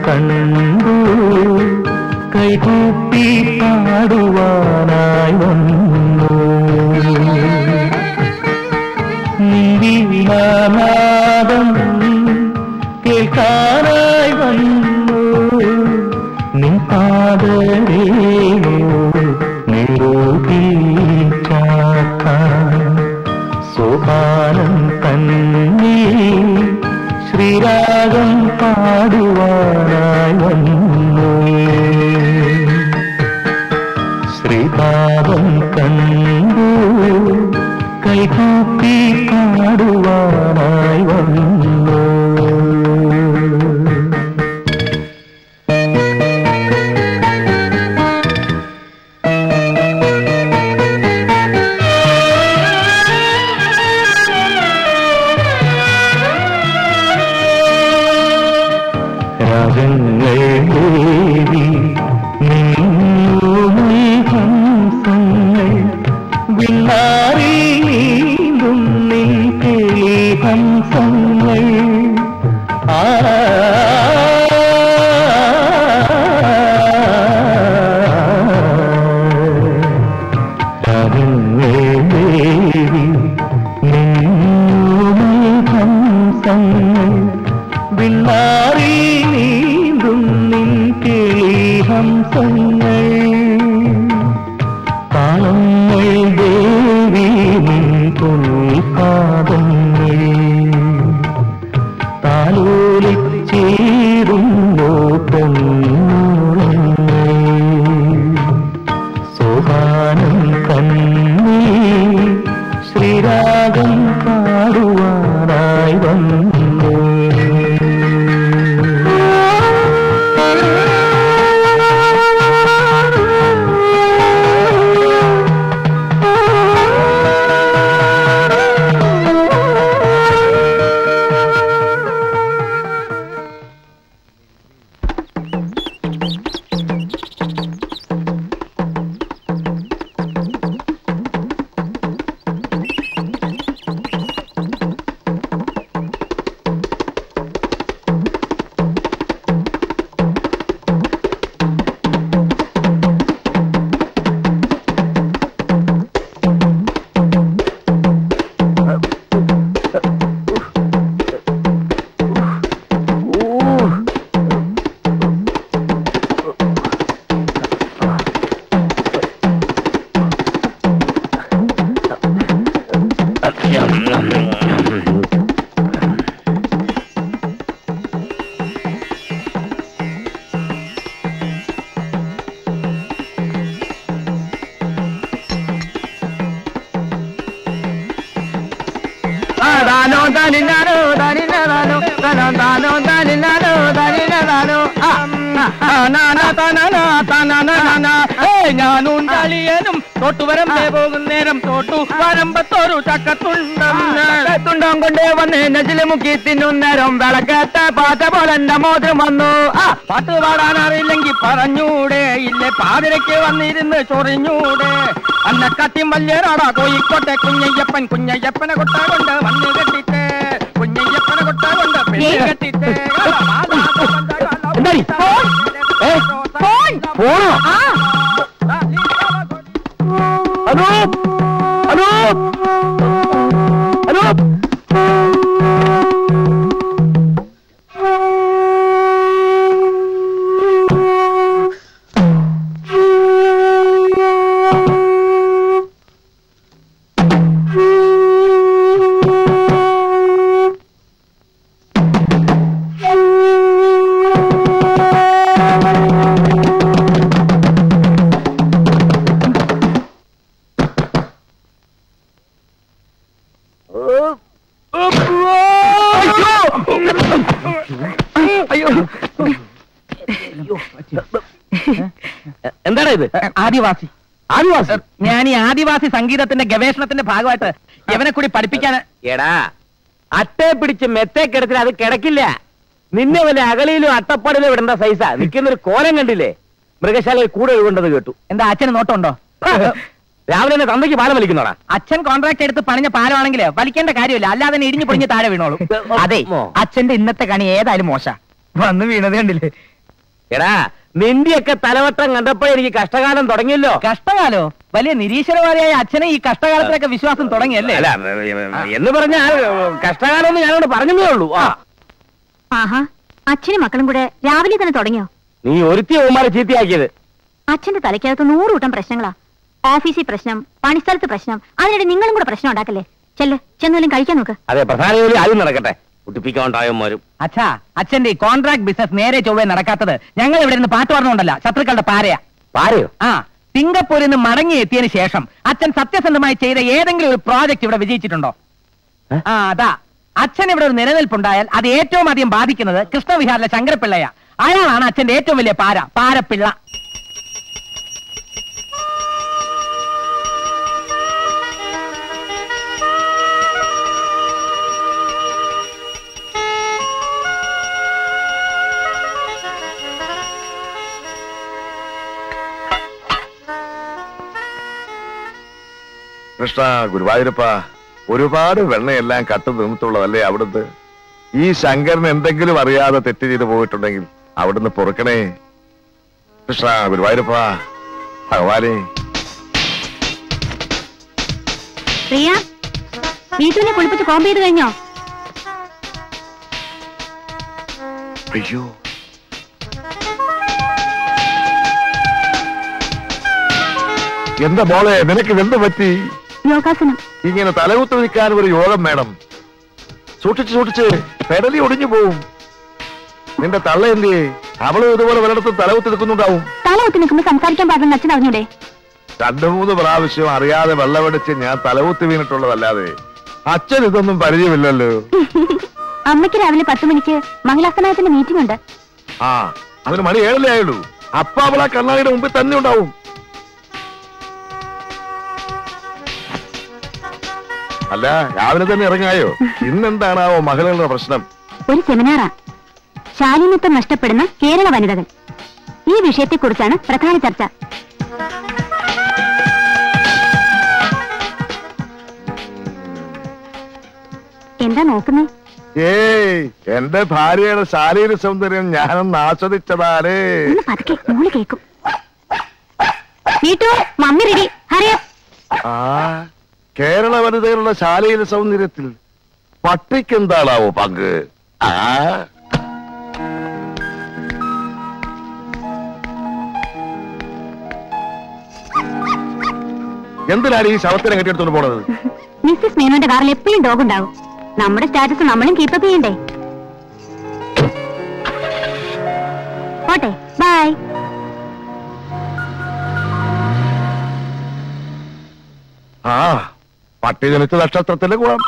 കണ്ടു കൈകൂപ്പി പാടുവാനായി വന്നു നിന്ദിനാദം കേൾക്കാനായി വന്നു നിൻ പാദരേണു നിരൂപിച്ചാക്കാൻ സോപാനം തന്നെ ശ്രീരാഗം പാടുവാനായി വന്നു ശ്രീപാദം കണ്ടു കൈകൂപ്പി പാടുവാനായി വന്നു രാഗങ്ങൾ ദേവി ഹംസങ്ങൾ വില്ലാറി നീന്തും നിൻ കിളി ഹംസങ്ങൾ ആ രാഗങ്ങൾ ദേവി ഹംസങ്ങൾ വിണ്ണാറി നീന്തും നിൻ കിളി ഹംസങ്ങൾ താളങ്ങൾ ദേവി നിൻ പൊൽപാദങ്ങൾ താലോലിച്ചേരുന്നു പൊന്നൂറങ്ങൾ സോപാനം കണ്ണീ ശ്രീരാഗം പാടുവാനായി വന്നു താനോ തനിനാനോ തനിനാനോ തനോ താനോ തനിനാനോ തനിനാനോ ഞാനും തളിയനും തൊട്ടുവരമ്പേ പോകും നേരം തൊട്ടു വരമ്പത്തൊരു ചക്കത്തുണ്ടം തുണ്ടം കൊണ്ടേ വന്ന് നെച്ചില് മുക്കി തിന്നുന്നേരം വിളക്കത്തെ പാറ്റ പോലെ എന്റെ മോതിരം വന്നു ആ പാട്ട് പാടാൻ അറിയില്ലെങ്കിൽ പറഞ്ഞൂടെ ഇല്ലേ പാതിരയ്ക്ക് വന്നിരുന്ന് ചൊറിഞ്ഞൂടെ അന്ന കത്തിയും വല്യരാടാ കോയിക്കോട്ടെ കുഞ്ഞയ്യപ്പൻ കുഞ്ഞയ്യപ്പനെ കൊട്ട കൊണ്ട് വന്ന് കെട്ടിട്ട് കുഞ്ഞയ്യപ്പനെ കൊട്ട കൊണ്ട് പെണ്ണ് കെട്ടിട്ട് എന്തായി? ഏ? പോണോ അനൂപ് അനൂപ് അനൂപ് എന്താണ് ഇത് ആദിവാസി ആദിവാസി ഞാൻ ഈ ആദിവാസി സംഗീതത്തിന്റെ ഗവേഷണത്തിന്റെ ഭാഗമായിട്ട് ഇവനെ കൂടി പഠിപ്പിക്കാൻ എടാ അട്ടയെ പിടിച്ച് മെത്തേ കിടത്തിൽ അത് കിടക്കില്ല നിന്നെ വല്ല അകലിയിലും അട്ടപ്പാടിലും വിടേണ്ട സൈസാ നിൽക്കുന്നൊരു കോലം കണ്ടില്ലേ മൃഗശാലയിൽ കൂടെ ഒഴുകൊണ്ടത് കേട്ടു എന്താ അച്ഛന് നോട്ടമുണ്ടോ രാവിലെ തന്നെ തന്തയ്ക്ക് പാലം വലിക്കുന്നോടാ അച്ഛൻ കോൺട്രാക്ട് എടുത്ത് പണിഞ്ഞ പാലമാണെങ്കിൽ വലിക്കേണ്ട കാര്യമില്ല അല്ലാതെ തന്നെ ഇടിഞ്ഞു പൊളിഞ്ഞ് താഴെ വീണോളൂ അതെ മോ. അച്ഛന്റെ ഇന്നത്തെ കണി ഏതായാലും മോശ വന്ന് വീണത് കണ്ടില്ലേ എടാ നിന്റെയൊക്കെ തലവട്ടം കണ്ടപ്പോ എനിക്ക് കഷ്ടകാലം തുടങ്ങിയല്ലോ കഷ്ടകാലോ വലിയ നിരീശ്വരവാദിയായ അച്ഛനെ ഈ കഷ്ടകാലത്തിലൊക്കെ വിശ്വാസം തുടങ്ങിയല്ലേ അല്ല എന്ന് പറഞ്ഞാൽ കഷ്ടകാലം എന്ന് ഞാനോട് പറഞ്ഞതേ ഉള്ളൂ ആ ആഹാ അച്ഛനും മക്കളും കൂടെ രാവിലെ തന്നെ തുടങ്ങിയോ നീ ഒരുത്തി ഓമാരെ ചീത്തയാക്കിയത് അച്ഛന്റെ തലയ്ക്കകത്ത് നൂറ് കൂട്ടം പ്രശ്നങ്ങളാ ഓഫീസിൽ പ്രശ്നം പണിസ്ഥലത്ത് പ്രശ്നം അതിനിടെ നിങ്ങളും കൂടെ പ്രശ്നം ഉണ്ടാക്കല്ലേ ചെല്ല് ചെന്നാലും കഴിക്കാൻ നോക്ക് അതെ പ്രധാന ജോലി ആദ്യം നടക്കട്ടെ കുട്ടിപ്പിക്കാണ്ടായവന്മാരും അച്ഛാ അച്ഛന്റെ ഈ കോൺട്രാക്ട് ബിസിനസ് നേരെ ചൊവ്വേ നടക്കാത്തത് ഞങ്ങൾ ഇവിടെ നിന്ന് പാട്ട് പറഞ്ഞുകൊണ്ടല്ല ശത്രുക്കളുടെ പാരയാ പാരയോ ആ സിംഗപ്പൂരിൽ നിന്ന് മടങ്ങി എത്തിയതിനു ശേഷം അച്ഛൻ സത്യസന്ധമായി ചെയ്ത ഏതെങ്കിലും ഒരു പ്രോജക്റ്റ് ഇവിടെ വിജയിച്ചിട്ടുണ്ടോ ഏ? ആ അതാ അച്ഛൻ ഇവിടെ ഒരു നിലനിൽപ്പുണ്ടായാൽ അത് ഏറ്റവും അധികം ബാധിക്കുന്നത് കൃഷ്ണവിഹാറിലെ ശങ്കരപിള്ളയാ അയാളാണ് അച്ഛന്റെ ഏറ്റവും വലിയ പാര പാരപ്പിള്ള കൃഷ്ണ ഗുരുവായൂരപ്പ ഒരുപാട് വെണ്ണയെല്ലാം കട്ടു നിന്നിട്ടുള്ളതല്ലേ അവിടുന്ന് ഈ ശങ്കരൻ എന്തെങ്കിലും അറിയാതെ തെറ്റ് ചെയ്തു പോയിട്ടുണ്ടെങ്കിൽ അവിടുന്ന് പൊറുക്കണേ കൃഷ്ണ ഗുരുവായൂരപ്പ ഭഗവാനെ പ്രിയ വീട്ടിനെ കുളിപ്പിച്ച് കോമ്പ് ചെയ്ത് കഴിഞ്ഞോ അയ്യോ എന്താ മോളെ നിനക്ക് എന്ത് പറ്റി യോഗാസനം ഇങ്ങനെ തലകുത്ത് നിൽക്കാൻ ഒരു യോഗം വേണം സൂക്ഷിച്ച് സൂക്ഷിച്ച് പെടലി ഒടിഞ്ഞു പോവും നിന്റെ തള്ള എന്തിയേ അവളും ഇതുപോലെ പലയിടത്തും തലകുത്ത് നിൽക്കുന്നുണ്ടാവും തല ഒത്തി നിൽക്കുമ്പോ സംസാരിക്കാൻ പാടുന്ന അച്ഛൻ അറിഞ്ഞൂടെ രണ്ടു മൂന്ന് പ്രാവശ്യം അറിയാതെ വെള്ളമടിച്ച് ഞാൻ തലകുത്ത് വീണിട്ടുള്ളതല്ലാതെ അച്ഛൻ ഇതൊന്നും പരിചയമില്ലല്ലോ അമ്മയ്ക്ക് രാവിലെ പത്ത് മണിക്ക് മഹിളാസനായത്തിന്റെ മീറ്റിംഗ് ഉണ്ട് ആ അതിന് മണി ഏഴല്ലേ ആയുള്ളൂ അപ്പ അവൾ ആ കണ്ണാടിയുടെ മുമ്പിൽ തന്നെ ഉണ്ടാവും അല്ല രാവിലെ തന്നെ ഇറങ്ങായോ ഇന്നെന്താണാവോ മകളുടെ പ്രശ്നം ഒരു സെമിനാറാ ശാലീനത്വം നഷ്ടപ്പെടുന്ന കേരള വനിതകൾ ഈ വിഷയത്തെക്കുറിച്ചാണ് പ്രധാന ചർച്ച എന്താ നോക്കുന്നേ ഏയ് എന്റെ ഭാര്യയുടെ ശാരീരിക സൗന്ദര്യം ഞാനൊന്ന് ആസ്വദിച്ചതാലേ ഒന്ന് പതുക്കെ മോള് കേക്കും നീട്ടു മമ്മി റെഡി ഹറിയ ആ കേരള വനിതകളുടെ ശാരീരിക സൗന്ദര്യത്തിൽ പട്ടിക്ക് എന്താണാവോ പങ്ക് ആ എന്തിനാണ് ഈ ശവത്തിനെ കെട്ടിയെടുത്തോണ്ട് പോണത് മിസ്സിസ് മേനോന്റെ കാറിൽ എപ്പോഴും ഡോഗ് ഉണ്ടാവും നമ്മുടെ സ്റ്റാറ്റസ് നമ്മളും കീപ്പപ്പ് ചെയ്യണ്ടേ പോട്ടെ ബൈ ആ പട്ടി ജനിച്ച നക്ഷത്രത്തിന്റെ ഗുണം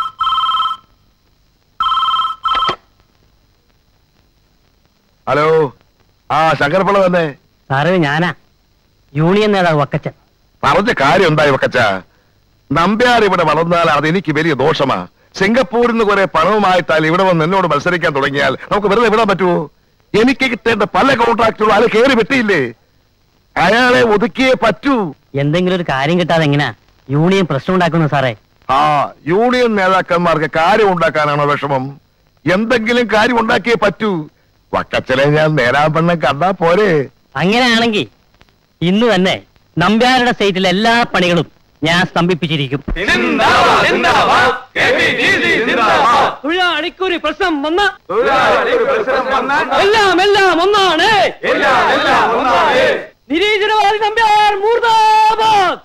ഹലോ ആ ശങ്കരപ്പിള്ള തന്നെ സാറേ ഞാനാ യൂണിയൻ നേതാവ് വക്കച്ചൻ പറഞ്ഞ കാര്യം ഉണ്ടായി വക്കച്ച നമ്പ്യാർ ഇവിടെ വളർന്നാൽ അത് എനിക്ക് വലിയ ദോഷമാ സിംഗപ്പൂരിൽ നിന്ന് കുറെ പണവുമായിട്ടാൽ ഇവിടെ വന്ന് എന്നോട് മത്സരിക്കാൻ തുടങ്ങിയാൽ നമുക്ക് വെറുതെ വിടാൻ പറ്റുമോ എനിക്ക് കിട്ടേണ്ട പല കോൺട്രാക്റ്റുകളും അയാൾ കയറി വെട്ടിയില്ലേ അയാളെ ഒതുക്കിയേ പറ്റൂ എന്തെങ്കിലും ഒരു കാര്യം കിട്ടാതെ എങ്ങനെയാ യൂണിയൻ പ്രശ്നം ഉണ്ടാക്കുന്നു സാറേ ആ യൂണിയൻ നേതാക്കന്മാർക്ക് കാര്യം ഉണ്ടാക്കാനാണോ വിഷമം എന്തെങ്കിലും കാര്യം ഉണ്ടാക്കിയേ പറ്റൂ വക്കച്ചനെ ഞാൻ നേരാൻ പെണ്ണം കണ്ടാ പോരെ അങ്ങനെയാണെങ്കിൽ ഇന്ന് തന്നെ നമ്പ്യാരുടെ സ്റ്റേറ്റിലെ എല്ലാ പണികളും ഞാൻ സ്തംഭിപ്പിച്ചിരിക്കും തൊഴിലാളിക്കൊരു പ്രശ്നം വന്ന എല്ലാം എല്ലാം ഒന്നാണ് നിരീശ്വരവാദി നമ്പ്യാർ മൂർദാബാദ്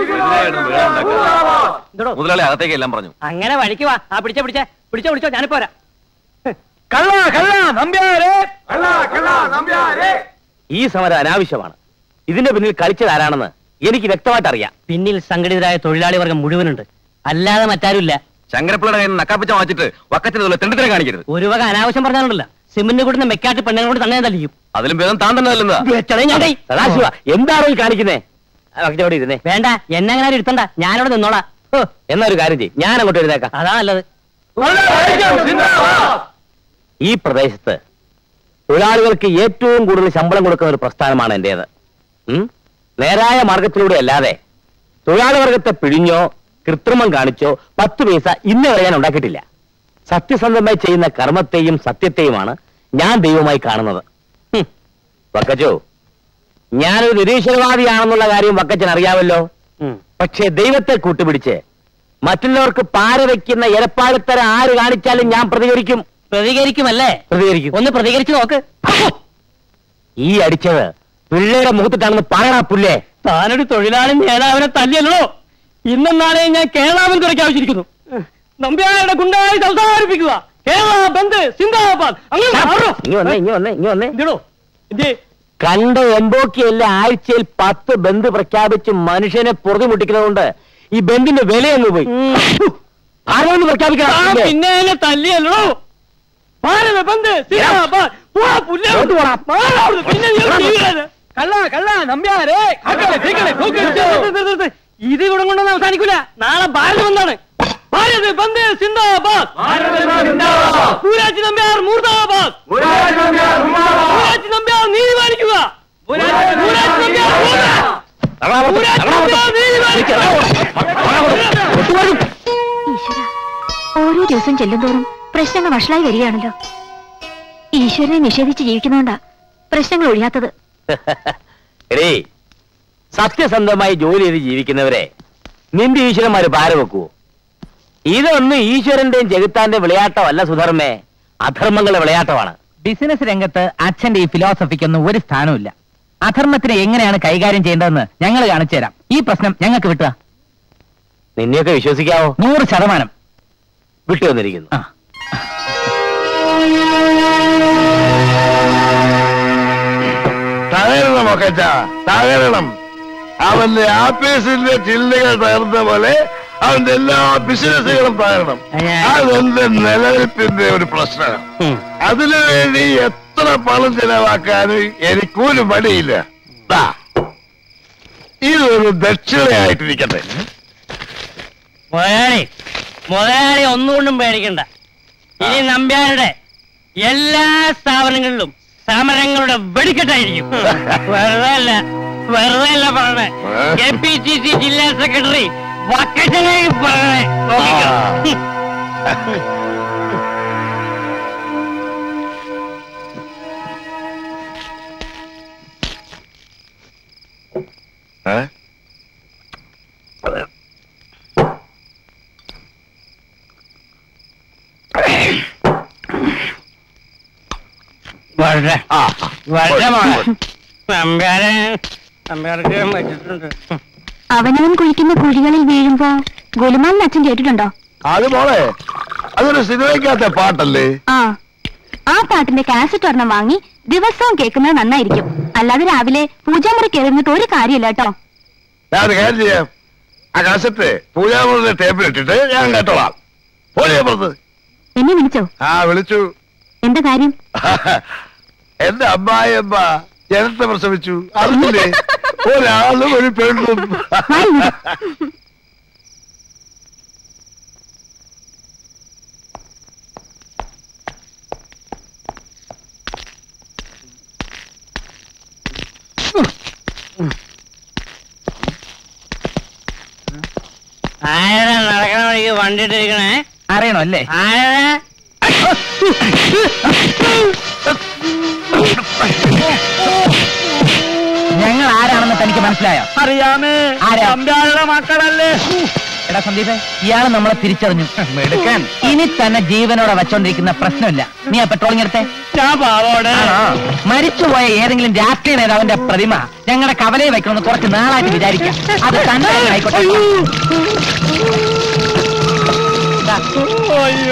മുതലാളി അകത്തേക്ക് എല്ലാം പറഞ്ഞു അങ്ങനെ വഴിക്ക് വാ ആ പിടിച്ച പിടിച്ച പിടിച്ചോ പിടിച്ചോ ഞാനിപ്പോ വരാം കള്ള കള്ള നമ്പ്യാരെ ഈ സമരം അനാവശ്യമാണ് ഇതിന്റെ പിന്നിൽ കളിച്ചത് ആരാണെന്ന് എനിക്ക് വ്യക്തമായിട്ട് അറിയാം പിന്നിൽ സംഘടിതരായ തൊഴിലാളി വർഗം മുഴുവനുണ്ട് അല്ലാതെ മറ്റാരുമില്ല ശങ്കരപ്പിള്ളയുടെ കയ്യിൽ നിന്ന് നക്കാപ്പിച്ച വാങ്ങിച്ചിട്ട് വക്കത്തിന് തെണ്ടിത്തരം കാണിക്കരുത് ഒരു വക അനാവശ്യം പറഞ്ഞാലുണ്ടല്ല സിമന്റ് കൂടുന്ന മെക്കാട്ടി പെണ്ണുങ്ങളോട് തന്നെ തല്ലിയും അതിലും ഭേദം താൻ തന്നെ അല്ലെന്നതാ സദാശിവ എന്താണോ ഈ കാണിക്കുന്നേ അവിടെ ഇരുന്നേ വേണ്ട എന്നെ അങ്ങനെ ആരും ഇരുത്തണ്ട ഞാനവിടെ നിന്നോളാം ഹോ, എന്നാ ഒരു കാര്യം ചെയ്യും ഞാൻ അങ്ങോട്ട് എഴുതേക്കാം അതാ നല്ലത് ഈ പ്രദേശത്ത് തൊഴിലാളികൾക്ക് ഏറ്റവും കൂടുതൽ ശമ്പളം കൊടുക്കുന്ന ഒരു പ്രസ്ഥാനമാണ് എന്റേത് ഉം? നേരായ മാർഗത്തിലൂടെ അല്ലാതെ തൊഴിലാളി വർഗത്തെ പിഴിഞ്ഞോ കൃത്രിമം കാണിച്ചോ പത്ത് പൈസ ഇന്ന് വരെ ഞാൻ ഉണ്ടാക്കിയിട്ടില്ല സത്യസന്ധമായി ചെയ്യുന്ന കർമ്മത്തെയും സത്യത്തെയുമാണ് ഞാൻ ദൈവമായി കാണുന്നത് ഹും. വക്കച്ചോ ഞാനൊരു നിരീശ്വരവാദിയാണെന്നുള്ള കാര്യം വക്കച്ചൻ അറിയാമല്ലോ പക്ഷേ ദൈവത്തെ കൂട്ടുപിടിച്ച് മറ്റുള്ളവർക്ക് പാര വെക്കുന്ന എരപ്പാടത്തര ആര് കാണിച്ചാലും ഞാൻ പ്രതികരിക്കും പ്രതികരിക്കുമല്ലേ പ്രതികരിക്കും ഒന്ന് പ്രതികരിച്ചു നോക്ക് ഈ അടിച്ചത് പിള്ളേരുടെ മുഖത്തിട്ടാണെന്ന് പറയണ പുല്ലേ താനൊരു തൊഴിലാളി നേതാവിനെ തല്ലിയല്ലോ ഇന്നും നാളെ ഞാൻ കേരളാവിൽ കുറയ്ക്കാവശ്യരിക്കുന്നു നമ്പ്യാരുടെ ഗുണ്ടായി സംസാരിപ്പിക്കുക കേരള ബന്ദ് സിന്ദാബാദ് അങ്ങനെ മാറോ. ഇനി വന്നേ ഇനി വന്നേ ഇനി വന്നേ എന്തിടോ എന്തേ കണ്ട എംബോക്കിയല്ല ആഴ്ചയിൽ പത്ത് ബന്ദ് പ്രഖ്യാപിച്ച് മനുഷ്യനെ പൊറുതിമുട്ടിക്കുന്നതുകൊണ്ട് ഈ ബന്ദിന്റെ വിലയൊന്നു പോയി ആരോന്ന് ആ, പ്രഖ്യാപിക്കണം പിന്നെ എന്നെ തല്ലിയല്ലോ ഭാരത ബന്ദ് സിന്ദാബാദ് പോടാ പുല്ല ഇങ്ങോട്ട് പോടാ. മാറാ അവിടുന്ന്. പിന്നെ നീ ചെയ്യുന്നത് കള്ള കള്ള നമ്പ്യാരെ ആക്കളെ, തീക്കളെ, തൂക്കി വെച്ച്. ഇത് ഇവിടെ കൊണ്ടൊന്നും അവസാനിക്കൂല നാളെ ഭാരത ബന്ധാണ് ഭാരത് ബന്ദ് സിന്ദാബാദ് പൂരാജി നമ്പ്യാർ മൂർദാബാദ് പൂരാജി നമ്പ്യാർ നീതി പാലിക്കുക പൂരാജി നമ്പ്യാർ മൂർദ. പൂരാജി നമ്പ്യാർ നീതി പാലിക്കുക ഈശ്വര ഓരോ ദിവസം ചെല്ലുന്തോറും പ്രശ്നങ്ങൾ വഷളായി വരികയാണല്ലോ ഈശ്വരനെ നിഷേധിച്ച് ജീവിക്കുന്നോണ്ടാ പ്രശ്നങ്ങൾ ഒഴിയാത്തത് എടേ സത്യസന്ധമായി ജോലി ചെയ്ത് ജീവിക്കുന്നവരെ നിന്റെ ഈശ്വരന്മാര് പാര വെക്കുവോ ഇതൊന്നും ഈശ്വരന്റെയും ജഗത്താന്റെ വിളയാട്ടമല്ല സുധർമ്മേ അധർമ്മങ്ങളുടെ വിളയാട്ടമാണ് ബിസിനസ് രംഗത്ത് അച്ഛന്റെ ഈ ഫിലോസഫിക്കൊന്നും ഒരു സ്ഥാനവുമില്ല അധർമ്മത്തിനെ എങ്ങനെയാണ് കൈകാര്യം ചെയ്യേണ്ടതെന്ന് ഞങ്ങൾ കാണിച്ചു തരാം ഈ പ്രശ്നം ഞങ്ങൾക്ക് വിട്ടുക നിന്നെയൊക്കെ വിശ്വസിക്കാവോ നൂറ് ശതമാനം വിട്ടു വന്നിരിക്കുന്നു ആ തകരണം ഒക്കച്ച തകരണം അവന്റെ ആഫീസിന്റെ ചില്ലുകൾ തകർന്ന പോലെ അവന്റെ എല്ലാ ബിസിനസ്സുകളും തകരണം അതെന്റെ നിലനിൽപ്പിന്റെ ഒരു പ്രശ്നമാണ് അതിനു വേണ്ടി എത്ര പണം ചെലവാക്കാനും എനിക്കൊരു മടിയില്ല ദാ, ഇതൊരു ദക്ഷിണയായിട്ടിരിക്കട്ടെ മുതലാളി മുതലാളി ഒന്നുകൊണ്ടും പേടിക്കണ്ട ഇനി നമ്പ്യാരുടെ എല്ലാ സ്ഥാപനങ്ങളിലും സമരങ്ങളുടെ വെടിക്കെട്ടായിരിക്കും വെറുതെ അല്ല വെറുതെ അല്ല പറഞ്ഞേ കെ പി സി സി ജില്ലാ സെക്രട്ടറി വക്കച്ചനെ പറഞ്ഞേ നോക്കിക്കോ. ഏ? വളരെ ആ, വളരെ മോളെ പോയി. നമ്പ്യാരെ നമ്പ്യാർക്ക് വെച്ചിട്ടുണ്ട് അവനവൻ കുഴിക്കുന്ന കുഴികളിൽ വീഴുമ്പോ ഗുലുമാലിന് അച്ഛൻ കേട്ടിട്ടുണ്ടോ അത് മോളെ അതൊരു സിനിമയ്ക്കകത്തെ പാട്ടല്ലേ ആ ആ പാട്ടിന്റെ കാസറ്റ് ഒരെണ്ണം വാങ്ങി ദിവസവും കേൾക്കുന്നത് നന്നായിരിക്കും അല്ലാതെ രാവിലെ പൂജാമുറി കയറുന്നിട്ട് ഒരു കാര്യമില്ല കേട്ടോ ഞാൻ ഒരു കാര്യം ചെയ്യാം ആ കാസറ്റ് പൂജാമുറിന്റെ ടേബിൾ ഇട്ടിട്ട് ഞാൻ കേട്ടോളാം പോലെയാ പുറത്ത് എന്നെ വിളിച്ചോ ആ വിളിച്ചു എന്താ കാര്യം എന്റെ അമ്മായിയമ്മ ജനത്തെ പ്രസവിച്ചു അറിഞ്ഞില്ലേ ഒരാളും ഒരു പെണ്ണും മാറി നില്ല്. ആരാ നടക്കണ വഴിക്ക് വണ്ടി ഇട്ടിരിക്കണേ അറിയണോ അല്ലേ ആരാ ഞങ്ങൾ ആരാണെന്ന് തനിക്ക് മനസ്സിലായോ അറിയാമേ ആരാ മക്കളല്ലേ എടാ സന്ദീപേ ഇയാള് നമ്മളെ തിരിച്ചറിഞ്ഞു എടുക്കാൻ ഇനി തന്നെ ജീവനോടെ വെച്ചോണ്ടിരിക്കുന്ന പ്രശ്നമില്ല നീ ആ പെട്രോളിംഗ് എടുത്തേ ഞാൻ പാവോടെ മരിച്ചുപോയ ഏതെങ്കിലും രാഷ്ട്രീയ നേതാവിന്റെ പ്രതിമ ഞങ്ങളുടെ കവലയിൽ വെക്കണമെന്ന് കുറച്ച് നാളായിട്ട് വിചാരിക്കാം അത് തന്നെ ആയിക്കോട്ടെ അയ്യോ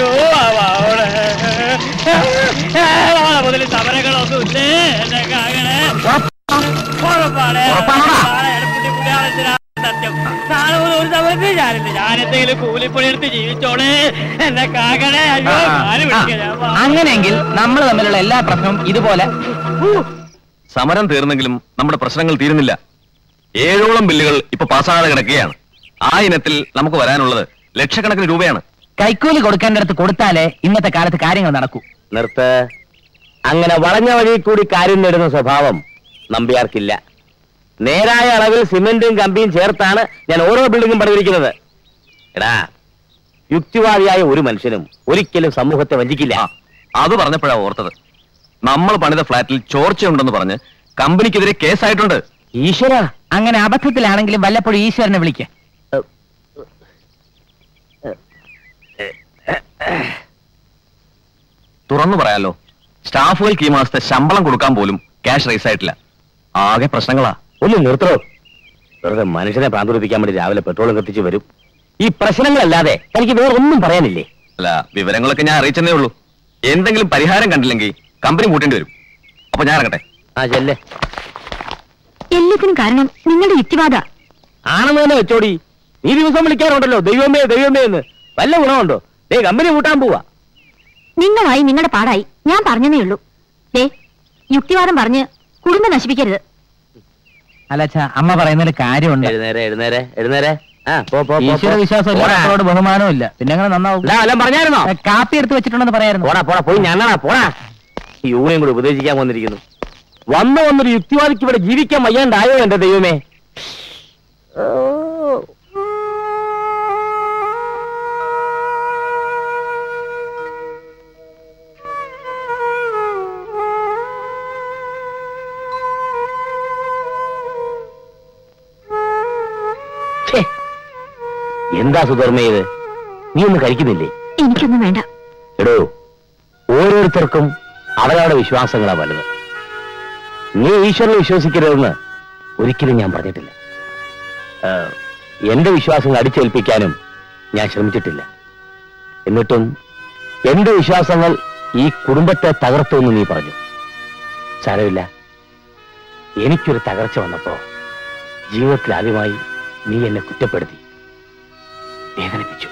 മുതൽ സമരങ്ങളൊന്നുമില്ലേ എന്റെ കാകണേ ഉറപ്പാണ് സത്യം നാളെ മുതൽ ഒരു സമരത്തിൽ ഞാനില്ല ഞാൻ എന്തെങ്കിലും കൂലിപ്പണി എടുത്ത് ജീവിച്ചോളേ എന്നെ കാകണേ അയ്യോ കാല് പിടിക്കാം ഞാൻ പാവം. അങ്ങനെയെങ്കിൽ നമ്മൾ തമ്മിലുള്ള എല്ലാ പ്രശ്നവും ഇതുപോലെ സമരം തീർന്നെങ്കിലും നമ്മുടെ പ്രശ്നങ്ങൾ തീരുന്നില്ല ഏഴോളം ബില്ലുകൾ ഇപ്പൊ പാസ്സാകാതെ കിടക്കുകയാണ് ആ ഇനത്തിൽ നമുക്ക് വരാനുള്ളത് ലക്ഷക്കണക്കിന് രൂപയാണ് കൈക്കൂലി കൊടുക്കേണ്ടടുത്ത് കൊടുത്താലേ ഇന്നത്തെ കാലത്ത് കാര്യങ്ങൾ നടക്കൂ നിർത്ത് അങ്ങനെ വളഞ്ഞ വഴി കൂടി കാര്യം നേടുന്ന സ്വഭാവം നമ്പ്യാർക്കില്ല നേരായ അളവിൽ സിമെന്റും കമ്പിയും ചേർത്താണ് ഞാൻ ഓരോ ബിൽഡിങ്ങും പണിതിരിക്കുന്നത് എടാ യുക്തിവാദിയായ ഒരു മനുഷ്യനും ഒരിക്കലും സമൂഹത്തെ വഞ്ചിക്കില്ല ആ അത് പറഞ്ഞപ്പോഴാ ഓർത്തത് നമ്മൾ പണിത ഫ്ലാറ്റിൽ ചോർച്ചയുണ്ടെന്ന് പറഞ്ഞ് കമ്പനിക്കെതിരെ കേസായിട്ടുണ്ട് ഈശ്വര അങ്ങനെ അബദ്ധത്തിലാണെങ്കിലും വല്ലപ്പോഴും ഈശ്വരനെ വിളിക്ക തുറന്നു പറയാലോ സ്റ്റാഫുകൾക്ക് ഈ മാസത്തെ ശമ്പളം കൊടുക്കാൻ പോലും ക്യാഷ് റൈസ് ആയിട്ടില്ല ആകെ പ്രശ്നങ്ങളാ ഒന്ന് നിർത്തോ വെറുതെ മനുഷ്യനെ പ്രാന്തുടിപ്പിക്കാൻ വേണ്ടി രാവിലെ പെട്രോൾ കത്തിച്ച് വരും ഈ പ്രശ്നങ്ങളല്ലാതെ തനിക്ക് വേറെ ഒന്നും പറയാനില്ലേ അല്ല വിവരങ്ങളൊക്കെ ഞാൻ അറിയിച്ചതേ ഉള്ളൂ എന്തെങ്കിലും പരിഹാരം കണ്ടില്ലെങ്കിൽ കമ്പനി കൂട്ടേണ്ടി വരും അപ്പൊ ഞാൻ ഇറങ്ങട്ടെ ആ ചെല്ലേ എല്ലാത്തിനും കാരണം നിങ്ങളുടെ യുക്തിവാദ ആണെന്ന് തന്നെ വെച്ചോടി നീ ദിവസം വിളിക്കാറുണ്ടല്ലോ ദൈവമേ ദൈവമേ എന്ന് വല്ല ഗുണമുണ്ടോ ദേ കമ്പനി കൂട്ടാൻ പോവാ നിങ്ങളായി നിങ്ങളുടെ പാടായി ഞാൻ പറഞ്ഞതേ ഉള്ളൂ ദേ യുക്തിവാദം പറഞ്ഞ് കുടുംബം നശിപ്പിക്കരുത് അല്ലച്ച അമ്മ പറയുന്നതിൽ കാര്യമുണ്ട് എഴുന്നേരെ എഴുന്നേരെ എഴുന്നേരെ ആ പോ പോ, പോ, ഈശ്വര പോ. വിശ്വാസം പോടാ. ഇല്ലാത്തവരോട് ബഹുമാനവും ഇല്ല പിന്നെ അങ്ങനെ നന്നാവും അല്ല, വല്ലതും പറഞ്ഞായിരുന്നോ ഏ, കാപ്പി എടുത്ത് വെച്ചിട്ടുണ്ടെന്ന് പറയായിരുന്നു പോടാ പോടാ പോയി ഞാനാ പോടാ ഈ യൂണിയൻ കൂടി ഉപദേശിക്കാൻ വന്നിരിക്കുന്നു വന്നു വന്നൊരു യുക്തിവാദിക്ക് ഇവിടെ ജീവിക്കാൻ വയ്യാണ്ടായോ എന്റെ ദൈവമേ ഓ. ഛേ, എന്താ സുധർമ്മ ഇത് നീ ഒന്നും കഴിക്കുന്നില്ലേ എനിക്കൊന്നും വേണ്ട എടോ ഓരോരുത്തർക്കും അവരവരുടെ വിശ്വാസങ്ങളാ വലുത് നീ ഈശ്വരനെ വിശ്വസിക്കരുതെന്ന് ഒരിക്കലും ഞാൻ പറഞ്ഞിട്ടില്ല ആ, എന്റെ വിശ്വാസങ്ങൾ അടിച്ചേൽപ്പിക്കാനും ഞാൻ ശ്രമിച്ചിട്ടില്ല എന്നിട്ടും എന്റെ വിശ്വാസങ്ങൾ ഈ കുടുംബത്തെ തകർത്തു എന്ന് നീ പറഞ്ഞു സാരമില്ല എനിക്കൊരു തകർച്ച വന്നപ്പോ ജീവിതത്തിൽ ആദ്യമായി നീ എന്നെ കുറ്റപ്പെടുത്തി വേദനിപ്പിച്ചു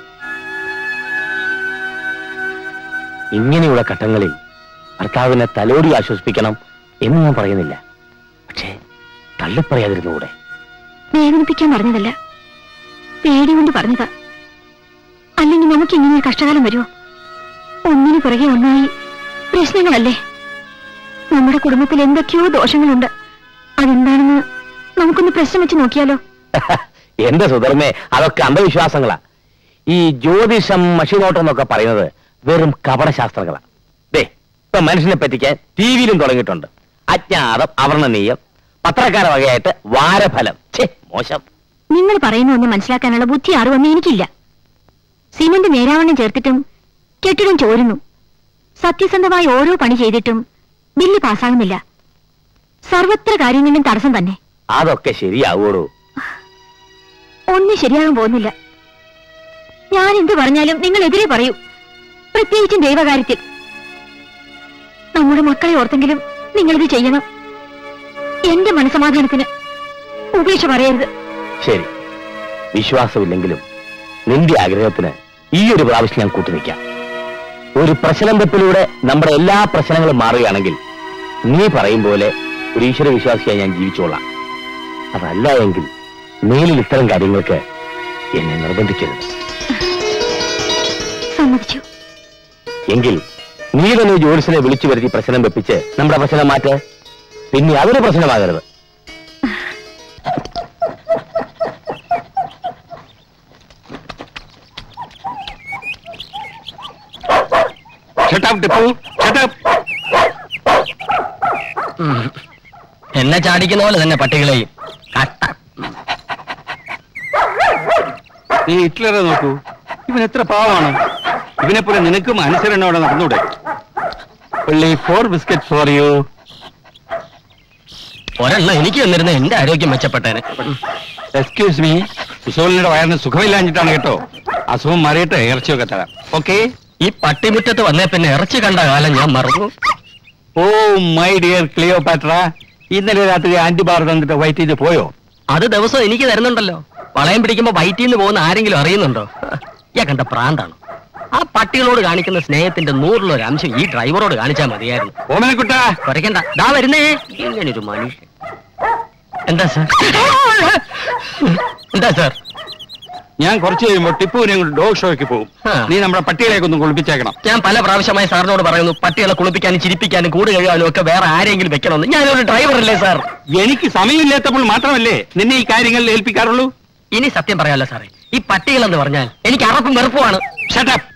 ഇങ്ങനെയുള്ള ഘട്ടങ്ങളിൽ ഭർത്താവിനെ തലോടി ആശ്വസിപ്പിക്കണം എന്ന് ഞാൻ പറയുന്നില്ല പക്ഷേ തള്ളിപ്പറയാതിരുന്നുകൂടെ വേദനിപ്പിക്കാൻ പറഞ്ഞതല്ല പേടി കൊണ്ട് പറഞ്ഞതാ അല്ലെങ്കിൽ നമുക്ക് ഇങ്ങനെ ഒരു കഷ്ടകാലം വരുമോ ഒന്നിനു പുറകെ ഒന്നായി പ്രശ്നങ്ങളല്ലേ നമ്മുടെ കുടുംബത്തിൽ എന്തൊക്കെയോ ദോഷങ്ങളുണ്ട് അതെന്താണെന്ന് നമുക്കൊന്ന് പ്രശ്നം വെച്ച് നോക്കിയാലോ എന്റെ സുധർമ്മേ അതൊക്കെ അന്ധവിശ്വാസങ്ങളാ ഈ ജ്യോതിഷം മഷിനോട്ടം എന്നൊക്കെ പറയുന്നത് വെറും കപടശാസ്ത്രങ്ങളാ ദേ ഇപ്പൊ മനുഷ്യനെ പറ്റിക്കാൻ ടി വിയിലും തുടങ്ങിയിട്ടുണ്ട് അജ്ഞാതം അവർണനീയം പത്രക്കാര വകയായിട്ട് വാരഫലം ഛേ മോശം നിങ്ങൾ പറയുന്ന ഒന്ന് മനസ്സിലാക്കാനുള്ള ബുദ്ധി അറിവൊന്നും എനിക്കില്ല സിമന്റ് നേരാവണ്ണം ചേർത്തിട്ടും കെട്ടിടം ചോരുന്നു സത്യസന്ധമായി ഓരോ പണി ചെയ്തിട്ടും ബില്ല് പാസ്സാകുന്നില്ല സർവത്ര കാര്യങ്ങളിലും തടസ്സം തന്നെ അതൊക്കെ ശരിയാവൂടോ ഒന്നും ശരിയാകാൻ പോകുന്നില്ല ഞാൻ എന്ത് പറഞ്ഞാലും നിങ്ങൾ എതിരെ പറയൂ പ്രത്യേകിച്ചും ദൈവകാര്യത്തിൽ നമ്മുടെ മക്കളെ ഓർത്തെങ്കിലും നിങ്ങളിത് ചെയ്യണം എന്റെ മനസമാധാനത്തിന് ഉപേക്ഷ പറയരുത് ശരി വിശ്വാസമില്ലെങ്കിലും നിന്റെ ആഗ്രഹത്തിന് ഈ ഒരു പ്രാവശ്യം ഞാൻ കൂട്ടുനിൽക്കാം ഒരു പ്രശ്നബത്തിലൂടെ നമ്മുടെ എല്ലാ പ്രശ്നങ്ങളും മാറുകയാണെങ്കിൽ നീ പറയും പോലെ ഒരു ഈശ്വര വിശ്വാസിയായി ഞാൻ ജീവിച്ചോളാം അതല്ല എങ്കിൽ മേലിൽ ഇത്തരം കാര്യങ്ങൾക്ക് എന്നെ നിർബന്ധിക്കരുത് സമ്മതിച്ചു എങ്കിൽ നീ തന്നെ ജോലിസിനെ വിളിച്ചു വരുത്തി പ്രശ്നം വെപ്പിച്ച് നമ്മുടെ പ്രശ്നം മാറ്റ് പിന്നെ അതൊരു പ്രശ്നമാകരുത് എന്നെ ചാടിക്കുന്ന പോലെ തന്നെ പട്ടികളെയും കട്ട നീ ഹിറ്റ്ലറെ നോക്കൂ ഇവൻ എത്ര പാവാണ് ഇവനെ പോലെ നിനക്കും അനുസരണയോടെ നടന്നൂടെ പുള്ളി ഫോർ ബിസ്ക്കറ്റ് ഫോർ യു ഒരെണ്ണം എനിക്ക് വന്നിരുന്ന എന്റെ ആരോഗ്യം മെച്ചപ്പെട്ടേനെ എക്സ്ക്യൂസ് മീ സുസോലിന്റെ വയറിന് സുഖമില്ലാഞ്ഞിട്ടാണ് കേട്ടോ അസുഖം മാറിയിട്ട് ഇറച്ചിയൊക്കെ തരാം ഓക്കെ ഈ പട്ടിമുറ്റത്ത് വന്നേ പിന്നെ ഇറച്ചി കണ്ട കാലം ഞാൻ മറന്നു ഓ മൈ ഡിയർ ക്ലിയോപാട്ര ഇന്നലെ രാത്രി ആന്റിബാർ തന്നിട്ട് വൈറ്റ് ചെയ്ത് പോയോ അത് ദിവസം എനിക്ക് തരുന്നുണ്ടല്ലോ വളയം പിടിക്കുമ്പോ വയറ്റിൽ നിന്ന് പോകുന്ന ആരെങ്കിലും അറിയുന്നുണ്ടോ ഞാൻ കണ്ട പ്രാന്താണ് ആ പട്ടികളോട് കാണിക്കുന്ന സ്നേഹത്തിന്റെ നൂറിലൊരു അംശം ഈ ഡ്രൈവറോട് കാണിച്ചാൽ മതിയായിരുന്നു ഓമനക്കുട്ട കുറയ്ക്കണ്ട ദാ വരുന്നേ ഇങ്ങനൊരു മനുഷ്യൻ എന്താ സാർ എന്താ സാർ ഞാൻ കുറച്ച് കഴിയുമ്പോൾ ടിപ്പുവിനെ കൊണ്ട് ഡോഗ് ഷോയ്ക്ക് പോകും ആ. നീ നമ്മുടെ പട്ടികളെയൊക്കെ ഒന്ന് കുളിപ്പിച്ചേക്കണം ഞാൻ പല പ്രാവശ്യമായി സാറിനോട് പറയുന്നു പട്ടികളെ കുളിപ്പിക്കാനും ചിരിപ്പിക്കാനും കൂട് കഴുകാനും ഒക്കെ വേറെ ആരെങ്കിലും വെക്കണമെന്ന് ഞാനൊരു ഡ്രൈവറല്ലേ സാർ എനിക്ക് സമയമില്ലാത്തപ്പോൾ മാത്രമല്ലേ നിന്നെ ഈ കാര്യങ്ങളിൽ ഏൽപ്പിക്കാറുള്ളൂ ഇനി സത്യം പറയാമല്ലോ സാറേ ഈ പട്ടികൾ എന്ന് പറഞ്ഞാൽ എനിക്ക് അറപ്പും വെറുപ്പുമാണ് Shut up.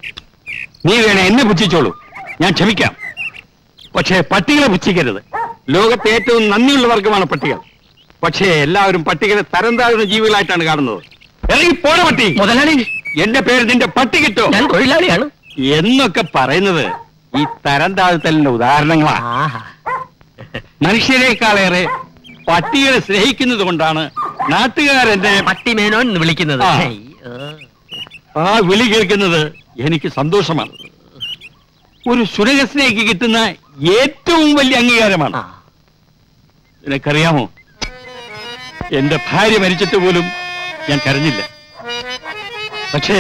നീ വേണേ എന്നെ പുച്ഛിച്ചോളൂ ഞാൻ ക്ഷമിക്കാം പക്ഷേ പട്ടികളെ പുച്ഛിക്കരുത് ലോകത്തെ ഏറ്റവും നന്ദിയുള്ള വർഗമാണ് പട്ടികൾ പക്ഷേ എല്ലാവരും പട്ടികളെ തരം താഴ്ന്ന ജീവികളായിട്ടാണ് കാണുന്നത് ഇറങ്ങി പോണ പട്ടി മുതലാളി എന്റെ പേര് നിന്റെ പട്ടി കിട്ടോ ഞാൻ തൊഴിലാളിയാണ് എന്നൊക്കെ പറയുന്നത് ഈ തരം താഴ്ത്തലിന്റെ ഉദാഹരണങ്ങളാ മനുഷ്യരെക്കാളേറെ പട്ടികളെ സ്നേഹിക്കുന്നത് കൊണ്ടാണ് നാട്ടുകാരെന്നെ പട്ടി മേനോൻ എന്ന് വിളിക്കുന്നത് ആ. അയ്യോ. ആ വിളി കേൾക്കുന്നത് എനിക്ക് സന്തോഷമാണ് ഒരു സുരകസ്നേഹിക്ക് കിട്ടുന്ന ഏറ്റവും വലിയ അംഗീകാരമാണ് ആ. നിനക്കറിയാമോ എന്റെ ഭാര്യ മരിച്ചിട്ട് പോലും ഞാൻ കരഞ്ഞില്ല പക്ഷേ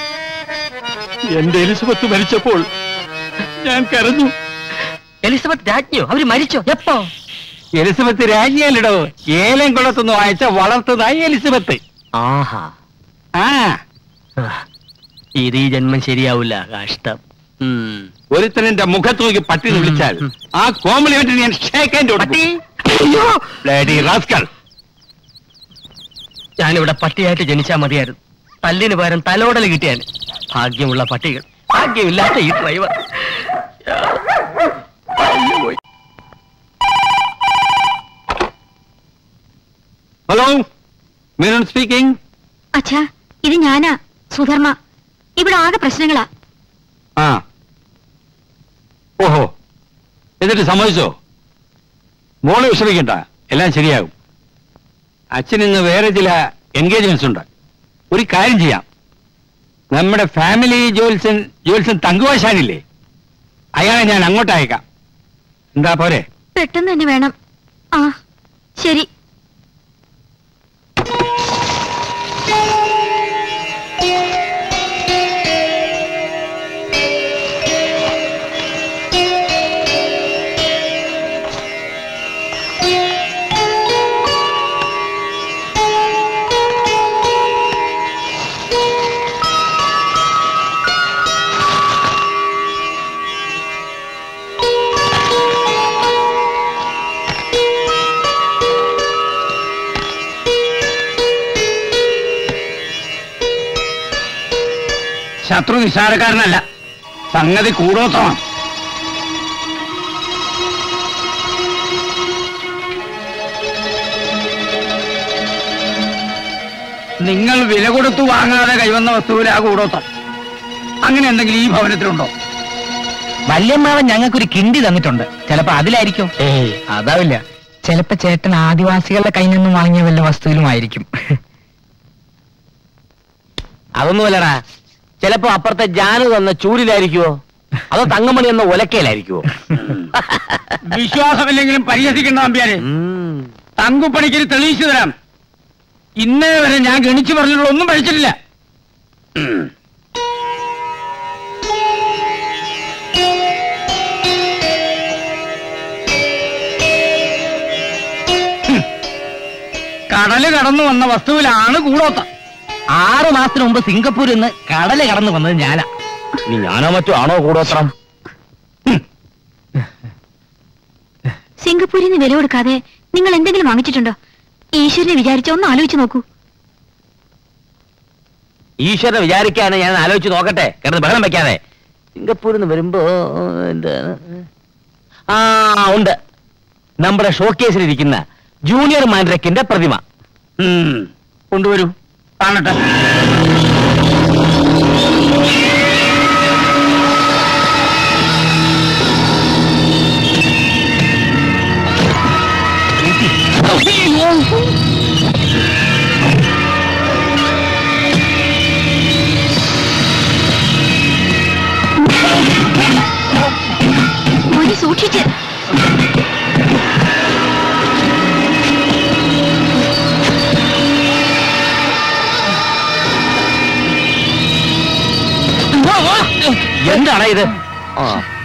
എന്റെ എലിസബത്ത് മരിച്ചപ്പോൾ ഞാൻ കരഞ്ഞു എലിസബത്ത് രാജ്ഞിയോ അവര് മരിച്ചോ എപ്പോ എലിസബത്ത് രാജ്ഞിയല്ലടോ ഏലം കുളത്തുനിന്ന് വായിച്ച വളർത്തതായി എലിസബത്ത് ആഹാ ആ ഇത് ഈ ജന്മം ശരിയാവില്ല കഷ്ടം ഉം. ഒരുത്തനെന്റെ മുഖത്ത് നോക്കി പട്ടി എന്ന് വിളിച്ചാൽ ആ കോംപ്ലിമെന്റ് ഞാൻ ഷേക്കാൻ പട്ടി റാസ്കൽ ഞാനിവിടെ പട്ടിയായിട്ട് ജനിച്ചാ മതിയായിരുന്നു തല്ലിന് പകരം തലോടൽ കിട്ടിയാൽ ഭാഗ്യമുള്ള പട്ടികൾ ഭാഗ്യമില്ലാത്ത ഈ ഡ്രൈവർ ഹലോ മീനോൻ സ്പീക്കിംഗ് അച്ഛാ ഇത് ഞാനാ സുധർമ്മ ഇവിടെ ആകെ പ്രശ്നങ്ങളാ ആ ഓഹോ എന്നിട്ട് സമ്മതിച്ചോ മോള് വിഷമിക്കണ്ട എല്ലാം ശരിയാകും അച്ഛൻ ഇന്ന് വേറെ ചില എൻഗേജ്മെന്റ്സ് ഉണ്ട് ഒരു കാര്യം ചെയ്യാം നമ്മുടെ ഫാമിലി ജോൽസൻ ജോൽസൻ തങ്കുവാശാനില്ലേ അയാളെ ഞാൻ അങ്ങോട്ട് അയക്കാം എന്താ പോരെ പെട്ടെന്ന് തന്നെ വേണം ആ ശരി ശത്രു നിസ്സാരക്കാരനല്ല സംഗതി കൂടോത്രമാണ് നിങ്ങൾ വില കൊടുത്തു വാങ്ങാതെ കൈവന്ന വസ്തുവിൽ ആ കൂടോത്രം അങ്ങനെ എന്തെങ്കിലും ഈ ഭവനത്തിലുണ്ടോ വല്യമ്മാവൻ ഞങ്ങൾക്കൊരു കിണ്ടി തന്നിട്ടുണ്ട് ചിലപ്പോ അതിലായിരിക്കും ഏയ് അതാവില്ല ചിലപ്പോ ചേട്ടൻ ആദിവാസികളുടെ കയ്യിൽ നിന്നും വാങ്ങിയ വല്ല വസ്തുവിലുമായിരിക്കും അതൊന്നുമല്ലടാ ചിലപ്പോ അപ്പുറത്തെ ജാനു തന്ന ചൂരിലായിരിക്കുവോ അതോ തങ്കമണി എന്ന ഒലക്കയിലായിരിക്കുവോ വിശ്വാസമില്ലെങ്കിലും പരിഹസിക്കണ്ട നമ്പ്യാരെ തങ്കുപ്പണിക്ക് തെളിയിച്ചു തരാം ഇന്നേ വരെ ഞാൻ ഗണിച്ചു പറഞ്ഞിട്ടുള്ള ഒന്നും പഠിച്ചിട്ടില്ല കടല് കടന്നു വന്ന വസ്തുവിലാണ് കൂടോത്തം ആറു മാസത്തിന് മുമ്പ് സിംഗപ്പൂരിൽ നിന്ന് കടല് കടന്നു വന്നത് ഞാനാ ഇനി ഞാനോ മറ്റോ ആണോ കൂടോത്രം സിംഗപ്പൂരിൽ നിന്ന് വില കൊടുക്കാതെ നിങ്ങൾ എന്തെങ്കിലും വാങ്ങിച്ചിട്ടുണ്ടോ ഈശ്വരനെ വിചാരിച്ച ഒന്ന് ആലോചിച്ച് നോക്കൂ ഈശ്വരനെ വിചാരിക്കാണ് ഞാൻ ആലോചിച്ച് നോക്കട്ടെ കിടന്ന് ബഹളം വെക്കാതെ സിംഗപ്പൂരിൽ നിന്ന് വരുമ്പോ എന്താണ് ആ ഉണ്ട് നമ്മുടെ ഷോക്കേസിലിരിക്കുന്ന ജൂനിയർ മാൻഡ്രക്കിന്റെ പ്രതിമ ഉം. കൊണ്ടുവരൂ കാണട്ടെ മോനെ സൂക്ഷിച്ച് എന്താണ് ഇത് ആ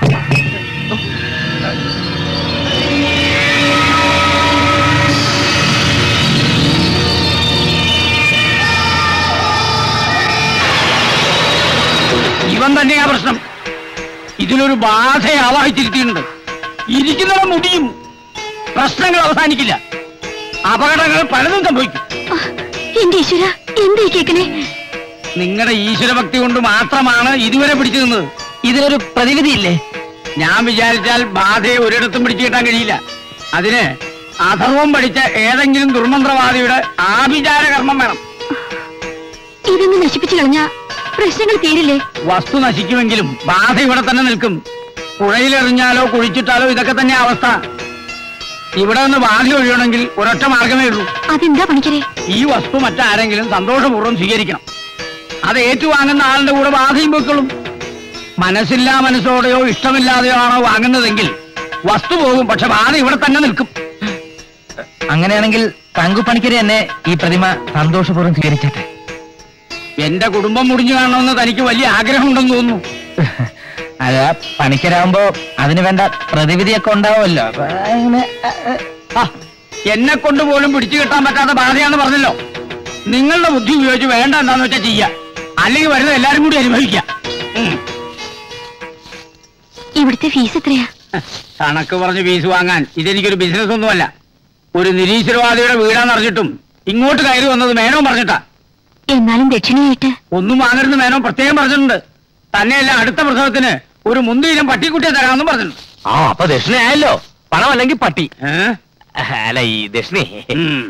ഇവൻ തന്നെയാ പ്രശ്നം ഇതിലൊരു ബാധയെ ആവാഹിച്ചിരിക്കുന്നുണ്ട് ഇരിക്കുന്നവ മുടിയും പ്രശ്നങ്ങൾ അവസാനിക്കില്ല അപകടങ്ങൾ പലതും സംഭവിക്കും ആ, എന്റെ ഈശ്വര എന്താ ഈ കേക്കണേ നിങ്ങളുടെ ഈശ്വരഭക്തി കൊണ്ട് മാത്രമാണ് ഇതുവരെ പിടിച്ചു നിന്നത് ഇതിനൊരു പ്രതിവിധി ഇല്ലേ ഞാൻ വിചാരിച്ചാൽ ബാധയെ ഒരിടത്തും പിടിച്ചു കിട്ടാൻ കഴിയില്ല അതിന് അധർവം പഠിച്ച ഏതെങ്കിലും ദുർമന്ത്രവാദിയുടെ ആഭിചാര കർമ്മം വേണം ഇതൊന്ന് നശിപ്പിച്ചു കളഞ്ഞ പ്രശ്നങ്ങൾ തീരില്ലേ വസ്തു നശിക്കുമെങ്കിലും ബാധ ഇവിടെ തന്നെ നിൽക്കും പുഴയിലെറിഞ്ഞാലോ കുഴിച്ചിട്ടാലോ ഇതൊക്കെ തന്നെ അവസ്ഥ ഇവിടെ നിന്ന് ബാധ ഒഴിയണമെങ്കിൽ ഒരൊറ്റ മാർഗമേ ഉള്ളൂ അതെന്താ പണിക്കരെ ഈ വസ്തു മറ്റാരെങ്കിലും സന്തോഷപൂർവ്വം സ്വീകരിക്കണം അത് ഏറ്റുവാങ്ങുന്ന ആളുടെ കൂടെ ബാധയും പൊയ്ക്കൊള്ളും മനസ്സില്ലാ മനസ്സോടെയോ ഇഷ്ടമില്ലാതെയോ ആണോ വാങ്ങുന്നതെങ്കിൽ വസ്തു പോകും പക്ഷെ ബാധ ഇവിടെ തന്നെ നിൽക്കും അങ്ങനെയാണെങ്കിൽ തങ്കുപണിക്കര് തന്നെ ഈ പ്രതിമ സന്തോഷപൂർവ്വം സ്വീകരിച്ചേട്ടെ എന്റെ കുടുംബം മുടിഞ്ഞു കാണണമെന്ന് തനിക്ക് വലിയ ആഗ്രഹമുണ്ടെന്ന് തോന്നുന്നു അത് പണിക്കരാകുമ്പോ അതിന് വേണ്ട പ്രതിവിധിയൊക്കെ ഉണ്ടാവുമല്ലോ അപ്പൊ അങ്ങനെ ആ, എന്നെ കൊണ്ട് പോലും പിടിച്ചു കിട്ടാൻ പറ്റാത്ത ബാധയാന്ന് പറഞ്ഞല്ലോ നിങ്ങളുടെ ബുദ്ധി ഉപയോഗിച്ച് വേണ്ട എന്താന്ന് വെച്ചാൽ ചെയ്യാം അല്ലെങ്കിൽ വരുന്നത് എല്ലാരും കൂടി അനുഭവിക്കാം ഉം. ഇവിടുത്തെ ഫീസ് എത്രയാ കണക്ക് പറഞ്ഞ് ഫീസ് വാങ്ങാൻ ഇതെനിക്കൊരു ബിസിനസ് ഒന്നുമല്ല ഒരു നിരീശ്വരവാദിയുടെ വീടാന്ന് അറിഞ്ഞിട്ടും ഇങ്ങോട്ട് കയറി വന്നത് മേനോ പറഞ്ഞിട്ടാ എന്നാലും ദക്ഷിണയായിട്ട് ഒന്നും വാങ്ങരുത് മേനോ പ്രത്യേകം പറഞ്ഞിട്ടുണ്ട് തന്നെയല്ല അടുത്ത പ്രസവത്തിന് ഒരു മുന്തിയിലും പട്ടിക്കുട്ടിയെ തരാമെന്നും പറഞ്ഞിട്ടുണ്ട് ആ അപ്പൊ ദക്ഷിണയായല്ലോ പണം അല്ലെങ്കിൽ പട്ടി ഏ? അല്ല ഈ ദക്ഷിണേ ഉം.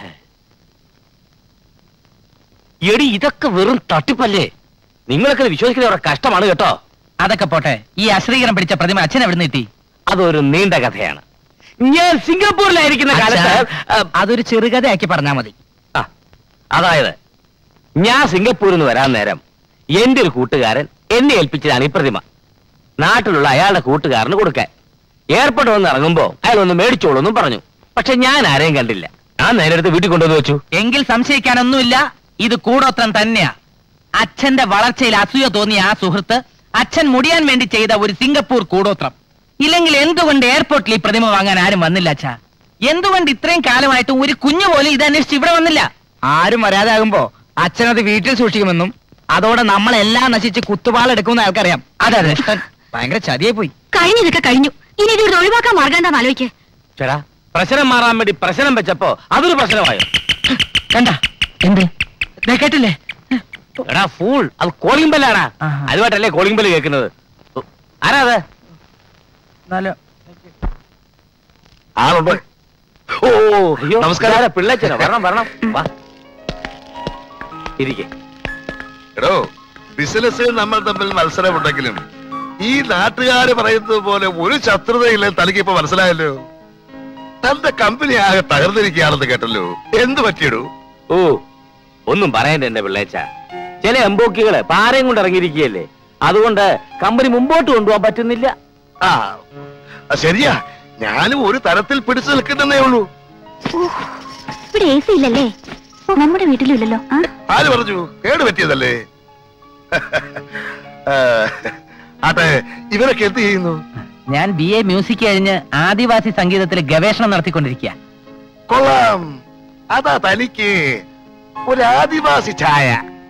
എടി ഇതൊക്കെ വെറും തട്ടിപ്പല്ലേ നിങ്ങളൊക്കെ ഇത് വിശ്വസിക്കുന്ന അവരുടെ കഷ്ടമാണ് കേട്ടോ അതൊക്കെ പോട്ടെ ഈ അശ്രീകരം പിടിച്ച പ്രതിമ അച്ഛൻ എവിടെ കിട്ടി അതൊരു നീണ്ട കഥയാണ് ഞാൻ സിംഗപ്പൂരിലായിരിക്കുന്ന കാലത്ത് അതൊരു ചെറുകഥയാക്കി പറഞ്ഞാ മതി അതായത് ഞാൻ സിംഗപ്പൂരിൽ നിന്ന് വരാൻ നേരം എന്റെ ഒരു കൂട്ടുകാരൻ എന്നെ ഏൽപ്പിച്ചതാണ് ഈ പ്രതിമ നാട്ടിലുള്ള അയാളുടെ കൂട്ടുകാരന് കൊടുക്കാൻ എയർപോർട്ട് വന്ന് ഇറങ്ങുമ്പോ അയാൾ ഒന്ന് മേടിച്ചോളൂ എന്നും പറഞ്ഞു പക്ഷെ ഞാൻ ആരെയും കണ്ടില്ല ഞാൻ നേരെ എടുത്ത് വീട്ടിൽ കൊണ്ടുവന്ന് വെച്ചു എങ്കിൽ സംശയിക്കാനൊന്നുമില്ല ഇത് കൂടോത്രം തന്നെയാ അച്ഛന്റെ വളർച്ചയിൽ അസൂയ തോന്നിയ ആ സുഹൃത്ത് അച്ഛൻ മുടിയാൻ വേണ്ടി ചെയ്ത ഒരു സിംഗപ്പൂർ കൂടോത്രം ഇല്ലെങ്കിൽ എന്തുകൊണ്ട് എയർപോർട്ടിൽ ഈ പ്രതിമ വാങ്ങാൻ ആരും വന്നില്ല അച്ഛാ എന്തുകൊണ്ട് ഇത്രയും കാലമായിട്ട് ഒരു കുഞ്ഞു പോലും ഇത് അന്വേഷിച്ച് ഇവിടെ വന്നില്ല ആരും വരാതാകുമ്പോ അച്ഛനത് വീട്ടിൽ സൂക്ഷിക്കുമെന്നും അതോടെ നമ്മളെല്ലാം നശിച്ച് കുത്തുപാളെടുക്കുമെന്ന് അയാൾക്കറിയാം അതെ അതെ ഭയങ്കര ചതിയെ പോയി കഴിഞ്ഞതൊക്കെ കഴിഞ്ഞു ഇനി ഇത് ഇവിടെ ഒഴിവാക്കാൻ മാർഗം എന്താന്ന് ആലോചിക്ക് ചേടാ പ്രശ്നം മാറാൻ വേണ്ടി പ്രശ്നം വെച്ചപ്പോ അതൊരു പ്രശ്നമായോ കണ്ട എന്ത് കേട്ടില്ലേ എടാ ഫൂൾ അത് കോളിംഗ് ബെല്ലാടാ അതുമായിട്ടല്ലേ കോളിംഗ് ബെല്ല് കേൾക്കുന്നത് ഓ, ആരാ അത് ആളുണ്ട് ഓ അയ്യോ നമസ്കാരം പിള്ളേച്ചനോ വരണം വരണം വാ ഇരിക്കെ എടോ ബിസിനസ്സിൽ നമ്മൾ തമ്മിൽ മത്സരമുണ്ടെങ്കിലും ഈ നാട്ടുകാര് പറയുന്നത് പോലെ ഒരു ശത്രുതയില്ല തനിക്ക് ഇപ്പൊ മനസ്സിലായല്ലോ തന്റെ കമ്പനി ആകെ തകർന്നിരിക്കുകയാണെന്ന് കേട്ടല്ലോ എന്ത് പറ്റിയിടൂ ഓ ഒന്നും പറയണ്ട എന്റെ പിള്ളേച്ച ചില എംബോക്കികള് പാരയും കൊണ്ട് ഇറങ്ങിയിരിക്കുകയല്ലേ അതുകൊണ്ട് കമ്പനി മുമ്പോട്ട് കൊണ്ടുപോകാൻ പറ്റുന്നില്ല ആ ആ, ശരിയാ ഞാനും ഒരു തരത്തിൽ പിടിച്ചു നിൽക്കുന്നേ ഉള്ളൂ ഇവിടെ എ സി ഇല്ലല്ലേ നമ്മുടെ വീട്ടിലും ഇല്ലല്ലോ ആ? ആര് പറഞ്ഞു കേട് പറ്റിയതല്ലേ ആ, ആട്ടെ ഇവരൊക്കെ എന്ത് ചെയ്യുന്നു ഞാൻ ബി എ മ്യൂസിക് കഴിഞ്ഞ് ആദിവാസി സംഗീതത്തിൽ ഗവേഷണം നടത്തിക്കൊണ്ടിരിക്കുക കൊള്ളാം അതാ തനിക്ക് ഒരു ആദിവാസി ഛായ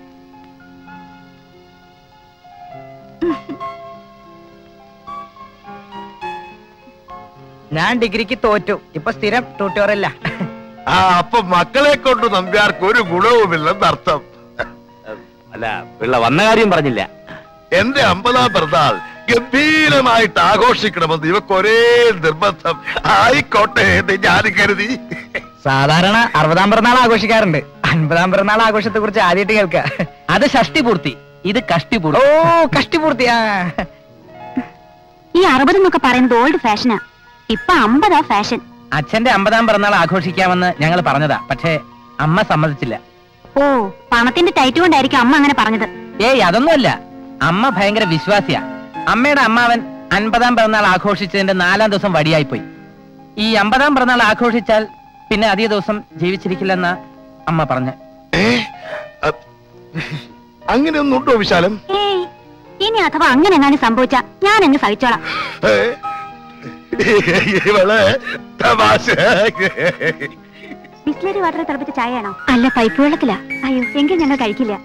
ഞാൻ ഡിഗ്രിക്ക് തോറ്റു ഇപ്പൊ സ്ഥിരം ട്യൂട്ടോറിയല്ല ആ അപ്പൊ മക്കളെ കൊണ്ട് നമ്പ്യാർക്ക് ഒരു ഗുണവുമില്ലെന്ന് അർത്ഥം അല്ല പിള്ള വന്ന കാര്യം പറഞ്ഞില്ല എന്റെ അമ്പതാം പിറന്നാൾ ഗംഭീരമായിട്ട് ആഘോഷിക്കണമെന്ന് ഇവക്ക് ഒരേ നിർബന്ധം ആയിക്കോട്ടെ എന്ന് ഞാൻ കരുതി സാധാരണ അറുപതാം പിറന്നാൾ ആഘോഷിക്കാറുണ്ട് അൻപതാം പിറന്നാൾ ആഘോഷത്തെ കുറിച്ച് ആദ്യമായിട്ട് കേൾക്ക അത് ഷഷ്ടി പൂർത്തി ഇത് കഷ്ടി പൂർത്തി ഓ കഷ്ടി പൂർത്തി ആ ഈ അറുപത് എന്നൊക്കെ പറയുന്നത് ഓൾഡ് ഫാഷനാ ഇപ്പൊ അമ്പതാ ഫാഷൻ അച്ഛന്റെ അമ്പതാം പിറന്നാൾ ആഘോഷിക്കാമെന്ന് ഞങ്ങൾ പറഞ്ഞതാ പക്ഷേ അമ്മ സമ്മതിച്ചില്ല ഓ പണത്തിന്റെ ടൈറ്റ് കൊണ്ടായിരിക്കും അമ്മ അങ്ങനെ പറഞ്ഞത് ഏയ് അതൊന്നുമല്ല അമ്മ ഭയങ്കര വിശ്വാസിയാ അമ്മയുടെ അമ്മാവൻ അൻപതാം പിറന്നാൾ ആഘോഷിച്ചതിന്റെ നാലാം ദിവസം വടിയായി പോയി ഈ അമ്പതാം പിറന്നാൾ ആഘോഷിച്ചാൽ പിന്നെ അധിക ദിവസം ജീവിച്ചിരിക്കില്ലെന്ന അമ്മ പറഞ്ഞു ഏ അ, അങ്ങനെയൊന്നും ഉണ്ടോ വിശാലം ഏയ് ഇനി അഥവാ അങ്ങനെ എങ്ങാനും സംഭവിച്ചാ ഞാൻ അങ്ങ് സഹിച്ചോളാം ഏ? ഇവള് തമാശ ബിസ്ലറി വാട്ടർ തിളപ്പിച്ച ചായയാണോ അല്ല പൈപ്പ് വെള്ളത്തിലാ അയ്യോ എങ്കിൽ ഞങ്ങൾ കഴിക്കില്ല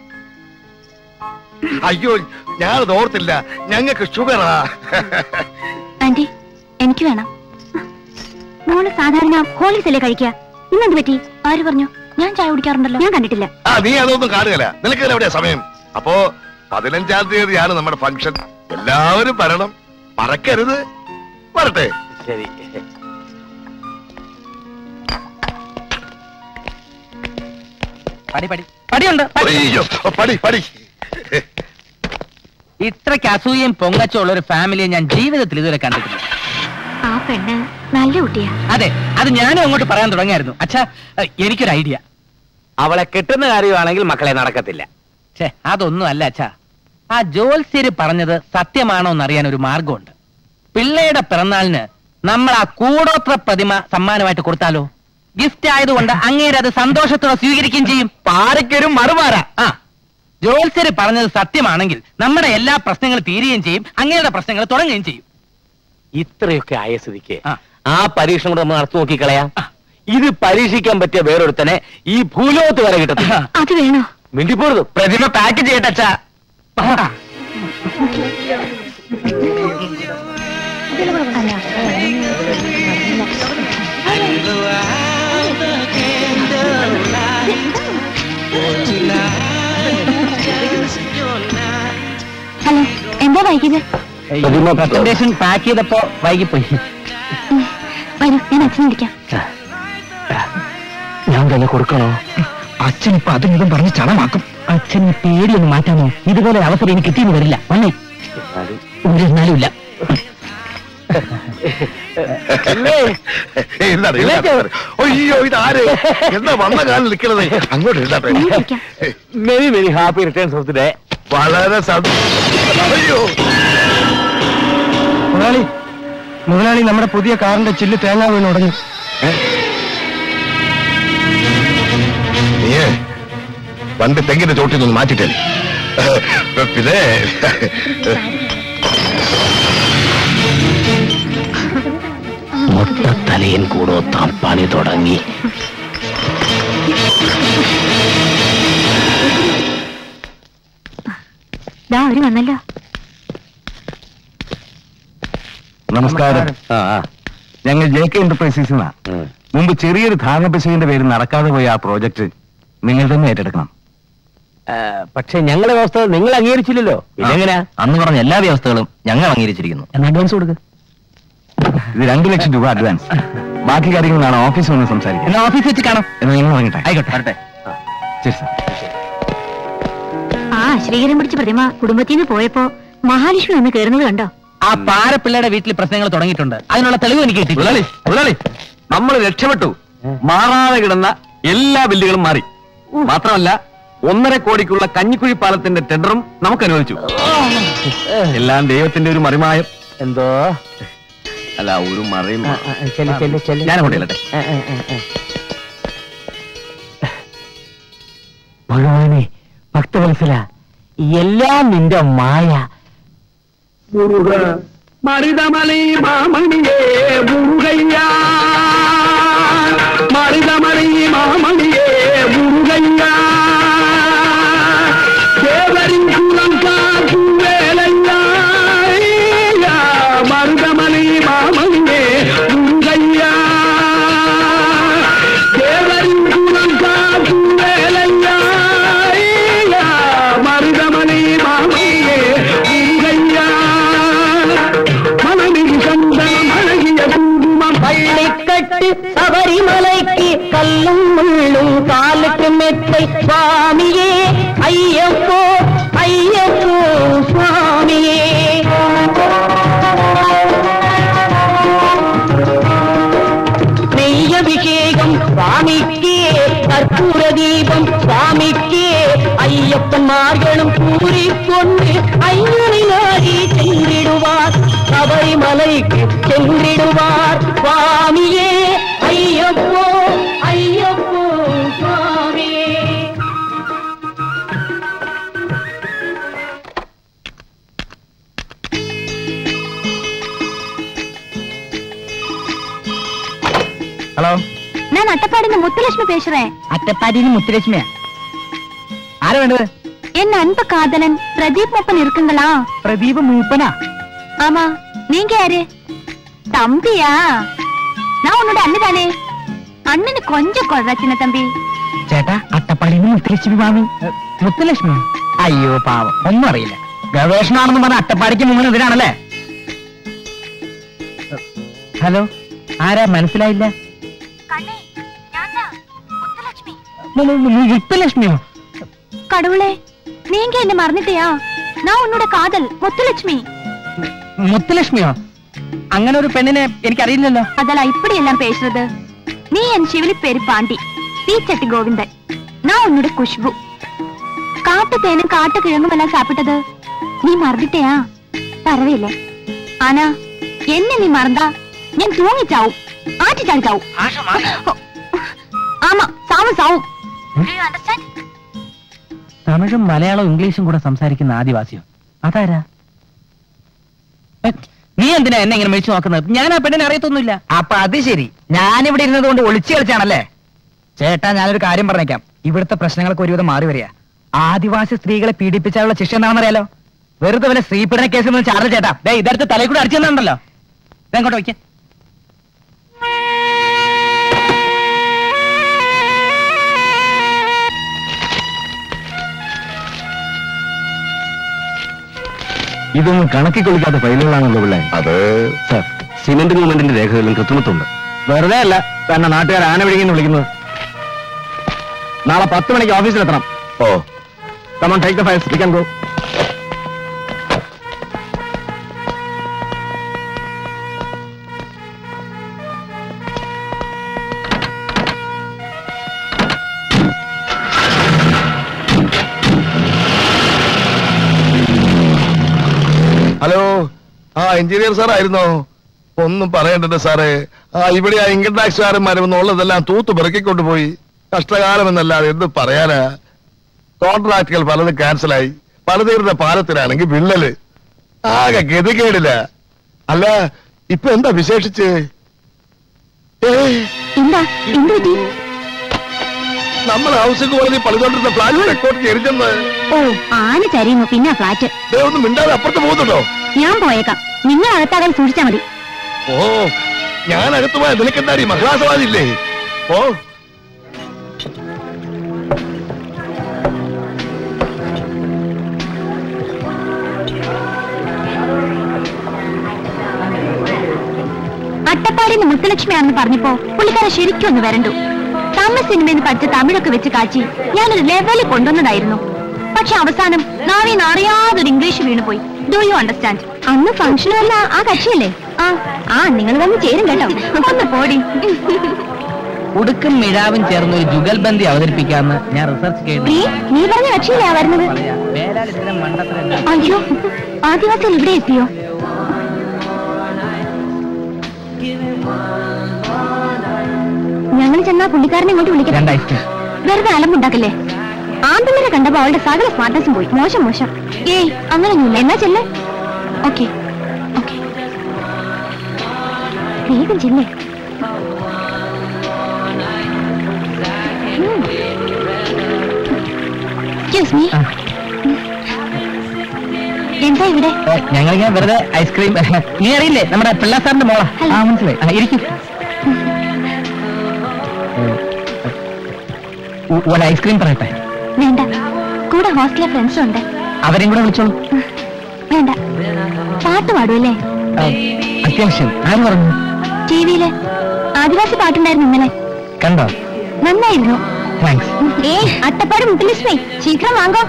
അയ്യോ ഞാനത് ഓർത്തില്ല ഞങ്ങൾക്ക് ഷുഗറാ ആന്റി എനിക്ക് വേണം മോള് സാധാരണ ഹോളീസ് അല്ലേ കഴിക്കുക ഇന്നെന്ത് പറ്റി ആര് പറഞ്ഞു ഞാൻ ചായ കുടിക്കാറുണ്ടല്ലോ ഞാൻ കണ്ടിട്ടില്ല ആ നീ അതൊന്നും കാണുകയില്ല നിനക്ക് ഇതിന് എവിടെയാ സമയം അപ്പോ പതിനഞ്ചാം തീയതിയാണ് നമ്മുടെ ഫംഗ്ഷൻ എല്ലാവരും വരണം മറക്കരുത് വരട്ടെ ശരി പടി പടി പടിയുണ്ട് പടി. അയ്യോ പടി പടി ഇത്രയ്ക്ക് അസൂയയും പൊങ്ങച്ചുള്ള ഒരു ഫാമിലിയെ ഞാൻ ജീവിതത്തിൽ ഇതുവരെ കണ്ടിട്ടില്ല ആ പെണ്ണ് നല്ല കുട്ടിയാ അതെ അത് ഞാനും അങ്ങോട്ട് പറയാൻ തുടങ്ങിയായിരുന്നു അച്ഛാ ഏ, എനിക്കൊരു ഐഡിയ അവളെ കിട്ടുന്ന കാര്യമാണെങ്കിൽ മക്കളെ നടക്കത്തില്ല ഛേ അതൊന്നും അല്ല അച്ഛാ ആ ജോത്സ്യര് പറഞ്ഞത് സത്യമാണോ എന്നറിയാൻ ഒരു മാർഗമുണ്ട് പിള്ളയുടെ പിറന്നാളിന് നമ്മൾ ആ കൂടോത്ര പ്രതിമ സമ്മാനമായിട്ട് കൊടുത്താലോ ഗിഫ്റ്റ് ആയതുകൊണ്ട് അങ്ങേര് അത് സന്തോഷത്തോടെ സ്വീകരിക്കുകയും ചെയ്യും പാരയ്ക്കൊരു മറുപാര ആ ജോത്സ്യര് പറഞ്ഞത് സത്യമാണെങ്കിൽ നമ്മുടെ എല്ലാ പ്രശ്നങ്ങളും തീരുകയും ചെയ്യും അങ്ങയുടെ പ്രശ്നങ്ങൾ തുടങ്ങുകയും ചെയ്യും ഇത്രയൊക്കെ ആയ സ്ഥിതിക്ക് ആ. ആ പരീക്ഷണം കൂടെ നമ്മൾ നടത്തി നോക്കിക്കളയാം ഇത് പരീക്ഷിക്കാൻ പറ്റിയ വേറൊരുത്തനെ ഈ ഭൂലോകത്ത് വരെ കിട്ടത്തില്ല അത് വേണോ മിണ്ടിപ്പോരുത് പ്രതിമ പാക്ക് ചെയ്യട്ടെ അച്ഛാ ഹലോ എന്താ വൈകിയത് പ്രസന്റേഷൻ പാക്ക് ചെയ്തപ്പോ വൈകിപ്പോയി ഉം, വരൂ ഞാൻ അച്ഛനെ വിളിക്കാം ഞാൻ തന്നെ കൊടുക്കണോ അച്ഛൻ ഇപ്പൊ അതും ഇതും പറഞ്ഞ് ചളമാക്കും അച്ഛൻ ഈ പേടിയൊന്ന് മാറ്റാമോ ഇതുപോലെ ഒരു അവസരം എനിക്ക് കിട്ടിയെന്ന് വരില്ല വന്നേ ഒരു എന്നാലും ഇല്ല ഏയ്, ഇരുന്നാട്ടെ, ഇരുന്നാട്ടെ. അയ്യോ ഇതാര് എന്താ വന്ന കാലം നിൽക്കണത് അങ്ങോട്ട് ഇരുന്നാട്ടെ ഞാൻ വിളിക്കാം many many happy returns of the day വളരെ സന്തോ- അയ്യോ മുതലാളി മുതലാളി നമ്മുടെ പുതിയ കാറിന്റെ ചില്ല് തേങ്ങ വീണ് ഉടഞ്ഞു നീയേ പണ്ട് തെങ്ങിന്റെ ചോട്ടിൽ നിന്ന് മാറ്റിട്ടേ പിന്നെ മൊത്തത്തലയൻ കൂടോത്താൻ പണി തുടങ്ങി ദാ അവര് വന്നല്ലോ നമസ്കാരം ഞങ്ങൾ ജെ കെ എന്റർപ്രൈസസിൽ നിന്നാ മുമ്പ് ചെറിയൊരു ധാരണ പിശകിന്റെ പേര് നടക്കാതെ പോയ ആ പ്രോജക്ട് നിങ്ങൾ തന്നെ ഏറ്റെടുക്കണം പക്ഷെ ഞങ്ങളെ വ്യവസ്ഥ നിങ്ങൾ അംഗീകരിച്ചില്ലല്ലോ പിന്നെങ്ങനെയാ അന്ന് പറഞ്ഞ എല്ലാ വ്യവസ്ഥകളും ഞങ്ങൾ അംഗീകരിച്ചിരിക്കുന്നു എന്നാ അഡ്വാൻസ് കൊടുക്ക് ഇത് രണ്ടു ലക്ഷം രൂപ അഡ്വാൻസ് ബാക്കി കാര്യങ്ങൾ നാളെ ഓഫീസിൽ വന്ന് സംസാരിക്കാം എന്നാ ഓഫീസിൽ വെച്ച് കാണാം എന്ന് നിങ്ങൾ വാങ്ങിട്ടെ ആയിക്കോട്ടെ വരട്ടെ ശരി സാർ ആ ശ്രീകരൻ പിടിച്ച പ്രതിമ കുടുംബത്തിൽ നിന്ന് പോയപ്പോ മഹാലക്ഷ്മി വന്ന് കയറുന്നത് കണ്ടോ ആ പാരപ്പിള്ളയുടെ വീട്ടിൽ പ്രശ്നങ്ങൾ തുടങ്ങിയിട്ടുണ്ട് അതിനുള്ള തെളിവ് എനിക്ക് കിട്ടി മുതലാളി മുതലാളി നമ്മൾ രക്ഷപ്പെട്ടു മാറാതെ കിടന്ന എല്ലാ ബില്ലുകളും മാറി മാത്രമല്ല ഒന്നര കോടിക്കുള്ള കഞ്ഞിക്കുഴി പാലത്തിന്റെ ടെൻഡറും നമുക്ക് അനുവദിച്ചു എല്ലാം ദൈവത്തിന്റെ ഒരു മറിമായം എന്തോ അല്ല ഒരു മറിയും ചെല്ലു ചെല്ലു ചെല്ലു ഞാൻ അങ്ങോട്ട് ചെല്ലട്ടെ ഭഗവാനെ ഭക്തവത്സല എല്ലാം നിന്റെ മായ മരുതമണി മാമണിയേ മുരുകയ്യ മരുതമണി മാമണിയേ മുരുകയ്യ ദേവരിൻ കുളം കാക്കും വേലയ്യ മരുതമണി മാമണിയേ മുരുകയ്യ ദേവരിൻ കുളം കാക്കും വേലയ്യ മരുതമണി മാമണിയേ മുരുകയ്യ மனதில் சந்தனம் அழகிய குங்குமம் പള്ളിക്കട്ട് ശബരിമലയ്ക്ക് കല്ലും മുള്ളും കാലത്ത് മെத்தை സ്വാമിയേ അയ്യപ്പോ അയ്യപ്പോ സ്വാമിയേ നെയ്യഭിഷേകം സ്വാമിക്ക് കർപ്പൂര ദീപം സ്വാമിക്ക് അയ്യപ്പന്മാர்களுം കൂറിക്കൊണ്ട് അയ്യനിലാകി ചെന്നിടുവാർ ശബരിമലയ്ക്ക് ചെന്നിടുവാർ സ്വാമിയേ അയ്യപ്പോ അയ്യപ്പോ സ്വാമിയേ ഹലോ நான் அட்டப்பாடின முத்துலட்சுமி பேசுறேன் അറ്റപ്പാടിന് മുത്തുലക്ഷ്മിയാ ആരാ വേണ്ടത് என் அன்பு காதலன் பிரதீப் மூப்பன் இருக்குங்களா പ്രദീപ് മൂപ്പനാ ஆமா நீங்க யாரு தம்பியா நான் உன்னோட அண்ணன் தானே அண்ணனு கொஞ்சம் கொள்றா சின்ன தம்பி ചേട്ടാ അട്ടപ്പാടിന് മുത്തുലക്ഷ്മി മാമി മുത്തുലക്ഷ്മി അയ്യോ പാവം ഒന്നും അറിയില്ല ഗവേഷണമാണെന്ന് പറഞ്ഞ അട്ടപ്പാടിക്ക് മുങ്ങൻ ഇതിനാണല്ലേ ഹലോ ആരാ മനസ്സിലായില്ല முத்துலட்சுமியா கடவுளே நீங்க என்ன மறந்துட்டியா நான் உன்னோட காதல் முத்துலட்சுமி முத்துலட்சுமியா അങ്ങനെ ഒരു പെണ്ണിനെ എനിക്കറിയില്ലല്ലോ அதெல்லாம் இப்படி எல்லாம் பேசுறது நீ என் சிவலி பேரு பாண்டி தீச்சட்டி கோவிந்தன் நான் உன்னோட குஷ்பு காட்டு தேனும் காட்டு கிழங்கும் எல்லாம் சாப்பிட்டது நீ மறந்துட்டியா பரவாயில்ல ஆனா என்ன நீ மறந்தா ഞാൻ തൂങ്ങി ചാവും ആറ്റിച്ചാൽ ചാവും ആമാ സാവും സാവും തമിഴും മലയാളവും ഇംഗ്ലീഷും കൂടെ സംസാരിക്കുന്ന ആദിവാസിയോ അതാരാ ഏ, നീ എന്തിനാ എന്നെ ഇങ്ങനെ മേടിച്ചു നോക്കുന്നത് ഞാൻ ആ പെണ്ണിനെ അറിയത്തൊന്നുമില്ല അപ്പൊ അത് ശരി ഞാനിവിടെ ഇരുന്നത് കൊണ്ട് ഒളിച്ചു കളിച്ചാണല്ലേ ചേട്ടാ ഞാനൊരു കാര്യം പറഞ്ഞേക്കാം ഇവിടുത്തെ പ്രശ്നങ്ങളൊക്കെ ഒരുവിധം മാറി വരിക ആദിവാസി സ്ത്രീകളെ പീഡിപ്പിച്ചാലുള്ള ശിക്ഷ എന്താണെന്നറിയാലോ വെറുതെ വല്ല സ്ത്രീപീഡന കേസിൽ നിന്ന് ചാർജ് ചേട്ടാ ദേ ഇതെടുത്ത് തലയിൽ കൂടെ അടിച്ചെന്നുണ്ടല്ലോ ഇതെങ്ങോട്ട് വയ്ക്ക ഇതൊന്നും കണക്കി കൊള്ളിക്കാത്ത ഫയലുകളാണല്ലോ പിള്ളേ അത് സാർ സിമന്റ് മൂവ്മെന്റിന്റെ രേഖകളിലും കൃത്രിമത്വമുണ്ട് വെറുതെ അല്ല തന്നെ നാട്ടുകാർ ആന വിഴുങ്ങിന്ന് വിളിക്കുന്നത് നാളെ പത്ത് മണിക്ക് ഓഫീസിലെത്തണം ഓ come on take the files we can go hello ആ എഞ്ചിനീയർ സാർ ആയിരുന്നോ ഒന്നും പറയണ്ടല്ലോ സാറേ ആ ഇവിടെ ആ ഇൻകം ടാക്സുകാരൻ മരുമെന്നുള്ളതെല്ലാം തൂത്ത് പെറുക്കിക്കൊണ്ട് പോയി കഷ്ടകാലം എന്നല്ലാതെ എന്ത് പറയാനാ കോൺട്രാക്ടുകൾ പലതും ക്യാൻസലായി പലതീരുടെ പാലത്തിനാണെങ്കിൽ വിള്ളല് ആകെ ഗതികേടില്ല അല്ല ഇപ്പൊ എന്താ വിശേഷിച്ച് ഏയ് എന്താ എന്ത് പറ്റി നമ്മൾ ഹൗസിംഗ് കോളേജ് പണിതോണ്ടിരുന്ന ഫ്ലാറ്റ് റെക്കോർഡ് എരിഞ്ഞെന്ന് ഓ ആന ചരിയുന്നു പിന്നെ ഫ്ലാറ്റ് ദേ ഒന്നും മിണ്ടാതെ അപ്പുറത്ത് പോകുന്നുണ്ടോ ഞാൻ പോയേക്കാം നിങ്ങൾ അകത്താകാൻ സൂക്ഷിച്ചാ മതി ഓ ഞാൻ അകത്ത് പോയ നിനക്കെന്താടി മഹിളാസവാദില്ലേ ഓ അട്ടപ്പാടിന്ന് മുത്തലക്ഷ്മിയാണെന്ന് പറഞ്ഞപ്പോ പുള്ളിക്കാരൻ ശരിക്കും ഒന്ന് വരണ്ടു തമിഴ് സിനിമയിൽ നിന്ന് പഠിച്ച തമിഴൊക്കെ വെച്ച് കാച്ചി ഞാനൊരു ലെവലിൽ കൊണ്ടുവന്നതായിരുന്നു പക്ഷെ അവസാനം നാവിന്ന് അറിയാതൊരു ഇംഗ്ലീഷ് വീണുപോയി ഡു യു അണ്ടർസ്റ്റാൻഡ് അന്ന് ഫംഗ്ഷനല്ല ആ കക്ഷിയല്ലേ ആ ആ നിങ്ങൾ വന്ന് ചേരും കേട്ടോ ഒന്ന് പോടി ഉടുക്കും മിഴാവും ചേർന്ന് ഒരു ജുഗൽബന്ദി അവതരിപ്പിക്കാമെന്ന് ഞാൻ റിസർച്ച് നീ ചെയ്തു നീ പറഞ്ഞ കക്ഷിയിലാ വരുന്നത് അയ്യോ ആദിവാസികൾ ഇവിടെ എത്തിയോ ഞങ്ങൾ ചെന്നാ പുള്ളിക്കാരനെ ഇങ്ങോട്ട് വിളിക്കാം രണ്ട് ഐസ്ക്രീം വെറുതെ അലമ്പുണ്ടാക്കല്ലേ ആന്തമ്മനെ കണ്ടപ്പോ അവളുടെ സകല സ്മാർട്ടസും പോയി മോശം മോശം ഏയ് അങ്ങനെയൊന്നുമില്ല എന്നാ ചെല്ലേ ഓക്കെ ഓക്കെ വേഗം ചെല്ലേ എക്സ്ക്യൂസ് മീ എന്താ ഇവിടെ ഞങ്ങളിങ്ങനെ വെറുതെ ഐസ്ക്രീം നീ അറിയില്ലേ നമ്മുടെ പിള്ള സാറിന്റെ മോളാ ആ മനസ്സിലായി ആ, ഇരിക്കും ഒരു ഐസ്ക്രീം പറയട്ടെ വേണ്ട കൂടെ ഹോസ്റ്റലിലെ ഫ്രണ്ട്സും ഉണ്ട് അവരെയും കൂടെ വിളിച്ചോളൂ വേണ്ട പാട്ട് പാടുമല്ലേ ആ, അത്യാവശ്യം ആര് പറഞ്ഞു ടി വിയില് ആദിവാസി പാട്ടുണ്ടായിരുന്നു ഇന്നലെ കണ്ടോ നന്നായിരുന്നു താങ്ക്സ് ഏയ് അട്ടപ്പാട് മുത്തലിസ്മേ ശീഘ്രം വാങ്ങോ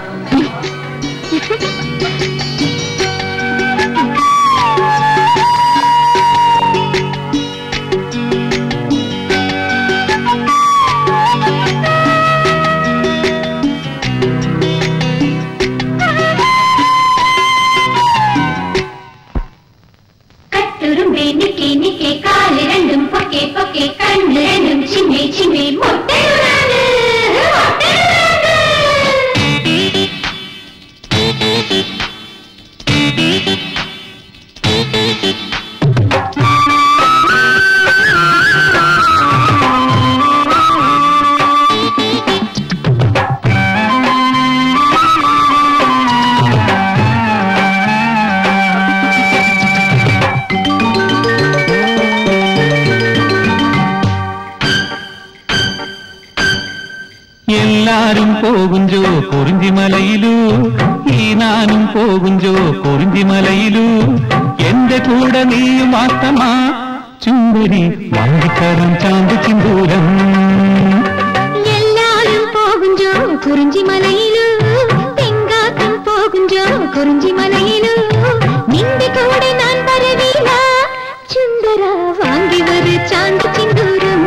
കട്ടുറുമ്പേ നിക്കെ നിക്കെ കാല് രണ്ടും പൊക്കെ പൊക്കെ കണ്ണ് രണ്ടും ചിമ്മി ചിമ്മി മുട്ടയുറാണ് മുട്ടയുറാണ് എല്ലാരും പോകുഞ്ചോ കുറിഞ്ചിമലയിലൂ ഈ നാനും പോകുഞ്ചോ കുറിഞ്ചിമലയിലൂ എന്റെ കൂടെ നീയും മാത്രമാ ചുമ്പരി വാങ്ങിക്കരം ചാന്ത് ചിന്തൂരം എല്ലാരും പോ குறிஞ்சி மலையிலு தெங்காத்தம் போகுஞ்சோ குறிஞ்சி மலையிலு நின்று கூட நான் வரவேலா சுந்தரா வாங்கி வரு சாந்தி சிந்தூரம்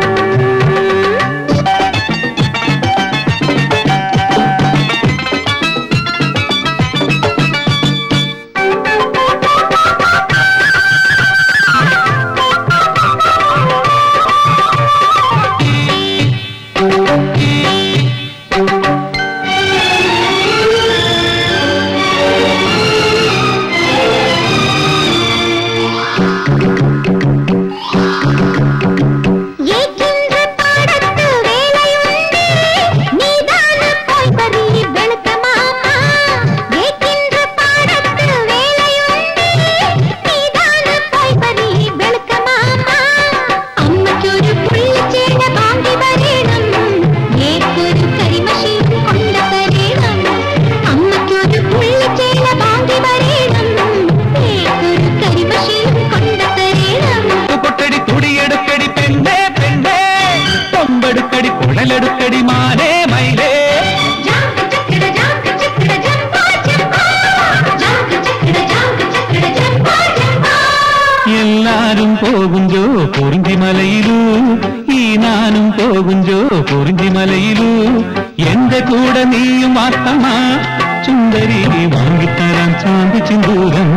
ஏக்கின்ற பாடத்து வேலையுண்டு நீதான போய் பறி வெளுத்த மாமா ஏக்கின்ற பாடத்து வேலையுண்டு நீதான போய் பறி வெளுத்த மாமா അമ്മയ്ക്കൊരു പുള്ളിച്ചേന വാങ്ങി വരേണം ഏക്കൊരു കരിമഷീൻ കൊണ്ട് തരേണം അമ്മയ്ക്കൊരു പുള്ളിച്ചേന വാങ്ങി വരേണം ഏക്കൊരു കരിമഷീൻ കൊണ്ട് തരേണം കൊട്ടടി തുടിയെടുക്കടി പെണ്ണേ പെണ്ണേ കൊമ്പെടുക്കടി കുഴലെടുക്കടി മാനേ മൈലേ ജാങ്ക ചക്കട ജാങ്ക ചക്കട ജംബാ ജംബാ ജാങ്ക ചക്കട ജാങ്ക ചക്കട ജംബാ ജംബാ എല്ലാരും പോകുഞ്ചോ കുറിഞ്ചിമലയിലൂ ഈ നാനും പോകുഞ്ചോ കുറിഞ്ചിമലയിലൂ എന്റെ കൂടെ നീയും വാർത്തമ്മ ചുന്ദരി വാങ്ങിത്തരാൻ ചാന്തി ചിന്തൂരം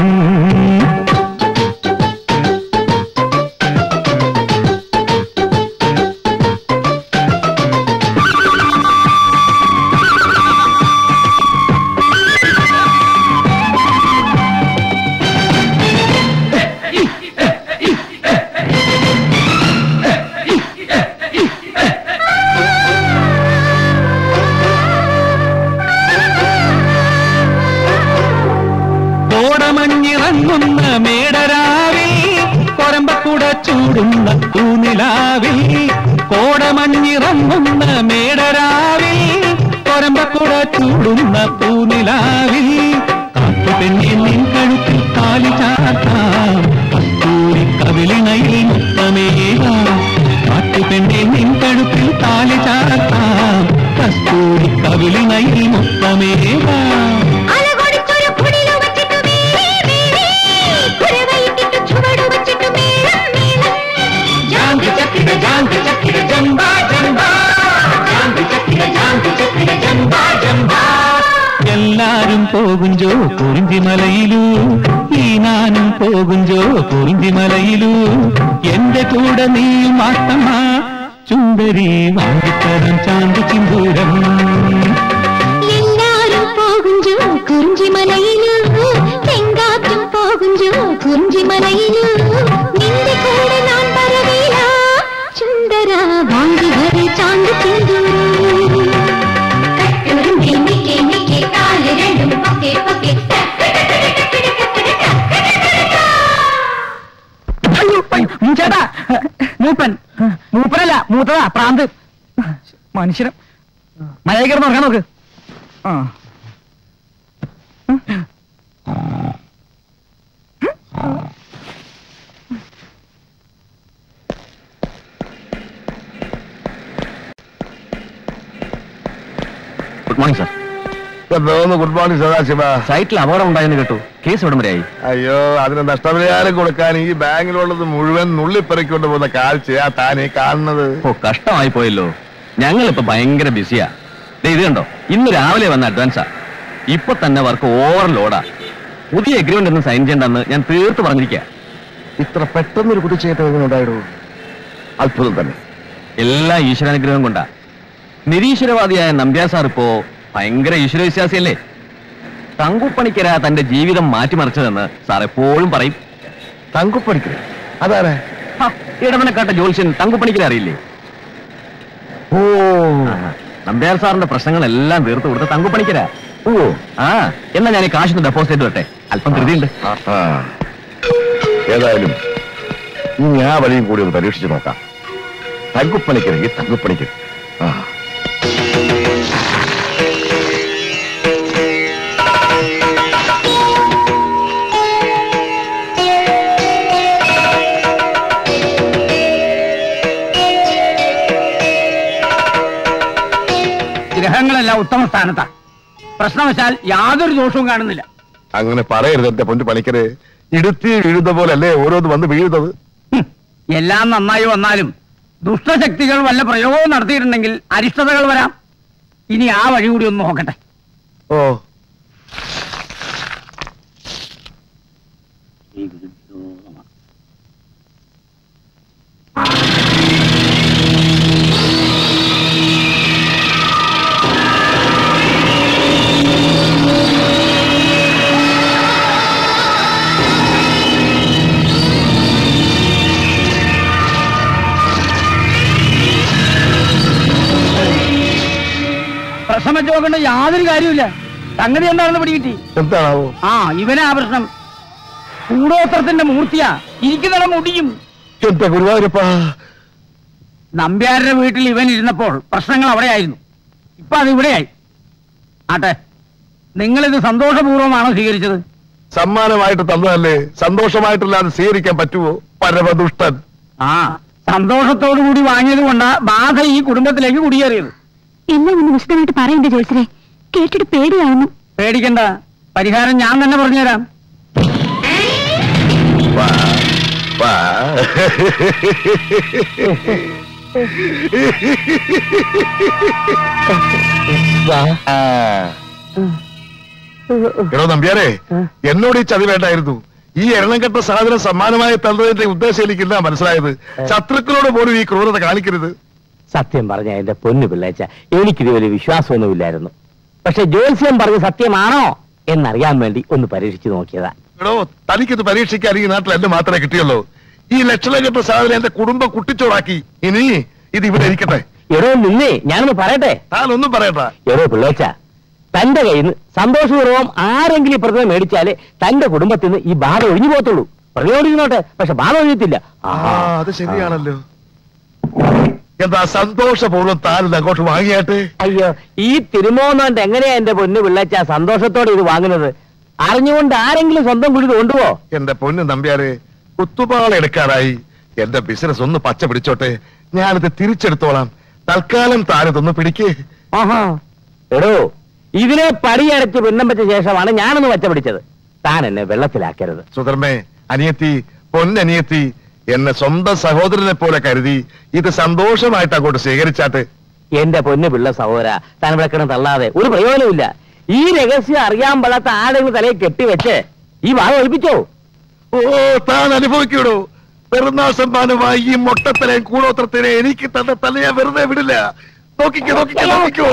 കോടമഞ്ഞിറങ്ങുന്ന മേടരാവിൽ കൊരമ്പക്കുട ചൂടുന്ന തൂനിലാവിൽ കോടമഞ്ഞിറങ്ങുന്ന മേടരാവിൽ കൊരമ്പക്കുട ചൂടുന്ന തൂനിലാവിൽ കാട്ടുപെണ്ണി നിൻ കഴുത്തിൽ താലി ചാത്താം കസ്തൂരി കവിളിണയിൽ മുത്തമേകാം കാട്ടുപെണ്ണി നിൻ കഴുത്തിൽ താലി ചാത്താം കസ്തൂരി കവിളിണയിൽ മുത്തമേകാം അലകൊടിച്ചൊരു കുടിലു വച്ചിട്ടു മേലേ മേലേ കുരവയിട്ടിട്ടു ചുവടു വച്ചിട്ടു മേളം മേളം ജാങ്ക് ചക്കിട ജാങ്ക് ചക്കിട ജംബാ ജംബാ ജാങ്ക് ചക്കിട ജാങ്ക് ചക്കിട ജംബാ ജംബാ എല്ലാരും പോകുഞ്ചോ കുറിഞ്ചിമലയിലൂ ഈ നാനും പോകുഞ്ചോ കുറിഞ്ചിമലയിലൂ എന്റെ കൂടെ നീയും മാത്തമ്മ ചുണ്ടരി വാങ്ങിത്തരം ചാന്തി ചിന്തൂരം എല്ലാരും പോകുഞ്ചു കുറിഞ്ചി മലയിലു തെങ്കാറ്റും പോകുഞ്ചു കുറിഞ്ചി മലയിലു നിന്റെ കൂടെ നാൻ വരവേല ചുണ്ടര വാങ്ങി വരെ ചാന്ത് ചിന്തൂരം മിക്കെ മിക്കെ കാല് രണ്ടും പൊക്കെ പൊക്കെ ചേട്ടാ മൂപ്പൻ മൂപ്പനല്ല മൂത്തതാ പ്രാന്ത് മനുഷ്യനും മഴ കിടന്ന് ഉറങ്ങാൻ നോക്ക് ആ ഗുഡ് മോർണിംഗ് സാർ എന്തോന്ന് ഗുഡ് മോർണിംഗ് സദാശിവ സൈറ്റിൽ അപകടം ഉണ്ടായെന്ന് കേട്ടു കേസ് എവിടം വരെയായി അയ്യോ അതിന് നഷ്ടപരിഹാരം കൊടുക്കാൻ ഈ ബാങ്കിലുള്ളത് മുഴുവൻ നുള്ളിപ്പെറിക്കൊണ്ട് പോകുന്ന കാഴ്ചയാ താനീ കാണുന്നത് ഓ കഷ്ടമായി പോയല്ലോ ഞങ്ങളിപ്പോ ഭയങ്കര ബിസിയാ ദേ ഇത് കണ്ടോ ഇന്ന് രാവിലെ വന്ന അഡ്വാൻസാ ഇപ്പൊ തന്നെ വർക്ക് ഓവർ ലോഡാ പുതിയ എഗ്രിമെന്റ് ഒന്നും സൈൻ ചെയ്യണ്ടെന്ന് ഞാൻ തീർത്ത് പറഞ്ഞിരിക്കുക ഇത്ര പെട്ടെന്നൊരു കുതിച്ചേറ്റം ഉണ്ടായിടൂ അത്ഭുതം തന്നെ എല്ലാം ഈശ്വരാനുഗ്രഹം കൊണ്ടാ നിരീശ്വരവാദിയായ നമ്പ്യാർ സാർ ഇപ്പോ ഭയങ്കര ഈശ്വരവിശ്വാസിയല്ലേ തങ്കുപ്പണിക്കര തന്റെ ജീവിതം മാറ്റിമറിച്ചതെന്ന് സാർ എപ്പോഴും പറയും തങ്കുപ്പടിക്കൽ അതാരാ ഹ, ഇടമനക്കാട്ട ജോത്സ്യൻ തങ്കുപ്പണിക്കര അറിയില്ലേ ഓ നമ്പ്യാർ സാറിന്റെ പ്രശ്നങ്ങളെല്ലാം തീർത്ത് കൊടുത്ത തങ്കുപ്പണിക്കര ഓ ആ എന്നാ ഞാൻ ഈ കാശൊന്ന് ഡെപ്പോസിറ്റ് ചെയ്ത് വരട്ടെ അല്പം ധൃതിയുണ്ട് ആ ഏതായാലും ഇനി ആ വഴിയും കൂടി ഒന്ന് പരീക്ഷിച്ച് നോക്കാം തങ്കുപ്പണിക്കരെങ്കിൽ തങ്കുപ്പണിക്കൽ ആ ഗ്രഹങ്ങൾ മക്കളെല്ലാം ഉത്തമ സ്ഥാനത്താ പ്രശ്നവശാൽ യാതൊരു ദോഷവും കാണുന്നില്ല അങ്ങനെ പറയരുത് എന്റെ പൊന്നു പണിക്കര് ഇടുത്തി വീഴുന്ന പോലെ അല്ലേ ഓരോന്ന് വന്ന് വീഴുന്നത് ഹും, എല്ലാം നന്നായി വന്നാലും ദുഷ്ടശക്തികൾ വല്ല പ്രയോഗവും നടത്തിയിട്ടുണ്ടെങ്കിൽ അരിഷ്ടതകൾ വരാം ഇനി ആ വഴി കൂടി ഒന്ന് നോക്കട്ടെ ഓ പ്രശ്നം വെച്ച് നോക്കേണ്ട യാതൊരു കാര്യമില്ല സംഗതി എന്താണെന്ന് പിടികിട്ടി എന്താണാവോ ആ ഇവനാ പ്രശ്നം കൂടോത്രത്തിന്റെ മൂർത്തിയാ ഇരിക്കുന്നിടം മുടിയും എന്റെ ഗുരുവായൂരപ്പാ നമ്പ്യാരുടെ വീട്ടിൽ ഇവൻ ഇരുന്നപ്പോൾ പ്രശ്നങ്ങൾ അവിടെയായിരുന്നു ഇപ്പൊ അത് ഇവിടെയായി ആട്ടെ നിങ്ങളിത് സന്തോഷപൂർവ്വമാണോ സ്വീകരിച്ചത് സമ്മാനമായിട്ട് തന്നതല്ലേ സന്തോഷമായിട്ടില്ലാതെ സ്വീകരിക്കാൻ പറ്റുമോ പരമദുഷ്ടൻ ആ സന്തോഷത്തോടു കൂടി വാങ്ങിയത് കൊണ്ടാ ബാധ ഈ കുടുംബത്തിലേക്ക് കുടിയേറിയത് എല്ലാം ഒന്ന് വിശദമായിട്ട് പറയണ്ടേ ജോത്സരെ കേട്ടിട്ട് പേടിയാവുന്നു പേടിക്കണ്ട പരിഹാരം ഞാൻ തന്നെ പറഞ്ഞുതരാം വാ, വാ. ആ. എടോ നമ്പ്യാരെ എന്നോട് ഈ ചതി വേണ്ടായിരുന്നു ഈ എണ്ണം കെട്ട സാധനം സമ്മാനമായി തന്നതിന്റെ ഉദ്ദേശം എനിക്കില്ല മനസ്സിലായത് ശത്രുക്കളോട് പോലും ഈ ക്രൂരത കാണിക്കരുത് സത്യം പറഞ്ഞ എന്റെ പൊന്നു പിള്ളേച്ച എനിക്കിത് വലിയ വിശ്വാസമൊന്നുമില്ലായിരുന്നു പക്ഷെ ജ്യോത്സ്യം പറഞ്ഞ സത്യമാണോ എന്നറിയാൻ വേണ്ടി ഒന്ന് പരീക്ഷിച്ചു നോക്കിയതാ എടോ തനിക്കിത് പരീക്ഷിക്കാൻ ഈ നാട്ടിൽ എന്നെ മാത്രമേ കിട്ടിയുള്ളൂ ഈ ലക്ഷണം കെട്ട സാധനം എന്റെ കുടുംബം കുട്ടിച്ചോറാക്കി ഇനി ഇത് ഇവിടെ ഇരിക്കട്ടെ എടോ നിന്നേ ഞാനൊന്ന് പറയട്ടെ താനൊന്നും പറയണ്ട എടോ പിള്ളേച്ച തന്റെ കയ്യിൽ നിന്ന് സന്തോഷപൂർവ്വം ആരെങ്കിലും ഈ പ്രതിമ മേടിച്ചാലേ തന്റെ കുടുംബത്തിൽ നിന്ന് ഈ ബാധ ഒഴിഞ്ഞു പോകത്തുള്ളൂ പ്രതിമ പക്ഷെ ബാധ ഒഴിയത്തില്ല ആ അത് ശരിയാണല്ലോ എന്താ സന്തോഷപൂർവ്വം താനിത് അങ്ങോട്ട് വാങ്ങിയാട്ടെ അയ്യോ ഈ തിരുമോന്നോണ്ട് എങ്ങനെയാ എന്റെ പൊന്നു പിള്ളേച്ച സന്തോഷത്തോടെ ഇത് വാങ്ങുന്നത് അറിഞ്ഞുകൊണ്ട് ആരെങ്കിലും സ്വന്തം കുഴി കൊണ്ടുപോ എന്റെ പൊന്ന് നമ്പ്യാരെ കുത്തുപാള എടുക്കാറായി എന്റെ ബിസിനസ് ഒന്ന് പച്ച പിടിച്ചോട്ടെ ഞാനിത് തിരിച്ചെടുത്തോളാം തൽക്കാലം താനിതൊന്ന് പിടിക്കേ ആഹാ എടോ ഇതിനെ പടിയടച്ച് പിന്നം വെച്ച ശേഷമാണ് ഞാനൊന്ന് വച്ച പിടിച്ചത് താൻ എന്നെ വെള്ളത്തിലാക്കരുത് സുധർമ്മേ അനിയത്തി പൊന്നനിയത്തി എന്നെ സ്വന്തം സഹോദരനെ പോലെ കരുതി ഇത് സന്തോഷമായിട്ട് അങ്ങോട്ട് സ്വീകരിച്ചാട്ടെ എന്റെ പൊന്നു പിള്ള സഹോദര താൻ വിളക്കണം തള്ളാതെ ഒരു പ്രയോജനമില്ല ഈ രഹസ്യം അറിയാൻ പാടാത്ത ആരെങ്കിലും തലയിൽ കെട്ടിവെച്ച് ഈ ഭാഗം ഒളിപ്പിച്ചോ ഓ താൻ അനുഭവിക്കൂടോ പെരുന്നാൾ സമ്മാനമായി ഈ മൊട്ടത്തലയും കൂടോത്രത്തിനെ എനിക്ക് തന്റെ തല ഞാൻ വെറുതെ വിടില്ല നോക്കിക്കോ നോക്കിക്കോ നോക്കിക്കോ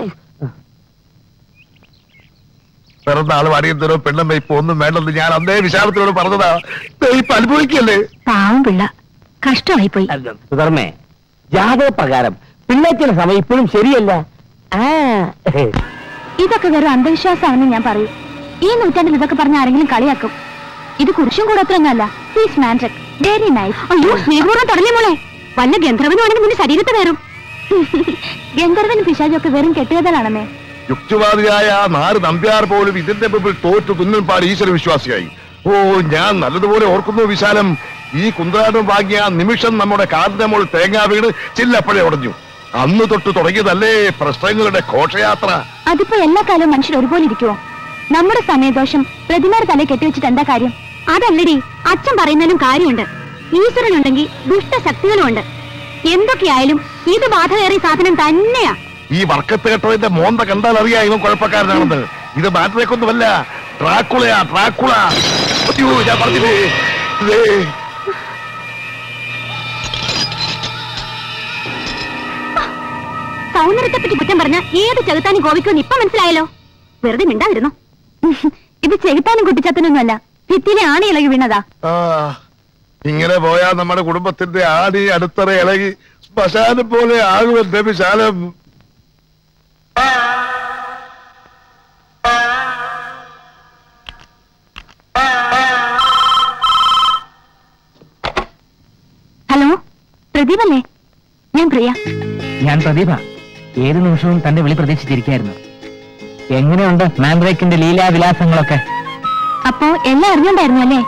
പിറന്നാളും അടിയന്തരവും പെണ്ണമ്മ ഇപ്പൊ ഒന്നും വേണ്ടെന്ന് ഞാൻ അന്നേ വിശാലത്തിനോട് പറഞ്ഞതാ ദേ ഇപ്പൊ അനുഭവിക്കല്ലേ പാവം പിള്ള കഷ്ടമായി പോയി സുധർമ്മേ ജാതക പ്രകാരം പിള്ളേച്ചിന്റെ സമയം ഇപ്പോഴും ശരിയല്ല ആ ഇതൊക്കെ വെറും അന്ധവിശ്വാസമാണെന്ന് ഞാൻ പറയും ഈ നൂറ്റാണ്ടിൽ ഇതൊക്കെ പറഞ്ഞ ആരെങ്കിലും കളിയാക്കും ഇത് കുരിശും കൂടൊത്രൊന്നുമല്ല പ്ലീസ് മാൻഡ്രക് വെരി നൈസ് അയ്യോ സ്നേഹപൂർവ്വം തുടങ്ങി മോളെ വല്ല ഗന്ധർവനുമാണെങ്കിൽ നിന്റെ ശരീരത്തെ കയറും ഗന്ധർവൻ പിശാചൊക്കെ വെറും കെട്ടുകഥകളാണെന്നേ യുക്തിവാദിയായ ആ നാല് നമ്പ്യാർ പോലും ഇതിന്റെ മുമ്പിൽ തോറ്റു തുന്നൽപ്പാട് ഈശ്വര വിശ്വാസിയായി ഓ ഞാൻ നല്ലതുപോലെ ഓർക്കുന്നു വിശാലം ഈ കുന്താടം വാങ്ങിയ ആ നിമിഷം നമ്മുടെ കാറിന്റെ മുകളിൽ തേങ്ങാ വീണ് ചില്ലപ്പഴേ ഉടഞ്ഞു അന്ന് തൊട്ട് തുടങ്ങിയതല്ലേ പ്രശ്നങ്ങളുടെ ഘോഷയാത്ര അതിപ്പോ എല്ലാ കാലവും മനുഷ്യർ ഒരുപോലെ ഇരിക്കുവോ നമ്മുടെ സമയദോഷം പ്രതിമയുടെ തലയിൽ കെട്ടിവെച്ചിട്ട് എന്താ കാര്യം അതല്ലടി അച്ഛൻ പറയുന്നതിനും കാര്യമുണ്ട് ഈശ്വരനുണ്ടെങ്കിൽ ദുഷ്ടശക്തികളും ഉണ്ട് എന്തൊക്കെയായാലും ഇത് ബാധകേറിയ സാധനം തന്നെയാ ഈ വർക്കത്ത് കെട്ടതിന്റെ മോന്ത കണ്ടാൽ അറിയാം ഇവൻ കുഴപ്പക്കാരനാണെന്ന് ഇത് മാറ്റിലേക്കൊന്നുമല്ല ട്രാക്കുളയാ ട്രാക്കുള അയ്യോ, ഞാൻ പറഞ്ഞില്ലേ ദേ, സൗന്ദര്യത്തെ പറ്റി കുറ്റം പറഞ്ഞ ഏത് ചെകുത്താനും കോപിക്കുമെന്ന് ഇപ്പൊ മനസ്സിലായല്ലോ വെറുതെ മിണ്ടാതിരുന്നു ഇത് ചെകുത്താനും കുട്ടിച്ചത്തനൊന്നുമല്ല ഭിത്തിയിലെ ആണി ഇളകി വീണതാ ആ ഇങ്ങനെ പോയാൽ നമ്മുടെ കുടുംബത്തിന്റെ ആടി അടുത്തറ ഇളകി ശ്മശാനം പോലെ ആകുമെന്റെ വിശാലം ഹലോ പ്രദീപല്ലേ ഞാൻ പ്രിയ ഞാൻ പ്രദീപ ഏത് നിമിഷവും തന്റെ വിളി പ്രതീക്ഷിച്ചിരിക്കായിരുന്നു എങ്ങനെയുണ്ട് മാൻഡ്രേക്കിന്റെ ലീലാവിലാസങ്ങളൊക്കെ അപ്പോ എല്ലാം അറിഞ്ഞോണ്ടായിരുന്നു അല്ലേ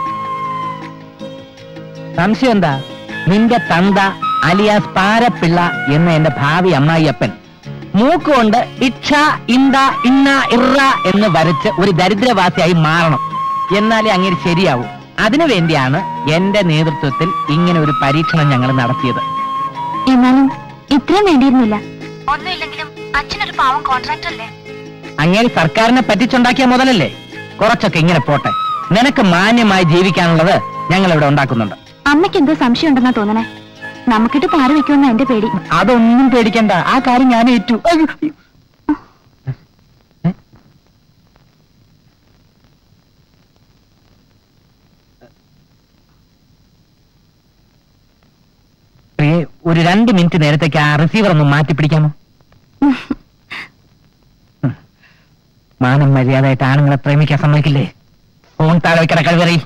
സംശയം എന്താ നിന്റെ തന്ത അലിയാസ് പാരപ്പിള്ള എന്ന എന്റെ ഭാവി അമ്മായിയപ്പൻ മൂക്കുകൊണ്ട് ഇക്ഷ ഇന്ത ഇന്ന ഇറ എന്ന് വരച്ച് ഒരു ദരിദ്രവാസിയായി മാറണം എന്നാലേ അങ്ങനെ ശരിയാവൂ അതിനു വേണ്ടിയാണ് എന്റെ നേതൃത്വത്തിൽ ഇങ്ങനെ ഒരു പരീക്ഷണം ഞങ്ങൾ നടത്തിയത് എന്നാലും ഇത്രയും വേണ്ടിയിരുന്നില്ല ഒന്നുമില്ലെങ്കിലും അച്ഛനൊരു പാവം കോൺട്രാക്ടർ അല്ലേ അങ്ങനെ സർക്കാരിനെ പറ്റിച്ചുണ്ടാക്കിയ മുതലല്ലേ കുറച്ചൊക്കെ ഇങ്ങനെ പോട്ടെ നിനക്ക് മാന്യമായി ജീവിക്കാനുള്ളത് ഞങ്ങൾ ഇവിടെ ഉണ്ടാക്കുന്നുണ്ട് അമ്മയ്ക്ക് എന്തോ സംശയം ഉണ്ടെന്നാ തോന്നണേ നമുക്കിട്ട് പാര വെക്കുമെന്ന എന്റെ പേടി അതൊന്നും പേടിക്കണ്ട ആ കാര്യം ഞാൻ ഏറ്റു അയ്യോ. പ്രിയേ, ഒരു രണ്ട് മിനിറ്റ് നേരത്തേക്ക് ആ റിസീവർ ഒന്ന് മാറ്റി പിടിക്കാമോ മാനം മര്യാദയായിട്ട് ആണുങ്ങളെ പ്രേമിക്കാൻ സമ്മതിക്കില്ലേ ഫോൺ താഴെ വെക്കണ കഴിവറി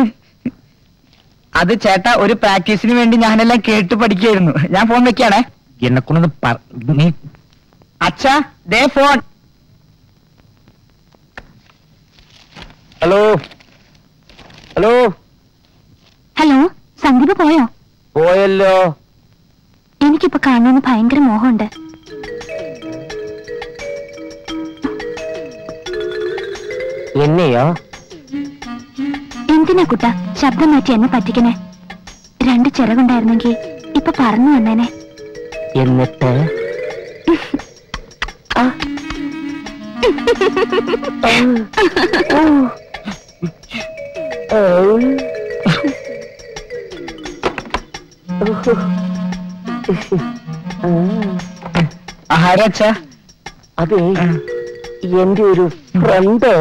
അത് ചേട്ടാ ഒരു പ്രാക്ടീസിന് വേണ്ടി ഞാനെല്ലാം കേട്ട് പഠിക്കായിരുന്നു ഞാൻ ഫോൺ വെക്കാണേ എന്നെ കൊണ്ടത് നീ അച്ഛാ ദേ phone hello hello hello Sandeep പോയോ പോയല്ലോ എനിക്കിപ്പോ കാണുമെന്ന് ഭയങ്കര മോഹമുണ്ട് എന്നെയോ എന്തിനാ കുട്ട ശബ്ദം മാറ്റി എന്നെ പറ്റിക്കണേ രണ്ട് ചിറകുണ്ടായിരുന്നെങ്കിൽ ഇപ്പൊ പറന്നു വന്നേനെ എന്നിട്ട് ആരാച്ച അതെ എന്റെ ഒരു ഫ്രണ്ട്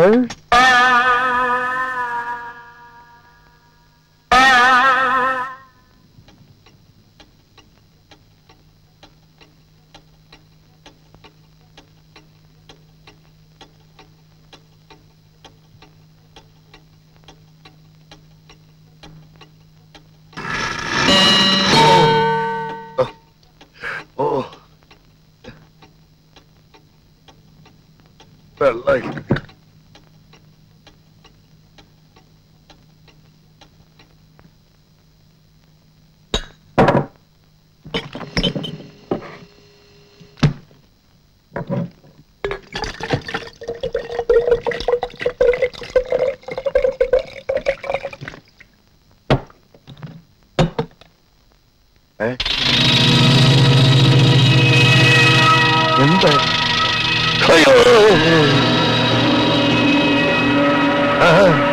ഓ വെള്ളം ഏ എന്താ അയ്യോ ആ.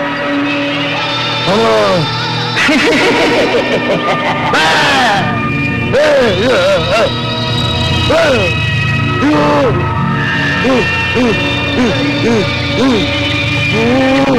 ആ. ആ. ഏ, ഏ, ഏ. ഏ. അയ്യോ. ഉ, ഉ, ഉ, ഉ, ഉ. ഉ.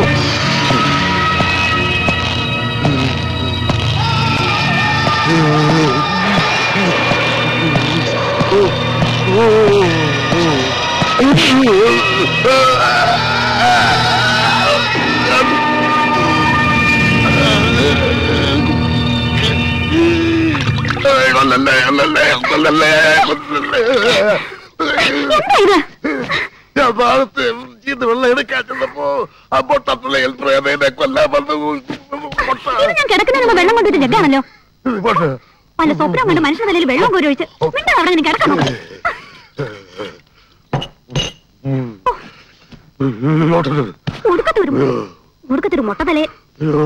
കൊല്ലല്ലേ കൊല്ലല്ലേ കൊല്ലല്ലേ കൊല്ലല്ലേ ഞാൻ താഴത്തെ ചീത്ത വെള്ളം എടുക്കാൻ ചെന്നപ്പോ ആ പൊട്ടത്തിലയിൽ പ്രേതേനെ കൊല്ലാൻ വന്നു പൊട്ട ഞാൻ കിടക്കുന്നതിന് മുമ്പ് വെള്ളം കൊണ്ടിട്ട് ജഗ്ഗാണല്ലോ പൊട്ട വല്ല സ്വപ്നം കണ്ട് മനുഷ്യന്റെ തലയിൽ വെള്ളം കോരി ഒഴിച്ച് പിന്നെ അവിടെ നിന്ന് കിടക്കാൻ നോക്ക്. ഇങ്ങോട്ട് ഒടുക്കത്തൊരു ഒടുക്കത്തൊരു മുട്ട തലേ അയ്യോ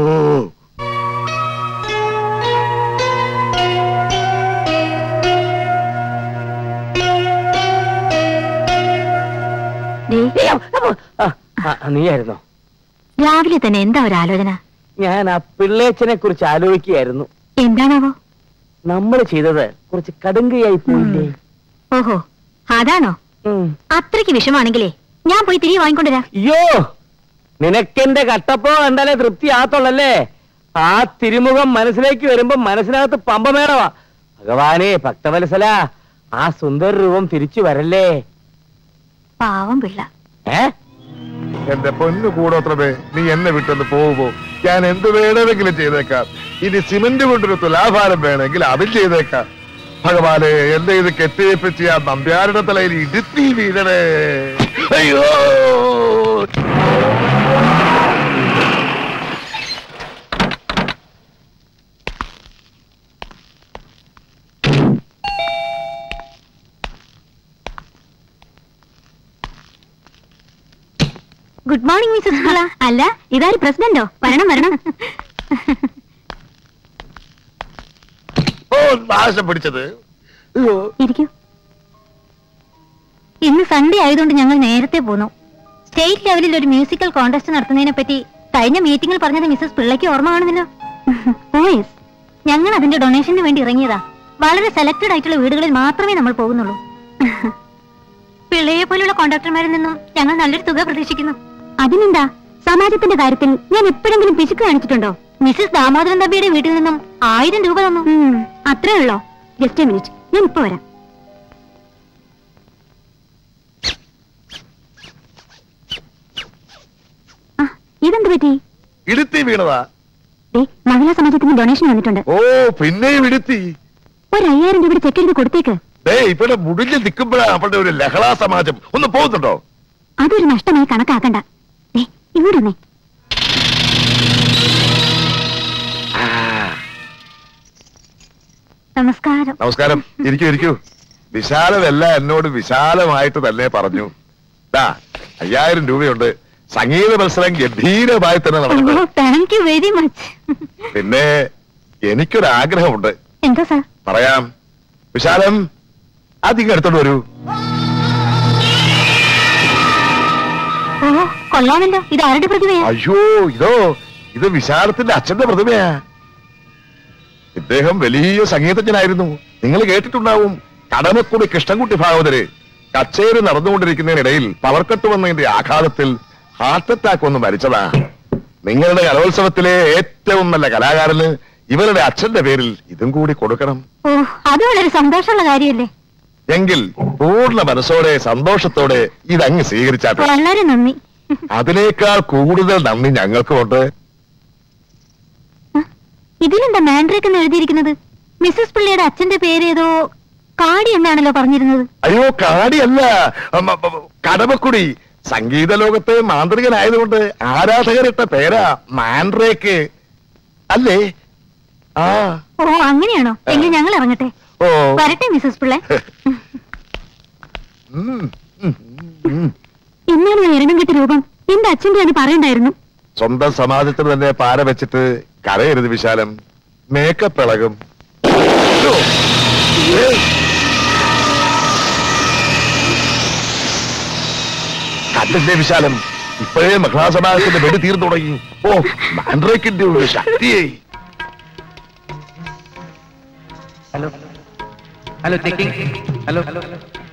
നീയായിരുന്നോ രാവിലെ തന്നെ എന്താ ഒരു ആലോചന ഞാൻ ആ പിള്ളേച്ചനെ കുറിച്ച് ആലോചിക്കുകയായിരുന്നു എന്താണാവോ നമ്മൾ ചെയ്തത് കുറച്ച് കടുങ്കയായി പോയില്ലേ ഓഹോ അതാണോ ഉം. അത്രയ്ക്ക് വിഷമാണെങ്കിലേ ഞാൻ പോയി തിരികെ വാങ്ങിക്കൊണ്ടുവരാം അയ്യോ നിനക്കെന്റെ കട്ടപ്പോ കണ്ടാലേ തൃപ്തി ആത്തോളല്ലേ ആ തിരുമുഖം മനസ്സിലേക്ക് വരുമ്പോ മനസ്സിനകത്ത് പമ്പമേടവാ ഭഗവാനെ ഭക്തവത്സല ആ സുന്ദര രൂപം തിരിച്ചു വരല്ലേ പാവം പിള്ള ഏ എന്റെ പൊന്നു കൂടോത്രമേ നീ എന്നെ വിട്ടൊന്ന് പോകുമോ ഞാൻ എന്ത് വേണമെങ്കിലും ചെയ്തേക്കാം ഇനി സിമന്റ് കൊണ്ടൊരു തുലാഭാരം വേണമെങ്കിൽ അതും ചെയ്തേക്കാം ഭഗവാനെ എന്റെ ഇത് കെട്ടിയേപ്പിച്ച് ആ നമ്പ്യാരുടെ തലയിൽ ഇടുത്തി വീഴണേ അയ്യോ ഗുഡ് മോർണിംഗ് മിസ്സസ് പിള്ള അല്ല ഇതാര് പ്രസിഡന്റോ വരണം വരണം ഓ നാശം പിടിച്ചത് ഇരിക്കൂ ഇന്ന് സൺഡേ ആയതുകൊണ്ട് ഞങ്ങൾ നേരത്തെ പോന്നു സ്റ്റേറ്റ് ലെവലിൽ ഒരു മ്യൂസിക്കൽ കോൺടെസ്റ്റ് നടത്തുന്നതിനെ പറ്റി കഴിഞ്ഞ മീറ്റിംഗിൽ പറഞ്ഞത് മിസ്സസ് പിള്ളയ്ക്ക് ഓർമ്മ കാണുന്നില്ല ഓ യെസ് ഞങ്ങൾ അതിന്റെ ഡൊണേഷന് വേണ്ടി ഇറങ്ങിയതാ വളരെ സെലക്ടഡ് ആയിട്ടുള്ള വീടുകളിൽ മാത്രമേ നമ്മൾ പോകുന്നുള്ളൂ പിള്ളയെ പോലുള്ള കോൺട്രാക്ടർമാരിൽ നിന്നും ഞങ്ങൾ നല്ലൊരു തുക പ്രതീക്ഷിക്കുന്നു അതിനെന്താ സമാജത്തിന്റെ കാര്യത്തിൽ ഞാൻ എപ്പോഴെങ്കിലും പിശുക്ക് കാണിച്ചിട്ടുണ്ടോ മിസ്സസ് ദാമോദരൻ തമ്പിയുടെ വീട്ടിൽ നിന്നും ആയിരം രൂപ തന്നു അത്രേ ഉള്ളോ ജസ്റ്റ് മിനിറ്റ് ഞാൻ ഇപ്പൊ വരാം ആ, ഇതെന്ത് പറ്റി ഇടുത്തി വീണതാ ദേ, മഹിളാ സമാജത്തിന് ഡൊണേഷൻ വന്നിട്ടുണ്ട് ഓ പിന്നെയും ഇടുത്തി ഒരു അയ്യായിരം രൂപയുടെ ചെക്ക് എഴുതി കൊടുത്തേക്ക് ദേ ഇവിടെ മുടിഞ്ഞ് നിൽക്കുമ്പോഴാ അവളുടെ ഒരു ലഹളാ സമാജം ഒന്ന് പോകുന്നുണ്ടോ അതൊരു നഷ്ടമായി കണക്കാക്കണ്ട ദേ, ഇവിടെ വന്നേ നമസ്കാരം നമസ്കാരം ഇരിക്കൂ ഇരിക്കൂ വിശാലമല്ല എന്നോട് വിശാലമായിട്ട് തന്നെ പറഞ്ഞു ദാ അയ്യായിരം രൂപയുണ്ട് സംഗീത മത്സരം ഗംഭീരമായി തന്നെ നടക്കട്ടെ താങ്ക് യു വെരി മച്ച് പിന്നെ എനിക്കൊരാഗ്രഹമുണ്ട് എന്താ സാർ പറയാം വിശാലം അധികം എടുത്തോണ്ട് വരൂ ഓ കൊള്ളാമല്ലോ ഇത് ആരുടെ പ്രതിഭയാ അയ്യോ ഇതോ ഇത് വിശാലത്തിന്റെ അച്ഛന്റെ പ്രതിമയാ ഇദ്ദേഹം വലിയ സംഗീതജ്ഞനായിരുന്നു നിങ്ങൾ കേട്ടിട്ടുണ്ടാവും കടമക്കുടി കൃഷ്ണൻകുട്ടി ഭാഗവതര് കച്ചേരി നടന്നുകൊണ്ടിരിക്കുന്നതിനിടയിൽ പവർക്കട്ട് വന്നതിന്റെ ആഘാതത്തിൽ ഹാർട്ട് അറ്റാക്ക് വന്ന് മരിച്ചതാ നിങ്ങളുടെ കലോത്സവത്തിലെ ഏറ്റവും നല്ല കലാകാരന് ഇവരുടെ അച്ഛന്റെ പേരിൽ ഇതും കൂടി കൊടുക്കണം ഓ അത് വളരെ സന്തോഷമുള്ള കാര്യമല്ലേ എങ്കിൽ പൂർണ്ണ മനസ്സോടെ സന്തോഷത്തോടെ ഇതങ്ങ് സ്വീകരിച്ചാട്ടെ വളരെ നന്ദി അതിനേക്കാൾ കൂടുതൽ നന്ദി ഞങ്ങൾക്കുമുണ്ട് ഇതിലെന്താ മാൻഡ്രേക്ക് എന്ന് എഴുതിയിരിക്കുന്നത് മിസ്സസ് പിള്ളയുടെ അച്ഛന്റെ പേര് ഏതോ കാടി എന്നാണല്ലോ പറഞ്ഞിരുന്നത് അയ്യോ കാടിയല്ല അമ്മ, അമ്മ, കടമക്കുടി സംഗീത ലോകത്തെ മാന്ത്രികനായതുകൊണ്ട് ആരാധകരിട്ട പേരാ മാൻഡ്രേക്ക് അല്ലേ ആ ഓ അങ്ങനെയാണോ എങ്കിൽ ഞങ്ങൾ ഇറങ്ങട്ടെ ഓ വരട്ടെ മിസ്സസ് പിള്ളെ ഉം, ഉം, ഉം. എന്നാണ് ആ എരണം കെട്ട രൂപം എന്റെ അച്ഛന്റെ ആണ് പറയണ്ടായിരുന്നു സ്വന്തം സമാജത്തിന് തന്നെ പാര വെച്ചിട്ട് കരയരുത് വിശാലം മേക്കപ്പ് ഇളകും അയ്യോ. ഏയ്. കണ്ടില്ലേ വിശാലം ഇപ്പോഴേ മഹിളാസമാജത്തിന്റെ വെടി തീർന്നു തുടങ്ങി ഓ മാൻഡ്രേക്കിന്റെ ഒരു ശക്തിയെ hello hello checking hello hello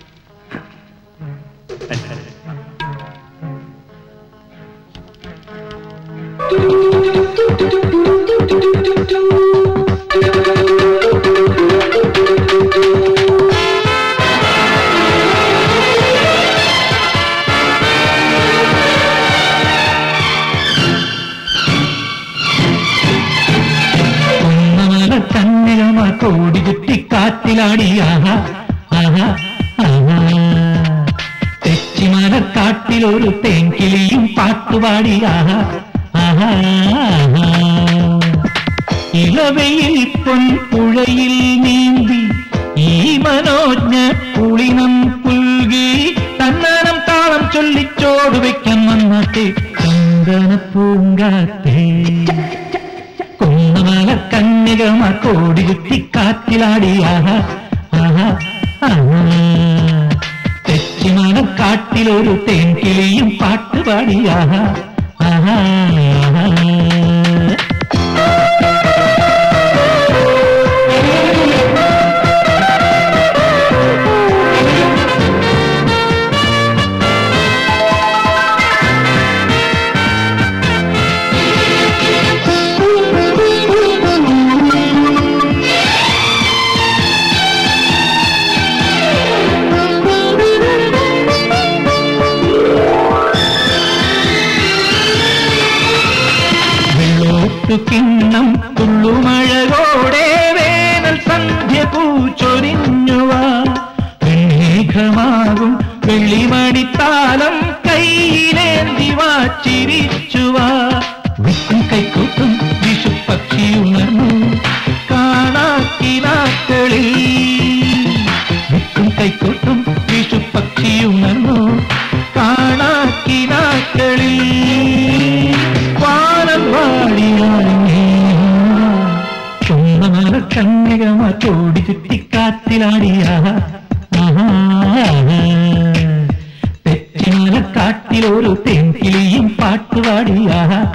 ഒന്നമല കന്യകമാ കോടി ചുറ്റി കാറ്റിലാടി ആഹാ ആഹാ ആഹാ തെച്ചിമല കാട്ടിലൊരു തേൻകിളിയും പാട്ടുപാടി ആഹാ ആഹാ ആഹാ ഇളവയിൽ പൊൻപുഴയിൽ നീന്തി ഈ മനോജ്ഞ പുളിനം പുൽകി തന്നാനം താളം ചൊല്ലിച്ചോട് വെക്കാൻ വന്നാട്ടെ ചന്ദന പൂങ്കാത്തേ കുന്നമല കന്യകമാർ കോടി കുത്തി കാറ്റിലാടി ആഹാ ആഹാ ആഹാ തെച്ചിമല കാട്ടിലൊരു തേൻകിളിയും പാട്ടുപാടി ആഹാ ആഹാ ആഹാ വെള്ളോട്ടു കിണ്ണം തുള്ളുമഴകോടെ വേനൽ സന്ധ്യ പൂച്ചൊരിഞ്ഞുവാ വെണ്ണേഘമാകും വെള്ളിമണിത്താലം കയ്യിലേന്തി വാച്ചിരിച്ചുവാ വിത്തും കൈക്കൂട്ടും വിഷുപ്പക്ഷി ഉണർന്നു കാണാക്കിനാക്കളിൽ വിത്തും കൈക്കൂട്ടും വിഷുപ്പക്ഷി ഉണർന്നു കാണാക്കിനാക്കളിൽ കന്യകമാർ കോടി ചുറ്റിക്കാറ്റിലാടിയ തെച്ചിമലക്കാട്ടിലൊരു തെങ്കിളിയും പാട്ടുപാടിയ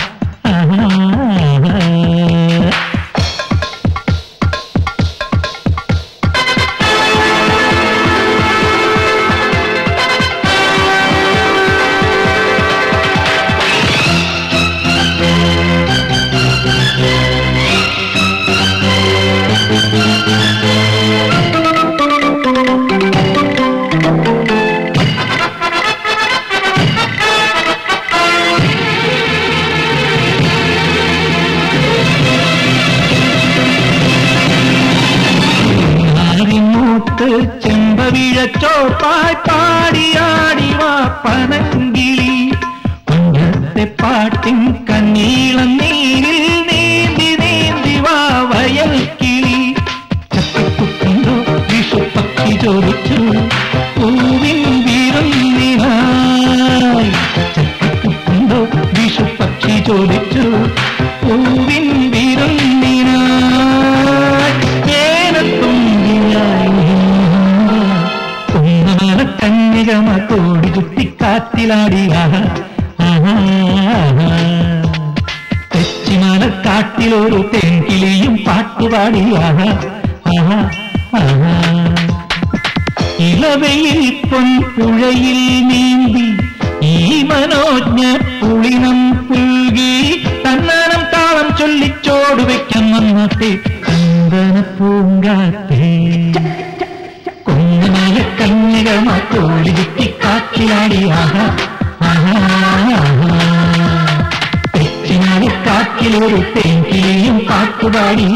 ആരിമൂത്ത് ചെമ്പവിഴച്ചോപ്പായി പാടിയാടി വാപ്പനങ്കിളി കുഞ്ഞത്തെ പാട്ടിൻ കണ്ണീളം നീരിൽ നീന്തി നീന്തി വാ വയൽ കിളി ചക്കക്കുണ്ടോ വിഷുപ്പക്കി ചോദിച്ചു പൂവിൻ വിരുന്നിനായി ചക്കക്കുണ്ടോ വിഷുപ്പക്ഷി ചോദിച്ചു പൂവിൻ വിരുന്നിനായി ഏനത്തുമ്പിയായി കുന്നമല കന്യകമ കോടി കുത്തിക്കാറ്റിലാടിയ തെച്ചിമലക്കാട്ടിലൊരു തെങ്കിളിയും പാട്ടുപാടിയ ഇളവയിൽ പൊൻപുഴയിൽ നീന്തി ഈ മനോജ്ഞ പുളിനം പുൽകി തന്നാനം താളം ചൊല്ലിച്ചോട് വെക്കാൻ വന്നത്തെ ചന്ദന പൂങ്കാറ്റേ കുഞ്ഞനായ കന്യകമ കോഴി ചുറ്റിക്കാറ്റിലാടിയ തെച്ചിനാളി കാറ്റിലൊരു തെങ്കിളിയും പാട്ടുപാടിയ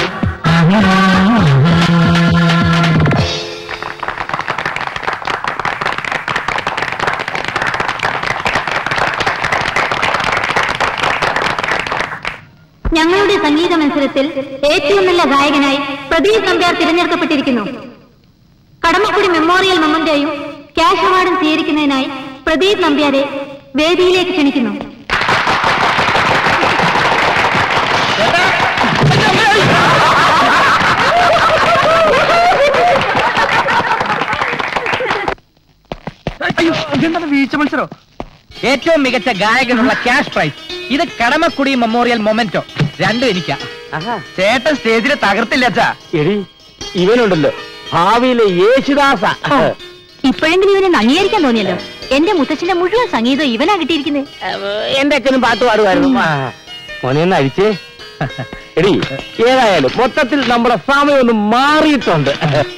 ഞങ്ങളുടെ സംഗീത മത്സരത്തിൽ ഏറ്റവും നല്ല ഗായകനായി പ്രദീപ് നമ്പ്യാർ തിരഞ്ഞെടുക്കപ്പെട്ടിരിക്കുന്നു കടമക്കുടി മെമ്മോറിയൽ മെമ്മന്റെയും ക്യാഷ് അവാർഡും സ്വീകരിക്കുന്നതിനായി പ്രദീപ് നമ്പ്യാരെ വേദിയിലേക്ക് ക്ഷണിക്കുന്നു അയ്യോ ഇതെന്താണ് വീഴ്ച മത്സരോ ഏറ്റവും മികച്ച ഗായകനുള്ള ക്യാഷ് പ്രൈസ് ഇത് കടമക്കുടി മെമ്മോറിയൽ മൊമെന്റോ രണ്ടും എനിക്കാ ചേട്ടൻ സ്റ്റേജിൽ തകർത്തില്ല അച്ഛാ എടി ഇവനുണ്ടല്ലോ ഭാവിയിലെ യേശുദാസ ഇപ്പോഴെങ്കിലും ഇവനെ അംഗീകരിക്കാൻ തോന്നിയല്ലോ എന്റെ മുത്തച്ഛന്റെ മുഴുവൻ സംഗീതം ഇവനാ കിട്ടിയിരിക്കുന്നത് എന്റെ അച്ഛനും പാട്ട് പാടുമായിരുന്നു മോനെ ഒന്ന് അഴിച്ചേ എടി ഏതായാലും മൊത്തത്തിൽ നമ്മുടെ സമയം ഒന്ന് മാറിയിട്ടുണ്ട്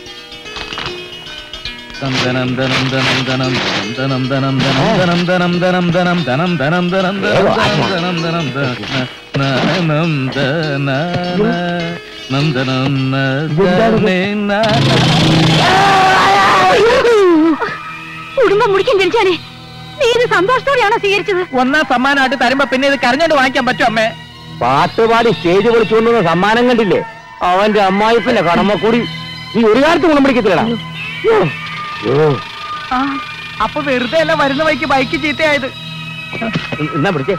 കുടുംബം മുടിക്കും കഴിച്ചാനെ നീ ഇത് സന്തോഷത്തോടെയാണോ സ്വീകരിച്ചത് ഒന്നാം സമ്മാനമായിട്ട് തരുമ്പോ പിന്നെ ഇത് കരഞ്ഞോണ്ട് വാങ്ങിക്കാൻ പറ്റും അമ്മേ പാട്ടുപാടി സ്റ്റേജ് പൊളിച്ചുകൊണ്ടുവന്ന സമ്മാനം കണ്ടില്ലേ അവന്റെ അമ്മായിപ്പന്റെ കടമക്കൂടി നീ ഒരു കാലത്ത് ഗുണം പിടിക്കത്തില്ലടാ അപ്പൊ വെറുതെ അല്ല വരുന്ന വഴിക്ക് ബൈക്ക് ചീത്തയായത് എന്നാ പിടിച്ചേ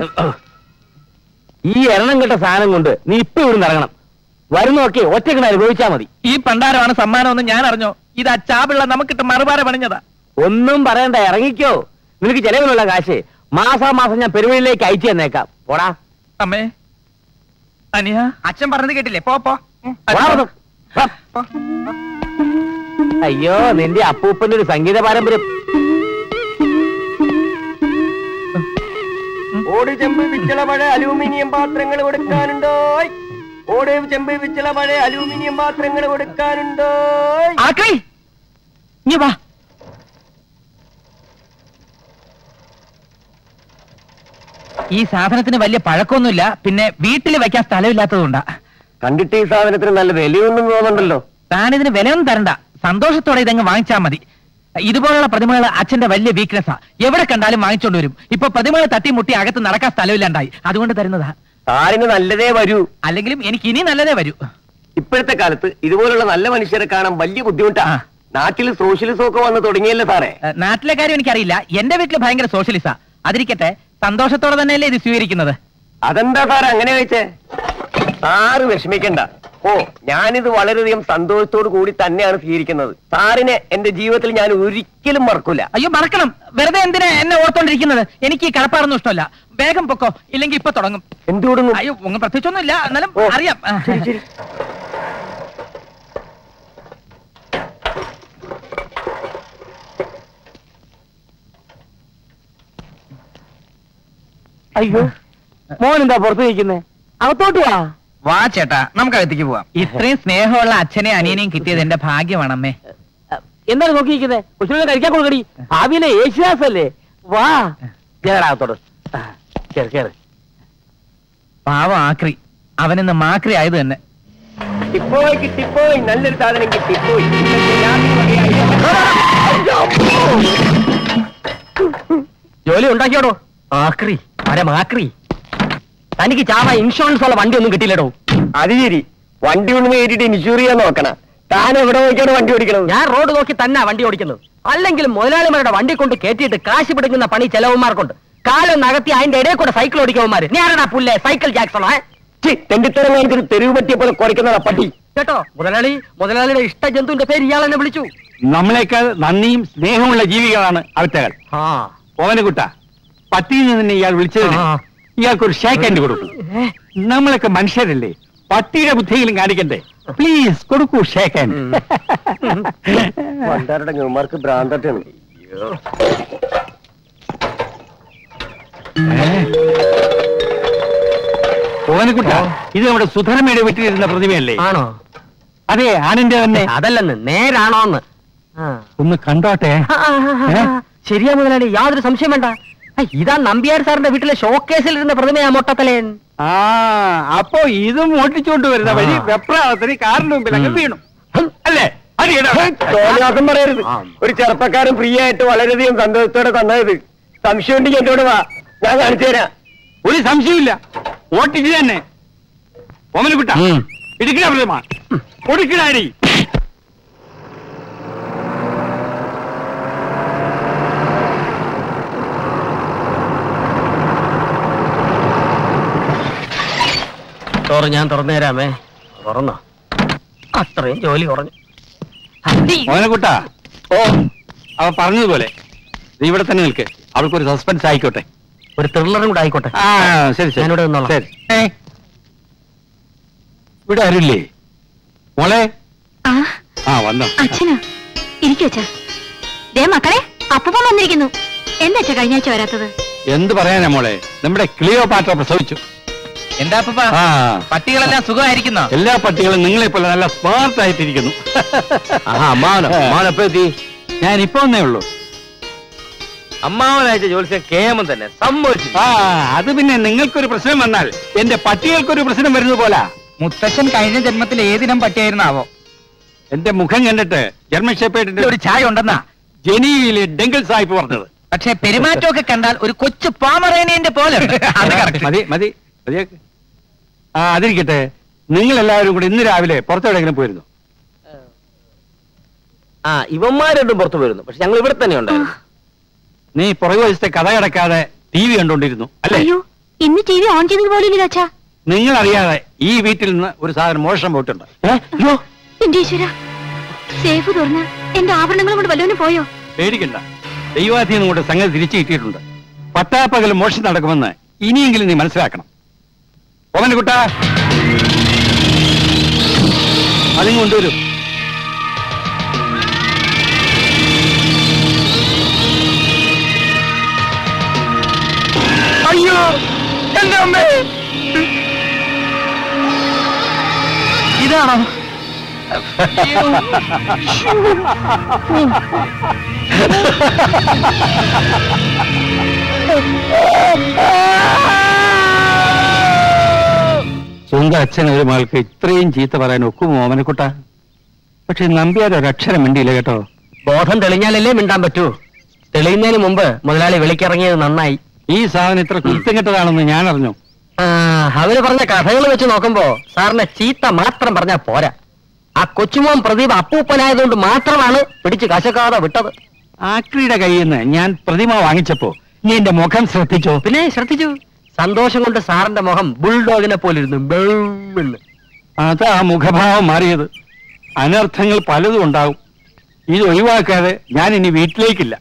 ഈ എണ്ണം കെട്ട സാധനം കൊണ്ട് നീ ഇപ്പൊ ഇവിടുന്ന് ഇറങ്ങണം വരുന്നൊക്കെ ഒറ്റക്കിന് അനുഭവിച്ചാ മതി ഈ പണ്ടാരമാണ് സമ്മാനമെന്ന് ഞാൻ അറിഞ്ഞോ ഇത് ആ ചാപിള്ള നമുക്കിട്ട് മറുപാര പണിഞ്ഞതാ ഒന്നും പറയണ്ട ഇറങ്ങിക്കോ നിനക്ക് ചെലവിനുള്ള കാശ് മാസാമാസം ഞാൻ പെരുവഴിയിലേക്ക് അയച്ചു തന്നേക്കാം പോടാ അമ്മേ അനിയ അച്ഛൻ പറഞ്ഞത് കേട്ടില്ലേ പോ പോ പോടാ അവിടുന്ന്. വാ. അയ്യോ നിന്റെ അപ്പൂപ്പന്റെ ഒരു സംഗീത പാരമ്പര്യം ഓടി ചെമ്പ് വിച്ചള പഴയ അലൂമിനിയം പാത്രങ്ങൾ കൊടുക്കാനുണ്ടോ ഓടി ചെമ്പ് വിച്ചള പഴയ അലൂമിനിയം പാത്രങ്ങൾ കൊടുക്കാനുണ്ടോ ആക്രി ഇനി വാ ഈ സാധനത്തിന് വലിയ പഴക്കമൊന്നുമില്ല പിന്നെ വീട്ടിൽ വെക്കാൻ സ്ഥലമില്ലാത്തതുകൊണ്ടാ കണ്ടിട്ട് ഈ സാധനത്തിന് നല്ല വിലയൊന്നും തോന്നുന്നുണ്ടല്ലോ താനിതിന് വിലയൊന്നും തരണ്ട സന്തോഷത്തോടെ ഇതങ്ങ് വാങ്ങിച്ചാൽ മതി ഇതുപോലുള്ള പ്രതിമകൾ അച്ഛന്റെ വലിയ വീക്ക്നെസ്സാ എവിടെ കണ്ടാലും വാങ്ങിച്ചോണ്ട് വരും ഇപ്പൊ പ്രതിമകൾ തട്ടിമുട്ടി അകത്ത് നടക്കാൻ സ്ഥലമില്ലാണ്ടായി അതുകൊണ്ട് തരുന്നതാ താരിന് നല്ലതേ വരൂ അല്ലെങ്കിലും എനിക്ക് ഇനി നല്ലതേ വരൂ ഇപ്പോഴത്തെ കാലത്ത് ഇതുപോലുള്ള നല്ല മനുഷ്യരെ കാണാൻ വലിയ ബുദ്ധിമുട്ടാ ആ. നാട്ടിൽ സോഷ്യലിസം ഒക്കെ വന്ന് തുടങ്ങിയല്ലേ സാറേ ഏഹ്, നാട്ടിലെ കാര്യം എനിക്കറിയില്ല എന്റെ വീട്ടിൽ ഭയങ്കര സോഷ്യലിസാ അതിരിക്കട്ടെ സന്തോഷത്തോടെ തന്നെയല്ലേ ഇത് സ്വീകരിക്കുന്നത് അതെന്താ സാർ അങ്ങനെ വെച്ചേ സാറ് വിഷമിക്കണ്ട ഓ ഞാനിത് വളരെയധികം സന്തോഷത്തോടു കൂടി തന്നെയാണ് സ്വീകരിക്കുന്നത് സാറിനെ എന്റെ ജീവിതത്തിൽ ഞാൻ ഒരിക്കലും മറക്കൂല അയ്യോ മറക്കണം വെറുതെ എന്തിനാ എന്നെ ഓർത്തോണ്ടിരിക്കുന്നത് എനിക്ക് ഈ കടപ്പാടൊന്നും ഇഷ്ടമല്ല വേഗം പൊക്കോ ഇല്ലെങ്കിൽ ഇപ്പൊ തുടങ്ങും എന്തുകൊണ്ടൊന്നും അയ്യോ ഒന്നും പ്രത്യേകിച്ചൊന്നും ഇല്ല എന്നാലും ഓ, അറിയാം ശരി ശരി അയ്യോ മോൻ എന്താ പുറത്ത് നിൽക്കുന്നേ അകത്തോട്ട് വാ വാ ചേട്ടാ നമുക്ക് അകത്തേക്ക് പോവാം ഇത്രയും സ്നേഹമുള്ള അച്ഛനെയും അനിയനെയും കിട്ടിയത് എന്റെ ഭാഗ്യമാണമ്മേ എന്താണ് നോക്കിയിരിക്കുന്നേ കൊച്ചുങ്ങളെ കഴിക്കാൻ കൊടുക്കടി ഭാവിയിലെ യേശുദാസ് അല്ലേ വാ കേറാകത്തോട് കേറ് കേറ് പാവം ആക്രി അവനിന്ന് മാക്രി ആയത് തന്നെ കിട്ടിപ്പോയി കിട്ടിപ്പോയി നല്ലൊരു സാധനം കിട്ടിപ്പോയി ജോലി ഉണ്ടാക്കിയോടോ ആക്രി മരമാക്രി തനിക്ക് ചാവ ഇൻഷുറൻസ് ഉള്ള വണ്ടി ഒന്നും കിട്ടിയില്ലടോ അത് ശരി വണ്ടി ഒന്ന് കയറ്റിട്ട് ഇൻഷൂർ ചെയ്യാൻ നോക്കണ താൻ എവിടെ നോക്കിയാണ് വണ്ടി ഓടിക്കണത് ഞാൻ റോഡ് നോക്കി തന്നെ വണ്ടി ഓടിക്കുന്നത് അല്ലെങ്കിൽ മുതലാളിമാരുടെ വണ്ടി കൊണ്ട് കയറ്റിയിട്ട് കാശ് പിടിക്കുന്ന പണി ചെലവന്മാർക്കുണ്ട് കാലം നകത്തി അതിന്റെ ഇടയിൽ കൂടെ സൈക്കിൾ ഓടിക്കവന്മാര് ഞാനാടാ പുല്ലേ സൈക്കിൾ ജാക്സണോ തെണ്ടിത്തരം കാണിച്ചിട്ട് തെരുവ് പറ്റിയ പോലെ കുറയ്ക്കുന്നതാ പട്ടി കേട്ടോ മുതലാളി മുതലാളിയുടെ ഇഷ്ട ജന്തുവിന്റെ പേര് ഇയാൾ എന്നെ വിളിച്ചു നമ്മളെക്കാൾ നന്ദിയും സ്നേഹമുള്ള ജീവികളാണ് അവറ്റകൾ ആ ഓവനക്കുട്ട പട്ടിയിൽ നിന്ന് നിന്നെ ഇയാൾ വിളിച്ചതിന് ആ. ഇയാൾക്കൊരു ഷേക്ക് ഹാൻഡ് കൊടുക്കും നമ്മളൊക്കെ മനുഷ്യരല്ലേ പട്ടിയുടെ ബുദ്ധിയെങ്കിലും കാണിക്കണ്ടേ പ്ലീസ് കൊടുക്കൂ ഷേക്ക് ഹാൻഡ് പണ്ടാരുടെ ന്യൂമാർക്ക് ഭ്രാന്തട്ടാണ് ഓവനക്കുട്ട ഇത് നമ്മുടെ സുധർമ്മയുടെ വീട്ടിലിരുന്ന പ്രതിമയല്ലേ ആണോ അതെ ആനന്റെ തന്നെ അതല്ലെന്ന് നേരാണോന്ന് ഒന്ന് കണ്ടോട്ടെ ഏ? ശരിയാ മുതലാളി യാതൊരു സംശയം വേണ്ട ആ, ഇതാ നമ്പ്യാർ സാറിന്റെ വീട്ടിലെ ഷോക്കേസിൽ ഇരുന്ന പ്രതിമയാ മൊട്ടത്തലേൻ ആ അപ്പോ ഇതും ഓട്ടിച്ചോണ്ട് വരുന്ന വഴി വെപ്രാളത്തിന് കാറിന്റെ മുമ്പിൽ അങ്ങ് വീണു അല്ലേ തോന്നിയാസം പറയരുത് ഒരു ചെറുപ്പക്കാരൻ ഫ്രീ ആയിട്ട് വളരെയധികം സന്തോഷത്തോടെ തന്നത് സംശയം ഉണ്ടെങ്കിൽ എന്നോട് വാ ഞാൻ കാണിച്ചു തരാം ഒരു സംശയമില്ല ഓട്ടിച്ച് തന്നെ ഓമനക്കുട്ട ഇടുക്കിട പ്രതിമ കൊടുക്കിടാരി ചോറ് ഞാൻ തുറന്നു തരാമേ തുറന്നോ അത്രയും ജോലി കുറഞ്ഞു ഓമനക്കുട്ട ഓ അവ പറഞ്ഞതുപോലെ നീ ഇവിടെ തന്നെ നിൽക്ക് അവൾക്കൊരു സസ്പെൻസ് ആയിക്കോട്ടെ ഒരു ത്രില്ലറും കൂടെ ആയിക്കോട്ടെ ആ ശരി ശരി ഞാനിവിടെ നിന്നോളാം. ശരി ഏ, ഇവിടെ ആരുമില്ലേ മോളെ ആ ആ വന്നോ അച്ഛനാ ഇരിക്കു അച്ഛാ ദേ മക്കളെ അപ്പൂപ്പൻ വന്നിരിക്കുന്നു എന്താ അച്ഛാ കഴിഞ്ഞ ആഴ്ച വരാത്തത് എന്ത് പറയാനാ മോളെ നമ്മുടെ ക്ലിയോ പാത്ര പ്രസവിച്ചു എന്താ അപ്പൂപ്പ ആ പട്ടികളെല്ലാം സുഖമായിരിക്കുന്നോ എല്ലാ പട്ടികളും നിങ്ങളെ പോലെ നല്ല സ്മാർട്ട് ആയിട്ടിരിക്കുന്നു എത്തി ഞാൻ ഇപ്പൊ വന്നേ ഉള്ളൂ അമ്മാവനായിട്ട് ജോലിച്ച കേമം തന്നെ സമ്മതിച്ചു ആ അത് പിന്നെ നിങ്ങൾക്കൊരു പ്രശ്നം വന്നാൽ എന്റെ പട്ടികൾക്കൊരു പ്രശ്നം വരുന്നത് പോലാ മുത്തശ്ശൻ കഴിഞ്ഞ ജന്മത്തിൽ ഏതിനം പട്ടിയായിരുന്നാവോ എന്റെ മുഖം കണ്ടിട്ട് ജർമ്മൻ ഷെപ്പേട്ടിന്റെ ഒരു ചായ ഉണ്ടെന്നാ ജനീവിലെ ഡെങ്കിൾ സാഹിബ് പറഞ്ഞത് പക്ഷെ പെരുമാറ്റമൊക്കെ കണ്ടാൽ ഒരു കൊച്ചു പാമറേനിയന്റെ പോലെ ഉണ്ട്. അത് correct. മതി മതി മതിയാക്ക്. ആ അതിരിക്കട്ടെ നിങ്ങൾ എല്ലാവരും കൂടി ഇന്ന് രാവിലെ പുറത്തെവിടെയെങ്കിലും പോയിരുന്നു ആ ഇവന്മാരോട്ടും പുറത്തു പോയിരുന്നു പക്ഷെ ഞങ്ങൾ ഇവിടെ തന്നെ ഉണ്ടായിരുന്നു നീ പുറകു വശത്തെ കഥ കിടക്കാതെ ടി വി കണ്ടോണ്ടിരുന്നു അല്ലേ അയ്യോ ഇന്ന് ടി വി ഓൺ ചെയ്തത് പോലും അച്ഛാ നിങ്ങൾ അറിയാതെ ഈ വീട്ടിൽ നിന്ന് ഒരു സാധനം മോഷണം പോയിട്ടുണ്ട് അയ്യോ എന്റെ ഈശ്വര സേഫ് തുറന്ന് എന്റെ ആഭരണങ്ങളും കൊണ്ട് വല്ലവനും പോയോ പേടിക്കണ്ട ദൈവാധീനം കൊണ്ട് സംഗതി തിരിച്ചു കിട്ടിയിട്ടുണ്ട് പട്ടാപ്പകൽ മോഷണം നടക്കുമെന്ന് ഇനിയെങ്കിലും നീ മനസ്സിലാക്കണം ഓമനക്കുട്ട അതും കൊണ്ടുവരും അയ്യോ എന്റെ അമ്മേ ഇതാണോ സ്വന്തം അച്ഛൻ ഒരു മകൾക്ക് ഇത്രയും ചീത്ത പറയാൻ ഒക്കുമോ ഓമനക്കുട്ട പക്ഷെ നമ്പ്യാർ ഒരക്ഷരം മിണ്ടിയില്ല കേട്ടോ ബോധം തെളിഞ്ഞാലല്ലേ മിണ്ടാൻ പറ്റൂ തെളിയുന്നതിന് മുമ്പ് മുതലാളി വിളിക്കിറങ്ങിയത് നന്നായി ഈ സാധനം ഇത്ര കുരുത്തം കെട്ടതാണെന്ന് ഞാൻ അറിഞ്ഞു ആ, അവര് പറഞ്ഞ കഥകൾ വെച്ച് നോക്കുമ്പോ സാറിനെ ചീത്ത മാത്രം പറഞ്ഞാ പോരാ ആ കൊച്ചുമോൻ പ്രദീപ് അപ്പൂപ്പനായതുകൊണ്ട് മാത്രമാണ് പിടിച്ച് കശക്കാതെ വിട്ടത് ആക്രിയുടെ കയ്യിൽ നിന്ന് ഞാൻ പ്രതിമ വാങ്ങിച്ചപ്പോ നീ എന്റെ മുഖം ശ്രദ്ധിച്ചോ പിന്നെ ശ്രദ്ധിച്ചു സന്തോഷം കൊണ്ട് സാറിന്റെ മുഖം ബുൾഡോഗിനെ പോലിരുന്നു ബെന്ന് അതാ മുഖഭാവം മാറിയത് അനർത്ഥങ്ങൾ പലതും ഉണ്ടാവും ഇത് ഒഴിവാക്കാതെ ഞാൻ ഇനി വീട്ടിലേക്കില്ല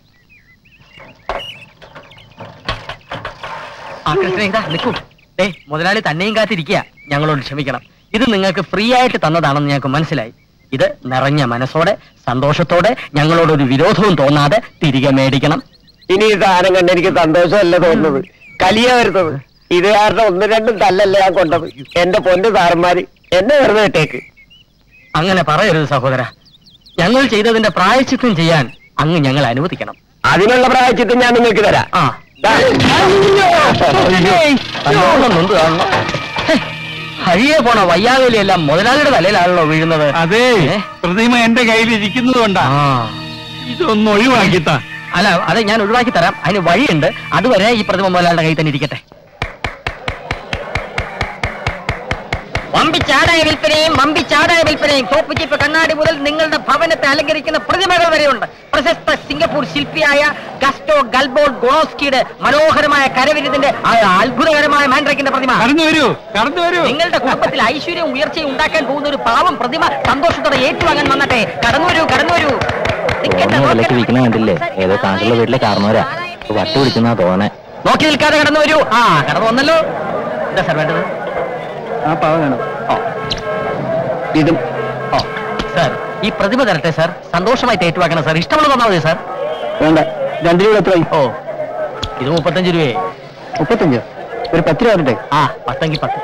ആ കൃഷ്ണ ഇതാ നിൽക്കൂ ദേ മുതലാളി തന്നെയും കാത്തിരിക്കുക ഞങ്ങളോട് ക്ഷമിക്കണം ഇത് നിങ്ങൾക്ക് ഫ്രീ ആയിട്ട് തന്നതാണെന്ന് ഞങ്ങൾക്ക് മനസ്സിലായി ഇത് നിറഞ്ഞ മനസ്സോടെ സന്തോഷത്തോടെ ഞങ്ങളോടൊരു വിരോധവും തോന്നാതെ തിരികെ മേടിക്കണം ഇനി ഈ സാധനം കണ്ട് എനിക്ക് സന്തോഷമല്ല തോന്നുന്നത് കലിയ വരുന്നത് ഇത് കാരണം ഒന്ന് രണ്ടും തല്ലല്ല ഞാൻ കൊണ്ടത് എന്റെ പൊന്ന് സാറന്മാര് എന്നെ വെറുതെ ഇട്ടേക്ക് അങ്ങനെ പറയരുത് സഹോദര ഞങ്ങൾ ചെയ്തതിന്റെ പ്രായച്ചിത്തം ചെയ്യാൻ അങ്ങ് ഞങ്ങൾ അനുവദിക്കണം അതിനുള്ള പ്രായച്ചിത്തം ഞാൻ നിങ്ങൾക്ക് തരാം ആ ദാ. നല്ലോണം നൊന്ത് കാണണം ഹേ, ഹഴിയെ പോണ വയ്യാവേലിയെല്ലാം മുതലാളിയുടെ തലയിലാണല്ലോ വീഴുന്നത് അതെ ഏ? പ്രതിമ എന്റെ കയ്യിൽ ഇരിക്കുന്നത് കൊണ്ടാ ആ ഇതൊന്ന് ഒഴിവാക്കിത്താ അല്ല അത് ഞാൻ ഒഴിവാക്കി തരാം അതിന് വഴിയുണ്ട് അതുവരെ ഈ പ്രതിമ മുതലാളിയുടെ കയ്യിൽ തന്നെ ഇരിക്കട്ടെ വമ്പിച്ചാടായ വിൽപ്പനയും വമ്പിച്ചാടായ വിൽപ്പനയും തോപ്പുചിപ്പ് കണ്ണാടി മുതൽ നിങ്ങളുടെ ഭവനത്തെ അലങ്കരിക്കുന്ന പ്രതിമകൾ വരെയുണ്ട് പ്രശസ്ത സിംഗപ്പൂർ ശില്പിയായ ഗസ്റ്റോ ഗൽബോൾ ഗോണോസ്കിയുടെ മനോഹരമായ കരവിരുതിന്റെ ആ അത്ഭുതകരമായ മാൻഡ്രക്കിന്റെ പ്രതിമ കടന്നു വരൂ കടന്നു വരൂ നിങ്ങളുടെ കുടുംബത്തിൽ ഐശ്വര്യവും ഉയർച്ചയും ഉണ്ടാക്കാൻ പോകുന്ന ഒരു പാവം പ്രതിമ സന്തോഷത്തോടെ ഏറ്റുവാങ്ങാൻ വന്നട്ടെ കടന്നു വരൂ കടന്നു വരൂ നിൽക്കണ്ട, വിലക്ക് വിൽക്കണ കണ്ടില്ലേ ഏതോ താങ്കളുടെ വീട്ടിലെ കാരണവരാ വട്ട് പിടിക്കുന്ന തോന്നെ നോക്കി നിൽക്കാതെ കടന്നു വരൂ ആ കടന്നു വന്നല്ലോ എന്താ സാർ വേണ്ടത് ആ പാവ വേണം ഓ ഇതും ഓ സാർ ഈ പ്രതിമ തരട്ടെ സാർ സന്തോഷമായി ഏറ്റുവാക്കണം സാർ ഇഷ്ടമുള്ള തന്നാൽ മതി സാർ വേണ്ട രണ്ടു രൂപ എത്രയായി ഓ ഇത് മുപ്പത്തഞ്ച് രൂപയെ മുപ്പത്തഞ്ചോ ഒരു പത്ത് രൂപ വരട്ടെ ആ പത്തെങ്കിൽ പത്ത്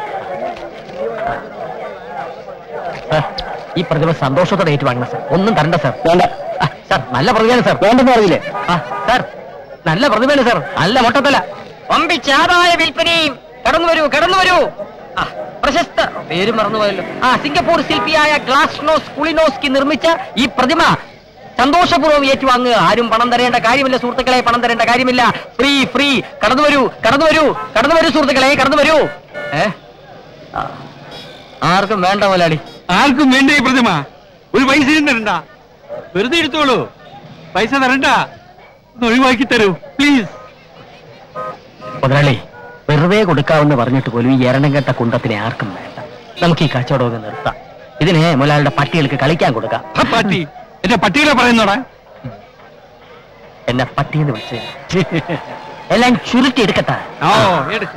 സാർ ഈ പ്രതിമ സന്തോഷത്തോടെ ഏറ്റുവാങ്ങണം സാർ ഒന്നും തരണ്ട സാർ വേണ്ട ആ, സാർ നല്ല പ്രതിമയാണ് സാർ വേണ്ടെന്ന് പറഞ്ഞില്ലേ ആ സാർ നല്ല പ്രതിമയാണ് സാർ നല്ല മൊട്ടത്തല വമ്പിച്ചാതായ വിൽപ്പനയും കടന്നു വരൂ കടന്നു വരൂ ആ, പ്രശസ്ത പേര് മറന്നുപോയല്ലോ ആ സിംഗപ്പൂർ ശില്പിയായ ഗ്ലാസ്നോസ് കുളിനോസ്കി നിർമ്മിച്ച ഈ പ്രതിമ സന്തോഷപൂർവ്വം ഏറ്റുവാങ്ങുക ആരും പണം തരേണ്ട കാര്യമില്ല സുഹൃത്തുക്കളെ പണം തരേണ്ട കാര്യമില്ല ഫ്രീ ഫ്രീ കടന്നു വരൂ കടന്നു വരൂ കടന്നു വരൂ സുഹൃത്തുക്കളെ കടന്നു വരൂ ഏ ആ, ആർക്കും വേണ്ട മുതലാളി ആർക്കും വേണ്ട ഈ പ്രതിമ ഒരു പൈസയും തരണ്ട വെറുതെ എടുത്തോളൂ പൈസ തരണ്ട ഒന്ന് ഒഴിവാക്കി തരൂ പ്ലീസ് മുതലാളി വെറുതെ കൊടുക്കാമെന്ന് പറഞ്ഞിട്ട് പോലും ഈ എരണം കെട്ട കുണ്ടത്തിനെ ആർക്കും വേണ്ട നമുക്ക് ഈ കച്ചവടമൊക്കെ നിർത്താം ഇതിനെ മുതലാളിയുടെ പട്ടികൾക്ക് കളിക്കാൻ കൊടുക്കാം ആ പട്ടി എന്റെ പട്ടികളെ പറയുന്നോടാ എന്നെ പട്ടിയെന്ന് വിളിച്ച് എല്ലാം ചുരുട്ടി എടുക്കട്ടെ ഓ എടുക്ക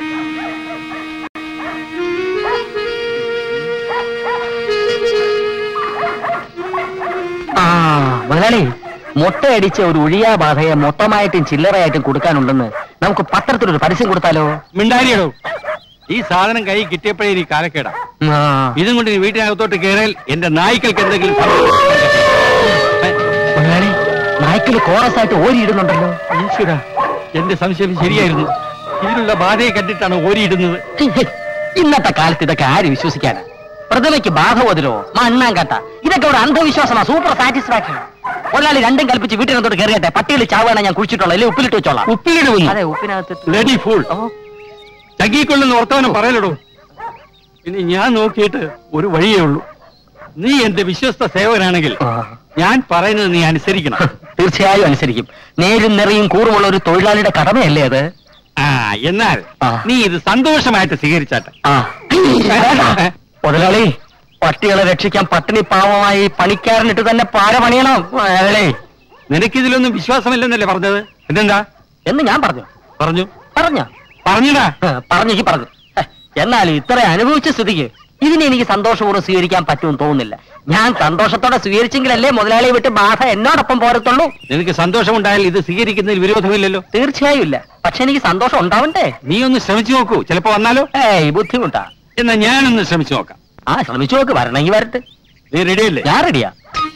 ആ മുതലാളി മുട്ടയടിച്ച ഒരു ഒഴിയാ ബാധയെ മൊത്തമായിട്ടും ചില്ലറയായിട്ടും കൊടുക്കാനുണ്ടെന്ന് നമുക്ക് പത്രത്തിലൊരു പരസ്യം കൊടുത്താലോ മിണ്ടാരിയടോ ഈ സാധനം കൈ കിട്ടിയപ്പോഴേ ഈ കാലക്കേടാ ആ. ഇതും കൊണ്ട് നീ വീട്ടിനകത്തോട്ട് കയറിയാൽ എന്റെ നായ്ക്കൾക്ക് എന്തെങ്കിലും സംഭവിക്കും. ഏ, മുതലാളി നായ്ക്കള് കോറസ് ആയിട്ട് ഓരിയിടുന്നുണ്ടല്ലോ ഈശ്വരാ എന്റെ സംശയം ശരിയായിരുന്നു ഇതിലുള്ള ബാധയെ കണ്ടിട്ടാണ് ഓരിയിടുന്നത് ഇന്നത്തെ കാലത്ത് ഇതൊക്കെ ആര് വിശ്വസിക്കാനാ പ്രതിമയ്ക്ക് ബാധ പോതിലോ മണ്ണാങ്കട്ട ഇതൊക്കെ ഒരു അന്ധവിശ്വാസമാ സൂപ്പർ സാറ്റിസ്ഫാക്ഷൻ ഒരാളി രണ്ടും കൽപ്പിച്ച് വീട്ടിനകത്തോട്ട് കയറിയട്ടെ പട്ടികൾ ചാവാണ് ഞാൻ കുഴിച്ചിട്ടുള്ളത് അല്ലെ ഉപ്പിലിട്ട് വെച്ചോളാം ഉപ്പിലിടുന്നു അതെ ഉപ്പിനകത്ത് ബ്ലഡി ഫൂൾ ചകിക്കൊള്ളുന്ന വർത്തമാനം പറയലടോ ഇനി ഞാൻ നോക്കിയിട്ട് ഒരു വഴിയേ ഉള്ളൂ നീ എന്റെ വിശ്വസ്ത സേവകനാണെങ്കിൽ ഞാൻ പറയുന്നത് നീ അനുസരിക്കണം തീർച്ചയായും അനുസരിക്കും നേരും നിറയും കൂറുമുള്ള ഒരു തൊഴിലാളിയുടെ കടമയല്ലേ അത് ആ എന്നാൽ ആ. നീ ഇത് സന്തോഷമായിട്ട് സ്വീകരിച്ചാട്ടെ ആ മുതലാളി പട്ടികളെ രക്ഷിക്കാൻ പട്ടിണി പാവമായി പണിക്കാരനിട്ട് തന്നെ പാര പണിയണം മുതലാളി നിനക്കിതിലൊന്നും വിശ്വാസമില്ലെന്നല്ലേ പറഞ്ഞത് എന്തെന്താ എന്ന് ഞാൻ പറഞ്ഞു പറഞ്ഞു പറഞ്ഞ പറഞ്ഞടാ പറഞ്ഞു പറഞ്ഞു ഹെ, എന്നാലും ഇത്ര അനുഭവിച്ച സ്ഥിതിക്ക് ഇതിനെ എനിക്ക് സന്തോഷപൂർവ്വം സ്വീകരിക്കാൻ പറ്റുമെന്ന് തോന്നുന്നില്ല ഞാൻ സന്തോഷത്തോടെ സ്വീകരിച്ചെങ്കിലല്ലേ മുതലാളിയെ വിട്ട് ബാധ എന്നോടൊപ്പം പോരത്തുള്ളൂ നിനക്ക് സന്തോഷമുണ്ടായാൽ ഇത് സ്വീകരിക്കുന്നതിൽ വിരോധമില്ലല്ലോ തീർച്ചയായും ഇല്ല പക്ഷെ എനിക്ക് സന്തോഷം ഉണ്ടാവണ്ടേ നീ ഒന്ന് ശ്രമിച്ചു നോക്കൂ ചിലപ്പോ വന്നാലോ ഏയ് ബുദ്ധിമുട്ടാ എന്നാ ഞാനൊന്ന് ശ്രമിച്ചു നോക്കാം ആ ശ്രമിച്ചു നോക്ക് വരണമെങ്കിൽ വരട്ടെ നീ റെഡിയല്ലേ ഞാൻ റെഡിയാ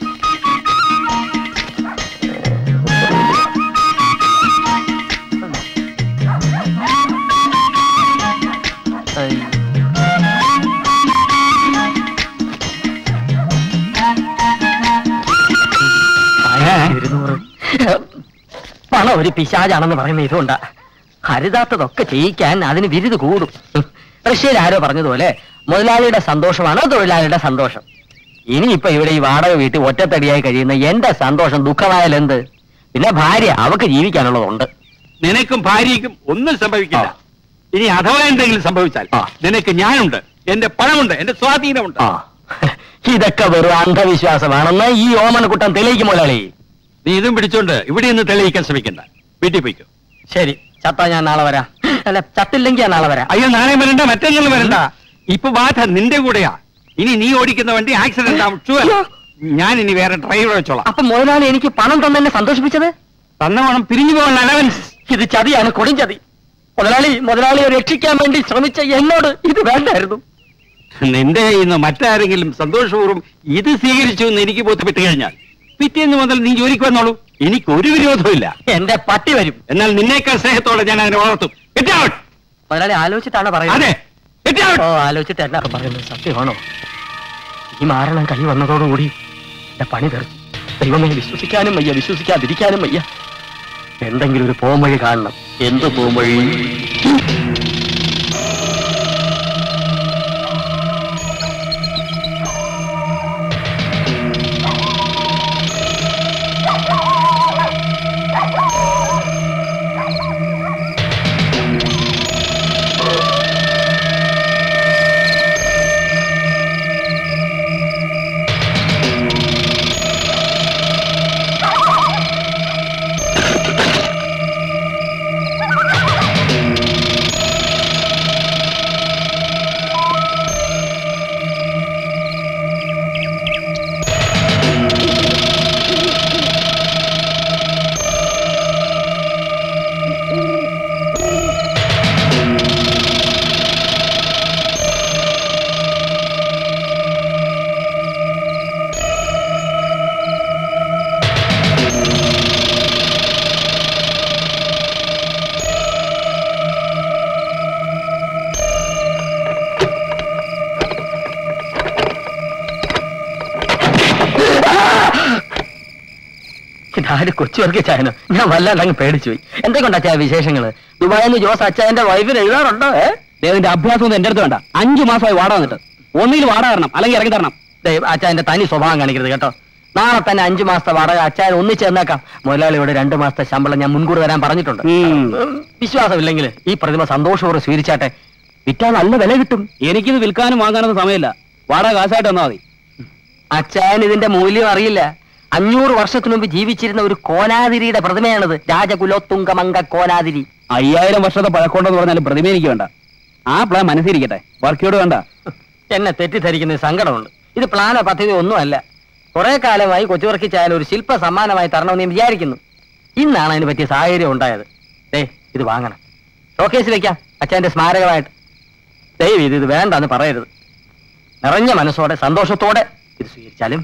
ഇരുന്നൂറ് പണം ഒരു പിശാചാണെന്ന് പറയുന്ന ഇതുകൊണ്ടാ ഹരിതാത്തതൊക്കെ ചെയ്യിക്കാൻ അതിന് വിരുത് കൂടും റഷ്യയിൽ ആരോ പറഞ്ഞതുപോലെ മുതലാളിയുടെ സന്തോഷമാണ് തൊഴിലാളിയുടെ സന്തോഷം ഇനിയിപ്പോ ഇവിടെ ഈ വാടക വീട്ടിൽ ഒറ്റത്തടിയായി കഴിയുന്ന എന്റെ സന്തോഷം ദുഃഖമായാൽ എന്ത് പിന്നെ ഭാര്യ അവക്ക് ജീവിക്കാനുള്ളതുണ്ട് നിനക്കും ഭാര്യയ്ക്കും ഒന്നും സംഭവിക്കില്ല ഇനി അഥവാ എന്തെങ്കിലും സംഭവിച്ചാൽ നിനക്ക് ഞാനുണ്ട് എന്റെ പണമുണ്ട് എന്റെ സ്വാധീനമുണ്ട് ഇതൊക്കെ വെറും അന്ധവിശ്വാസമാണെന്ന് ഈ ഓമനക്കുട്ടൻ തെളിയിക്കും മുതലാളി നീ ഇതും പിടിച്ചോണ്ട് ഇവിടെ നിന്ന് തെളിയിക്കാൻ ശ്രമിക്കണ്ട വീട്ടിൽ പോയിക്കോ ശരി ചത്താ ഞാൻ നാളെ വരാം അല്ല ചത്തില്ലെങ്കിൽ ഞാൻ നാളെ വരാം അയ്യോ നാളെ വരണ്ട മറ്റന്നാൾ വരണ്ട ഇപ്പൊ ബാധ നിന്റെ കൂടെയാ ഇനി നീ ഓടിക്കുന്ന വണ്ടി ആക്സിഡന്റ് ആവും sure. ഞാൻ ഇനി വേറെ ഡ്രൈവറെ വെച്ചോളാം അപ്പൊ മുതലാളി എനിക്ക് പണം തന്നെ സന്തോഷിപ്പിച്ചത് തന്ന പണം പിരിഞ്ഞു പോകാൻ അലവൻസ് ഇത് ചതിയാണ് കൊടും ചതി മുതലാളി മുതലാളിയെ രക്ഷിക്കാൻ വേണ്ടി ശ്രമിച്ച എന്നോട് ഇത് വേണ്ടായിരുന്നു നിന്റെ കയ്യിൽ നിന്ന് മറ്റാരെങ്കിലും സന്തോഷപൂർവ്വം ഇത് സ്വീകരിച്ചു എന്ന് എനിക്ക് ബോധ്യപ്പെട്ട് കഴിഞ്ഞാൽ പിറ്റേന്ന് മുതൽ നീ ജോലിക്ക് വന്നോളൂ എനിക്ക് ഒരു വിരോധമില്ല എന്റെ പട്ടി വരും എന്നാൽ നിന്നേക്കാൾ സ്നേഹത്തോടെ ഞാൻ അതിനെ വളർത്തും Get out! മുതലാളി ആലോചിച്ചിട്ടാണ് പറയുന്നത് അതെ Get out! ഓ ആലോചിച്ചിട്ട് എന്നാ പറയുന്നത് സത്യമാണോ ഈ മാരണം കൈ വന്നതോടുകൂടി എന്റെ പണി തീർന്നു ദൈവമേ വിശ്വസിക്കാനും വയ്യ വിശ്വസിക്കാതിരിക്കാനും വയ്യ എന്തെങ്കിലും ഒരു പോംവഴി കാണണം എന്ത് പോംവഴി ഇതാര് കൊച്ചുവർക്ക് ചായനോ ഞാൻ വല്ലാണ്ട് അങ്ങ് പേടിച്ചു പോയി എന്തൊക്കെയുണ്ട് അച്ഛാ വിശേഷങ്ങള് ദുബായിൽ നിന്ന് ജോസ് അച്ഛന്റെ വൈഫിന് എഴുതാറുണ്ടോ ഏ ദേവന്റെ അഭ്യാസം ഒന്നും എന്റെ അടുത്ത് വേണ്ട അഞ്ചു മാസമായി വാടക വന്നിട്ട് ഒന്നിൽ വാടക തരണം അല്ലെങ്കിൽ ഇറങ്ങി തരണം ദൈവം അച്ഛന്റെ തനി സ്വഭാവം കാണിക്കരുത് കേട്ടോ നാളെ തന്നെ അഞ്ചു മാസത്തെ വാടക അച്ഛൻ ഒന്നിച്ച് തന്നേക്കാം മുതലാളിയോട് രണ്ടു മാസത്തെ ശമ്പളം ഞാൻ മുൻകൂർ തരാൻ പറഞ്ഞിട്ടുണ്ട് ഉം. ഉം, വിശ്വാസമില്ലെങ്കിൽ ഈ പ്രതിമ സന്തോഷപൂർവ്വം സ്വീകരിച്ചാട്ടെ വിറ്റാൽ നല്ല വില കിട്ടും എനിക്കിത് വിൽക്കാനും വാങ്ങാനൊന്നും സമയമില്ല വാടക കാശായിട്ട് വന്നാൽ മതി അച്ഛൻ ഇതിന്റെ മൂല്യം അറിയില്ല അഞ്ഞൂറ് വർഷത്തിനു മുമ്പ് ജീവിച്ചിരുന്ന ഒരു കോനാതിരിയുടെ പ്രതിമയാണിത് രാജകുലോത്തുങ്കമംഗ കോനാതിരി അയ്യായിരം വർഷത്തെ പഴക്കമുണ്ടെന്ന് പറഞ്ഞാലും പ്രതിമ എനിക്ക് വേണ്ട ആ പ്ലാൻ മനസ്സിരിക്കട്ടെ വർക്കിയോട് വേണ്ട എന്നെ തെറ്റിദ്ധരിക്കുന്ന ഒരു സങ്കടമുണ്ട് ഇത് പ്ലാനോ പദ്ധതിയോ ഒന്നുമല്ല കുറെ കാലമായി കൊച്ചുവർക്കി ചായാലും ഒരു ശില്പ സമ്മാനമായി തരണമെന്ന് ഞാൻ വിചാരിക്കുന്നു ഇന്നാണ് അതിന് പറ്റിയ സാഹചര്യം ഉണ്ടായത് ദേ ഇത് വാങ്ങണം ഷോക്കേസ് വെക്കാം അച്ഛന്റെ സ്മാരകമായിട്ട് ദയവ് ഇത് ഇത് വേണ്ടെന്ന് പറയരുത് നിറഞ്ഞ മനസ്സോടെ സന്തോഷത്തോടെ ഇത് സ്വീകരിച്ചാലും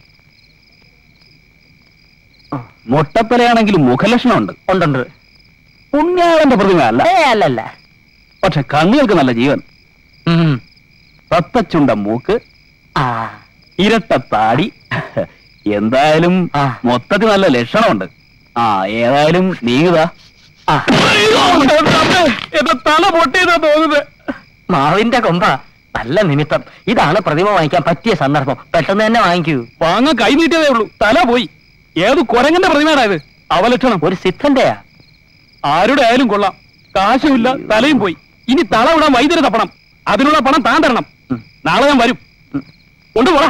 മുട്ടപ്പലയാണെങ്കിലും മുഖലക്ഷണമുണ്ട് ഉണ്ടുണ്ട് പുണ്യാളന്റെ പ്രതിമ അല്ല ഏ അല്ലല്ല പക്ഷെ കണ്ണുകൾക്ക് നല്ല ജീവൻ തത്തച്ചുണ്ട മൂക്ക് ആ ഇരട്ട താടി എന്തായാലും ആ. മൊത്തത്തിൽ നല്ല ലക്ഷണമുണ്ട് ആ ഏതായാലും നീങ്ങുതാ ആ. എന്റെ തല പൊട്ടിയതാ തോന്നുന്നത് മാവിന്റെ കൊമ്പ നല്ല നിമിത്തം ഇതാണ് പ്രതിമ വാങ്ങിക്കാൻ പറ്റിയ സന്ദർഭം പെട്ടെന്ന് തന്നെ വാങ്ങിക്കൂ വാങ്ങ കൈ നീട്ടിയതേ ഉള്ളൂ തല പോയി ഏത് കുരങ്ങന്റെ പ്രതിമയാടാ ഇത് അവലക്ഷണം ഒരു സിദ്ധന്റെയാ ആരുടെ ആയാലും കൊള്ളാം കാശുമില്ല തലയും പോയി ഇനി തള വിടാൻ വൈദ്യുതി തപ്പണം അതിനുള്ള പണം താൻ തരണം ഉം. നാളെ ഞാൻ വരും കൊണ്ടുപോടാ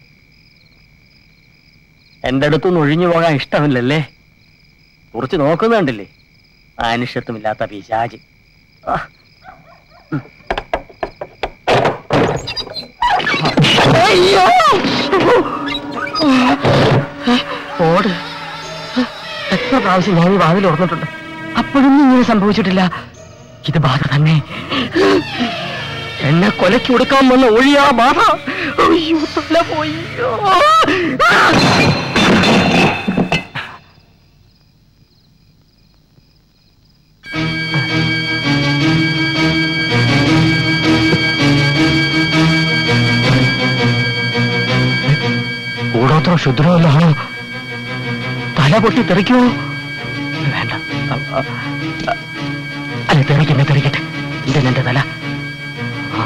എന്റെ അടുത്തൊന്നും ഒഴിഞ്ഞു പോകാൻ ഇഷ്ടമില്ലല്ലേ കുറിച്ച് നോക്കുന്നുണ്ടല്ലേ മാനുഷ്യത്വമില്ലാത്ത പിശാച് ആ. ഉം. അയ്യോ ഓട് എത്ര പ്രാവശ്യം ഞാൻ ഈ വാതിൽ ഓർന്നിട്ടുണ്ട് അപ്പോഴൊന്നും ഇങ്ങനെ സംഭവിച്ചിട്ടില്ല ഇത് ബാധ തന്നെ എന്നെ കൊലയ്ക്ക് കൊടുക്കാൻ വന്ന ഒഴിയാ ബാധ അയ്യോ തല പോയി ആ. കൂടോത്രം ശുദ്രമല്ലാണോ തല പൊട്ടി തെറിക്കുമോ വേണ്ട അ- അ- അ- അല്ല തെറിക്കട്ടെ തെറിക്കട്ടെ ഇതെന്നെ എന്റെ തല ആ.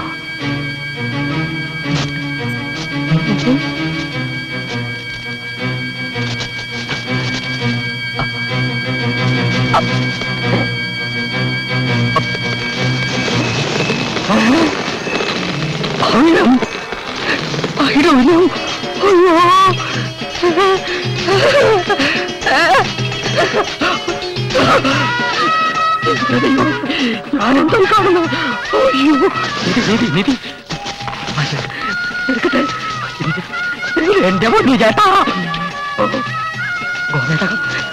ദൈവം ഞാനെന്തോ കാണുന്നു അയ്യോ നിധി നിധി നിധി എടുക്കട്ടെ ഇത് ഇത് എന്റെ പൊന്നു ചേട്ടാ ഗോവേടകം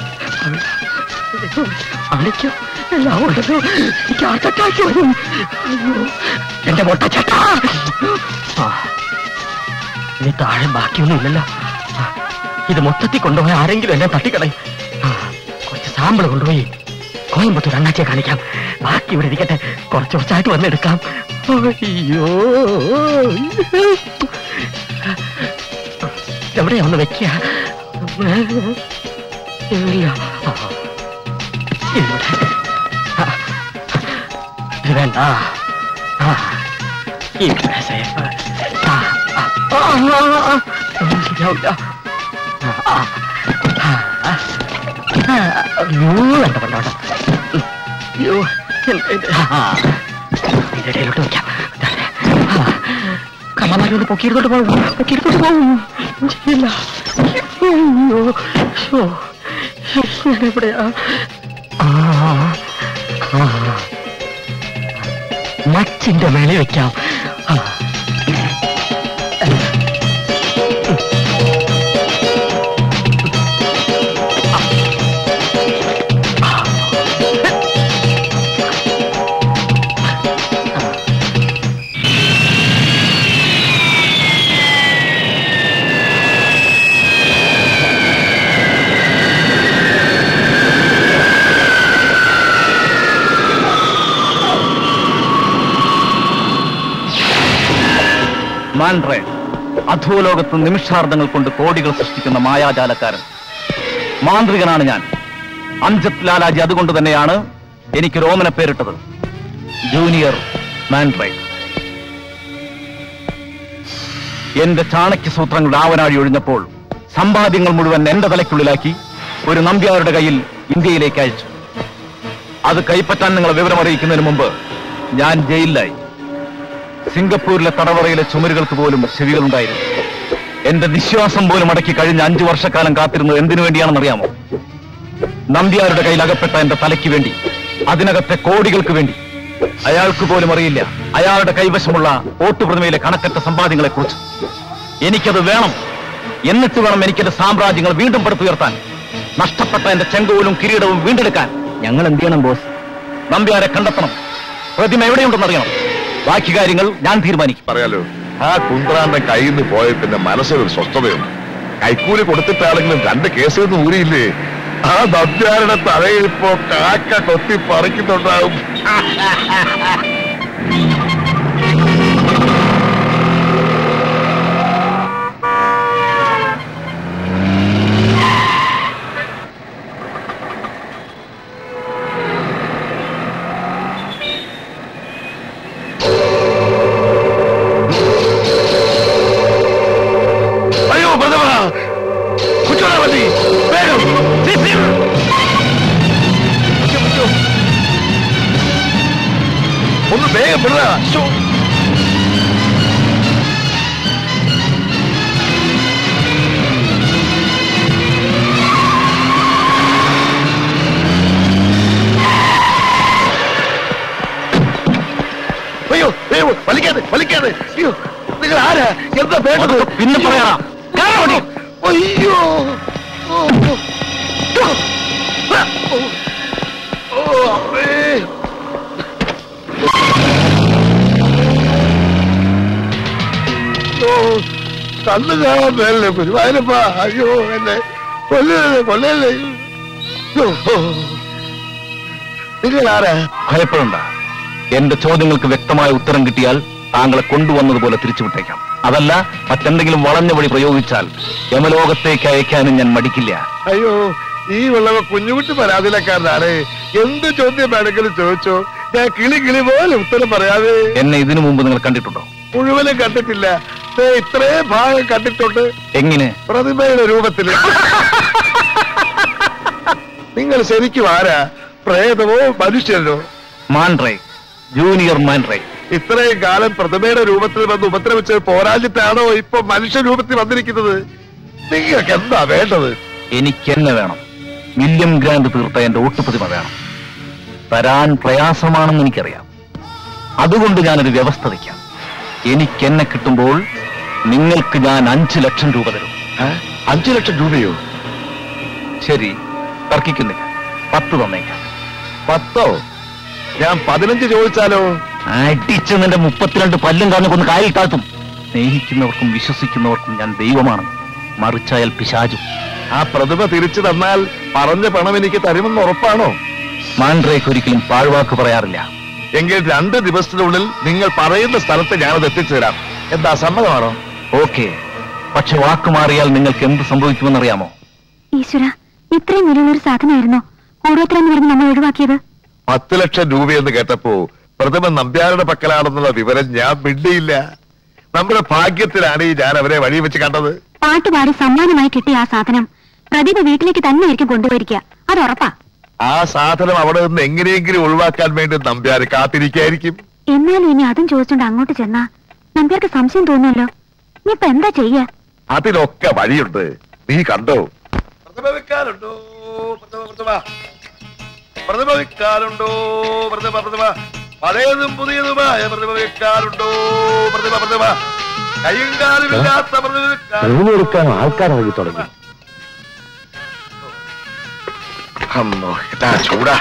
അണിക്കോ എല്ലാം ഉണ്ടല്ലോ എനിക്ക് ഹാർട്ട് അറ്റാക്ക് വരും അയ്യോ എന്റെ മൊട്ട ചേട്ടാ ആ, ഇനി താഴെ ബാക്കിയൊന്നും ഇല്ലല്ലോ ആ, ഇത് മൊത്തത്തിൽ കൊണ്ടുപോയി ആരെങ്കിലും എന്നെ തട്ടിക്കളയും ആ, കുറച്ച് സാമ്പിൾ കൊണ്ടുപോയി കോയമ്പത്തൂർ അണ്ണാച്ചിയെ കാണിക്കാം ബാക്കി ഇവിടെ ഇരിക്കട്ടെ കുറച്ച് കുറച്ചായിട്ട് വന്നെടുക്കാം അയ്യോ എവിടെയാ ഒന്ന് വെക്കുക ഇല്ല ആ, ഇവിടെ ആ, ഇത് വേണ്ട ആ, ഇവിടെ സേഫ് ആ, ആ, ആ, ആ, ആ, ഒന്നും ശരിയാവില്ല ആ, ആ, ആ, ആ, ആ, അയ്യോ വേണ്ട വേണ്ട വേണ്ട ഉം, അയ്യോ എന്ത് ഇത്? ആ, ഇതിന്റെ ഇടയിലോട്ട് വെക്കാം ആ, കള്ളന്മാരെ ഒന്ന് പൊക്കിയെടുത്തോട്ട് പോകും പൊക്കിയെടുത്തോട്ട് പോകും ചെയ്യില്ല അയ്യോ ശോ, ഞാനെവിടെയാ ആ ആ മച്ചിന്റെ മേലെ വെക്കാം ആ. മാൻഡ്രേ അധോലോകത്ത് നിമിഷാർദ്ധങ്ങൾ കൊണ്ട് കോടികൾ സൃഷ്ടിക്കുന്ന മായാജാലക്കാരൻ മാന്ത്രികനാണ് ഞാൻ അംജത് ലാലാജി അതുകൊണ്ട് തന്നെയാണ് എനിക്ക് രോമന പേരിട്ടത് ജൂനിയർ മാൻഡ്രേ എന്റെ ചാണക്യ സൂത്രങ്ങളുടെ ആവനാഴി ഒഴിഞ്ഞപ്പോൾ സമ്പാദ്യങ്ങൾ മുഴുവൻ എന്റെ തലയ്ക്കുള്ളിലാക്കി ഒരു നമ്പ്യാരുടെ കയ്യിൽ ഇന്ത്യയിലേക്ക് അയച്ചു അത് കൈപ്പറ്റാൻ നിങ്ങളെ വിവരം അറിയിക്കുന്നതിന് മുമ്പ് ഞാൻ ജയിലിലായി സിംഗപ്പൂരിലെ തടവറയിലെ ചുമരുകൾക്ക് പോലും ചെവികളുണ്ടായിരുന്നു എന്റെ വിശ്വാസം പോലും അടക്കി കഴിഞ്ഞ അഞ്ചു വർഷക്കാലം കാത്തിരുന്നത് എന്തിനു വേണ്ടിയാണെന്നറിയാമോ നമ്പ്യാരുടെ കയ്യിൽ അകപ്പെട്ട എന്റെ തലയ്ക്ക് വേണ്ടി അതിനകത്തെ കോടികൾക്ക് വേണ്ടി അയാൾക്ക് പോലും അറിയില്ല അയാളുടെ കൈവശമുള്ള ഓട്ടുപ്രതിമയിലെ കണക്കറ്റ സമ്പാദ്യങ്ങളെ കുറിച്ച് എനിക്കത് വേണം എന്നിട്ട് വേണം എനിക്കെന്റെ സാമ്രാജ്യങ്ങൾ വീണ്ടും പടുത്തുയർത്താൻ നഷ്ടപ്പെട്ട എന്റെ ചെങ്കോലും കിരീടവും വീണ്ടെടുക്കാൻ ഞങ്ങൾ എന്ത് ചെയ്യണം ബോസ് നമ്പ്യാരെ കണ്ടെത്തണം പ്രതിമ എവിടെയുണ്ടെന്നറിയണം ബാക്കി കാര്യങ്ങൾ ഞാൻ തീരുമാനിക്കും പറയാലോ ആ കുന്ത്രാന്റെ കയ്യിൽ നിന്ന് പോയ പിന്നെ മനസ്സിലൊരു സ്വസ്ഥതയുണ്ട് കൈക്കൂലി കൊടുത്തിട്ടാണെങ്കിലും രണ്ട് കേസിൽ നിന്ന് ഊരിയില്ലേ ആ നദ്യാരുടെ തലയിൽ ഇപ്പോ കാക്ക കൊത്തി പറിക്കുന്നുണ്ടാവും അയ്യോ പ്രഥമ കുച്ചോടാ മതി വേഗം സിസിൽ. അയ്യോ, അയ്യോ. ഒന്ന് വേഗം വിടുക ശോ. അയ്യോ അയ്യോ വലിക്കാതെ വലിക്കാതെ അയ്യോ നിങ്ങൾ ആരാ എന്താ വേണ്ടത് പിന്നെ പറയാം അയ്യോ ഓ, ഓ. ആ, ഓ. ഓ, അമ്മേ. ഓ, കണ്ണു കാണാൻ മേലേ ഗുരുവായൂരപ്പ അയ്യോ എന്നെ കൊല്ലല്ലേ കൊല്ലല്ലേ ഓ, ഓ. നിങ്ങൾ ആരാ ഭയപ്പെടണ്ട എന്റെ ചോദ്യങ്ങൾക്ക് വ്യക്തമായ ഉത്തരം കിട്ടിയാൽ താങ്കളെ കൊണ്ടുവന്നതുപോലെ തിരിച്ചുവിട്ടേക്കാം അതല്ല മറ്റെന്തെങ്കിലും വളഞ്ഞ വഴി പ്രയോഗിച്ചാൽ യമലോകത്തേക്ക് അയക്കാനും ഞാൻ മടിക്കില്ല അയ്യോ ഈ ഉള്ളവ കുഞ്ഞുകുട്ടി പരാതിയിലക്കാരനാണ് എന്ത് ചോദ്യം വേണമെങ്കിലും ചോദിച്ചോ ഞാൻ കിളി കിളി പോലെ ഉത്തരം പറയാതെ എന്നെ ഇതിനു മുമ്പ് നിങ്ങൾ കണ്ടിട്ടുണ്ടോ മുഴുവനും കണ്ടിട്ടില്ല ദേ ഇത്രയും ഭാഗം കണ്ടിട്ടുണ്ട് എങ്ങനെ പ്രതിമയുടെ രൂപത്തില് നിങ്ങൾ ശരിക്കും ആരാ പ്രേതമോ മനുഷ്യനോ മാൻഡ്രേ ജൂനിയർ മാൻഡ്രേ ഇത്രയും കാലം പ്രതിമയുടെ രൂപത്തിൽ വന്ന് ഉപദ്രവിച്ച് പോരാഞ്ഞിട്ടാണോ ഇപ്പൊ മനുഷ്യ രൂപത്തിൽ വന്നിരിക്കുന്നത് നിങ്ങൾക്ക് എന്താ വേണ്ടത് എനിക്ക് എന്നെ വേണം വില്യം ഗ്രാൻഡ് തീർത്ത എന്റെ ഒട്ടുപ്രതിമ വേണം തരാൻ പ്രയാസമാണെന്ന് എനിക്കറിയാം അതുകൊണ്ട് ഞാനൊരു വ്യവസ്ഥ വയ്ക്കാം എനിക്ക് എന്നെ കിട്ടുമ്പോൾ നിങ്ങൾക്ക് ഞാൻ അഞ്ചു ലക്ഷം രൂപ തരും അഞ്ചു ലക്ഷം രൂപയോ ശരി തർക്കിക്കുന്നില്ല പത്ത് തന്നേക്കാം പത്തോ ഞാൻ പതിനഞ്ച് ചോദിച്ചാലോ അടിച്ച് നിന്റെ മുപ്പത്തിരണ്ട് പല്ലും കാഞ്ഞു കൊന്ന് കായൽ താഴ്ത്തും സ്നേഹിക്കുന്നവർക്കും വിശ്വസിക്കുന്നവർക്കും ഞാൻ ദൈവമാണ് മറിച്ചായാൽ പിശാചും ആ പ്രതിഭ തിരിച്ചു തന്നാൽ പറഞ്ഞ പണം എനിക്ക് തരുമെന്ന് ഉറപ്പാണോ മാൻഡ്രേക്ക് ഒരിക്കലും പാഴ്വാക്ക് പറയാറില്ല എങ്കിൽ രണ്ട് ദിവസത്തിനുള്ളിൽ നിങ്ങൾ പറയുന്ന സ്ഥലത്ത് ഞാനത് എത്തിച്ചു തരാം എന്താ സമ്മതമാണോ ഓക്കെ പക്ഷെ വാക്ക് മാറിയാൽ നിങ്ങൾക്ക് എന്ത് സംഭവിക്കുമെന്നറിയാമോ ഈശ്വര ഇത്രയും വിലയുള്ളൊരു സാധനമായിരുന്നോ കൂടോത്രം പറഞ്ഞ് നമ്മൾ ഒഴിവാക്കിയത് പത്ത് ലക്ഷം രൂപയെന്ന് കേട്ടപ്പോ പ്രതിഭ നമ്പ്യാരുടെ പക്കലാണെന്നുള്ള വിവരം ഞാൻ മിണ്ടിയില്ല നമ്മുടെ ഭാഗ്യത്തിലാണ് ഈ ഞാൻ അവരെ വഴി വെച്ച് കണ്ടത് പാട്ടുപാടി സമ്മാനമായി കിട്ടിയ ആ സാധനം പ്രതിഭ വീട്ടിലേക്ക് തന്നെ ആയിരിക്കും കൊണ്ടുപോയിരിക്കുക അത് ഉറപ്പാ ആ സാധനം അവിടെ നിന്ന് എങ്ങനെയെങ്കിലും ഒഴിവാക്കാൻ വേണ്ടി നമ്പ്യാര് കാത്തിരിക്കായിരിക്കും എന്നാലും ഇനി അതും ചോദിച്ചോണ്ട് അങ്ങോട്ട് ചെന്നാ നമ്പ്യാർക്ക് സംശയം തോന്നുമല്ലോ നീ ഇപ്പൊ എന്താ ചെയ്യാ അതിനൊക്കെ വഴിയുണ്ട് നീ കണ്ടോ പ്രതിഭ വെക്കാനുണ്ടോ പ്രതിഭ പ്രതിഭ പ്രതിഭ വെക്കാനുണ്ടോ പ്രതിഭ പ്രതിഭ പഴയതും പുതിയതുമായ പ്രതിഭ വെക്കാനുണ്ടോ പ്രതിഭ പ്രതിഭ കയ്യും കാലുമില്ലാത്ത പ്രതിഭ വെക്കാൻ എടുക്കാൻ ആൾക്കാർ ഇറങ്ങി തുടങ്ങി അമ്മോ ഇതാ ചൂടാ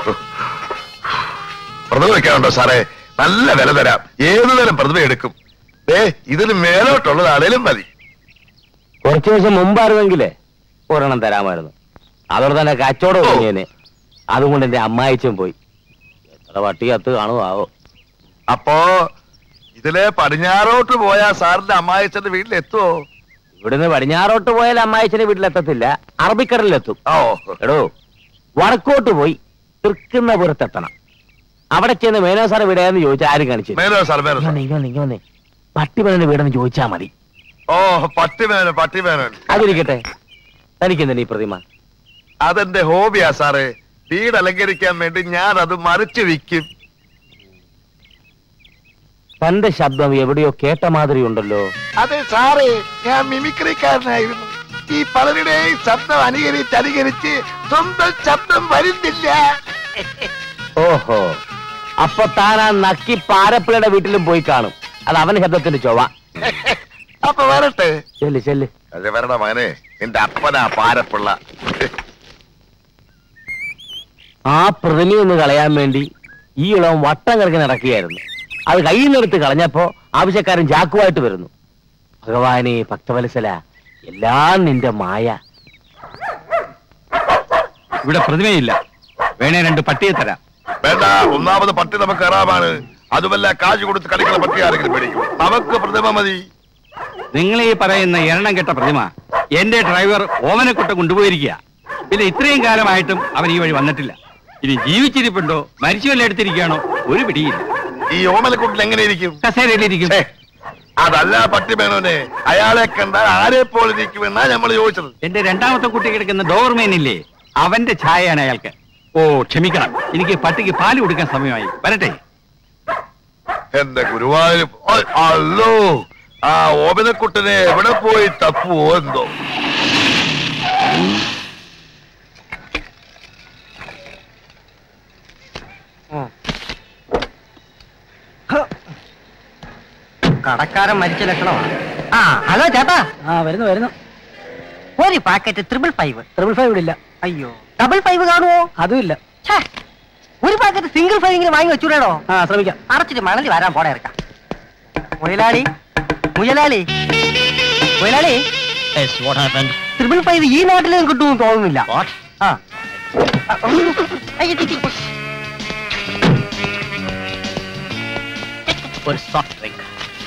പ്രതിഭ വെക്കാനുണ്ടോ സാറേ നല്ല വില തരാം ഏതു തരം പ്രതിഭ എടുക്കും ഏ ഇതിന് മേലോട്ടുള്ളതാണേലും മതി കുറച്ചു ദിവസം മുമ്പായിരുന്നെങ്കിലേ ഒരെണ്ണം തരാമായിരുന്നു അതോടെ തന്നെ കച്ചവടം ഒതുങ്ങിയേനെ അതുകൊണ്ട് എന്റെ അമ്മായിച്ചും പോയി എത്ര വട്ടി കത്ത് കാണുമോ ആവോ അപ്പോ ഇതിലെ പടിഞ്ഞാറോട്ട് പോയാ സാറിന്റെ അമ്മായിച്ചന്റെ വീട്ടിലെത്തുവോ ഇവിടുന്ന് പടിഞ്ഞാറോട്ട് പോയാൽ അമ്മായിച്ചന്റെ വീട്ടിലെത്തത്തില്ല അറബിക്കടലിലെത്തും ഓ എടോ വടക്കോട്ട് പോയി തൃക്കുന്നപുരത്തെത്തണം അവിടെ ചെന്ന് മേനോ സാർ വീടാന്ന് ചോദിച്ചാൽ ആരും കാണിച്ചു മേലോ സാർ മേലോ സാർ ഇങ്ങനെ വന്നേ പട്ടിമലന്റെ വീടെന്ന് ചോദിച്ചാ മതി ഓ പട്ടിമേനൻ പട്ടിമേനൻ അതിരിക്കട്ടെ തനിക്കെന്തിനാ ഈ പ്രതിമ അതെന്റെ ഹോബിയാ സാറേ വീട് അലങ്കരിക്കാൻ വേണ്ടി ഞാൻ അത് മറിച്ചു വിൽക്കും തന്റെ ശബ്ദം എവിടെയോ കേട്ട മാതിരി ഉണ്ടല്ലോ അതെ സാറേ ഞാൻ മിമിക്രിക്കാരനായിരുന്നു ഈ പലരുടെയും ശബ്ദം അനുകരിച്ച് അനുകരിച്ച് സ്വന്തം ശബ്ദം വരുന്നില്ല ഓഹോ അപ്പൊ താൻ ആ നക്കി പാരപ്പിളയുടെ വീട്ടിലും പോയി കാണും അത് അവന്റെ ശബ്ദത്തിന്റെ ചൊവ്വ അപ്പൊ വരട്ടെ ചെല്ല് ചെല്ല് അതെ വരണ മകനെ നിന്റെ അപ്പനാ പാരപ്പിള്ള ആ പ്രതിമയൊന്ന് കളയാൻ വേണ്ടി ഈ ഇളവൻ വട്ടം കിടക്കി നടക്കുകയായിരുന്നു അത് കയ്യിൽ നിന്നെടുത്ത് കളഞ്ഞപ്പോ ആവശ്യക്കാരൻ ജാക്കുവായിട്ട് വരുന്നു ഭഗവാനെ ഭക്തവത്സല എല്ലാം നിന്റെ മായ ഇവിടെ പ്രതിമയില്ല വേണേ രണ്ട് പട്ടിയെ തരാം വേണ്ട ഒന്നാമത് പട്ടി നമുക്ക് കറാമാണ് അതുമല്ല കാശ് കൊടുത്ത് കളിക്കുന്ന പട്ടി ആരെങ്കിലും മേടിക്കും നമുക്ക് പ്രതിമ മതി നിങ്ങൾ ഈ പറയുന്ന എണ്ണം കെട്ട പ്രതിമ എന്റെ ഡ്രൈവർ ഓമനക്കുട്ട കൊണ്ടുപോയിരിക്കുക പിന്നെ ഇത്രയും കാലമായിട്ടും അവൻ ഈ വഴി വന്നിട്ടില്ല ഇനി ജീവിച്ചിരിപ്പുണ്ടോ മരിച്ചുവല്ല എടുത്തിരിക്കുകയാണോ ഒരു പിടിയില്ല ഈ ഓമലക്കുട്ടിൽ എങ്ങനെ ഇരിക്കും കസേരയിലിരിക്കും ഛേ, അതല്ല പട്ടി മേനോനെ അയാളെ കണ്ടാൽ ആരെ പോലെ ഇരിക്കുമെന്നാ നമ്മൾ ചോദിച്ചത് എന്റെ രണ്ടാമത്തെ കുട്ടി കിടക്കുന്ന ഡോർമേൻ ഇല്ലേ അവന്റെ ഛായയാണ് അയാൾക്ക് ഓ ക്ഷമിക്കണം എനിക്ക് പട്ടിക്ക് പാല് കൊടുക്കാൻ സമയമായി വരട്ടെ എന്റെ ഗുരുവായൂർ അല്ലോ ആ ഓമനക്കുട്ടനെ എവിടെ പോയി തപ്പുവോ എന്തോ കടക്കാരൻ മരിച്ച ലക്ഷണമാണ് ആ ഹലോ ചേട്ടാ ആ വരുന്നു വരുന്നു ഒരു packet triple five triple five ഇല്ല അയ്യോ ഡബിൾ ഫൈവ് കാണുമോ അതും ഇല്ല ഒരു പാക്കറ്റ് സിംഗിൾ ഫൈവ് ഇങ്ങനെ വാങ്ങി വെച്ചൂടോ ആ ശ്രമിക്കാം അറച്ചിട്ട് മണലി വരാൻ പോടെ ഇറക്കാം മുയലാളി മുയലാളി മുയലാളി ട്രിപ്പിൾ ഫൈവ് ഈ നാട്ടിലും കിട്ടുമെന്ന് തോന്നുന്നില്ല ആ അയ്യോ, ടി, ടി. ഒരു സോഫ്റ്റ് ഡ്രിങ്ക്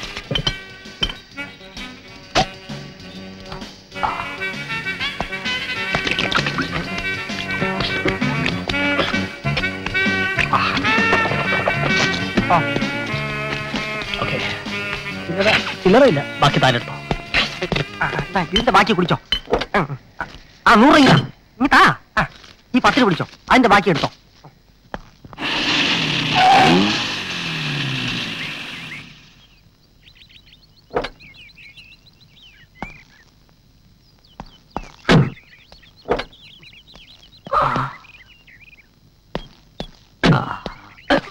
ചില്ലറയില്ല ബാക്കി താനെടുത്തോ ആ, ദാ, ഇതിന്റെ ബാക്കി കുടിച്ചോ ഉം. ആ നൂറ് ഇങ്ങ ഇങ്ങ് താ ആ, ഈ പത്തിന് പിടിച്ചോ അതിന്റെ ബാക്കി എടുത്തോ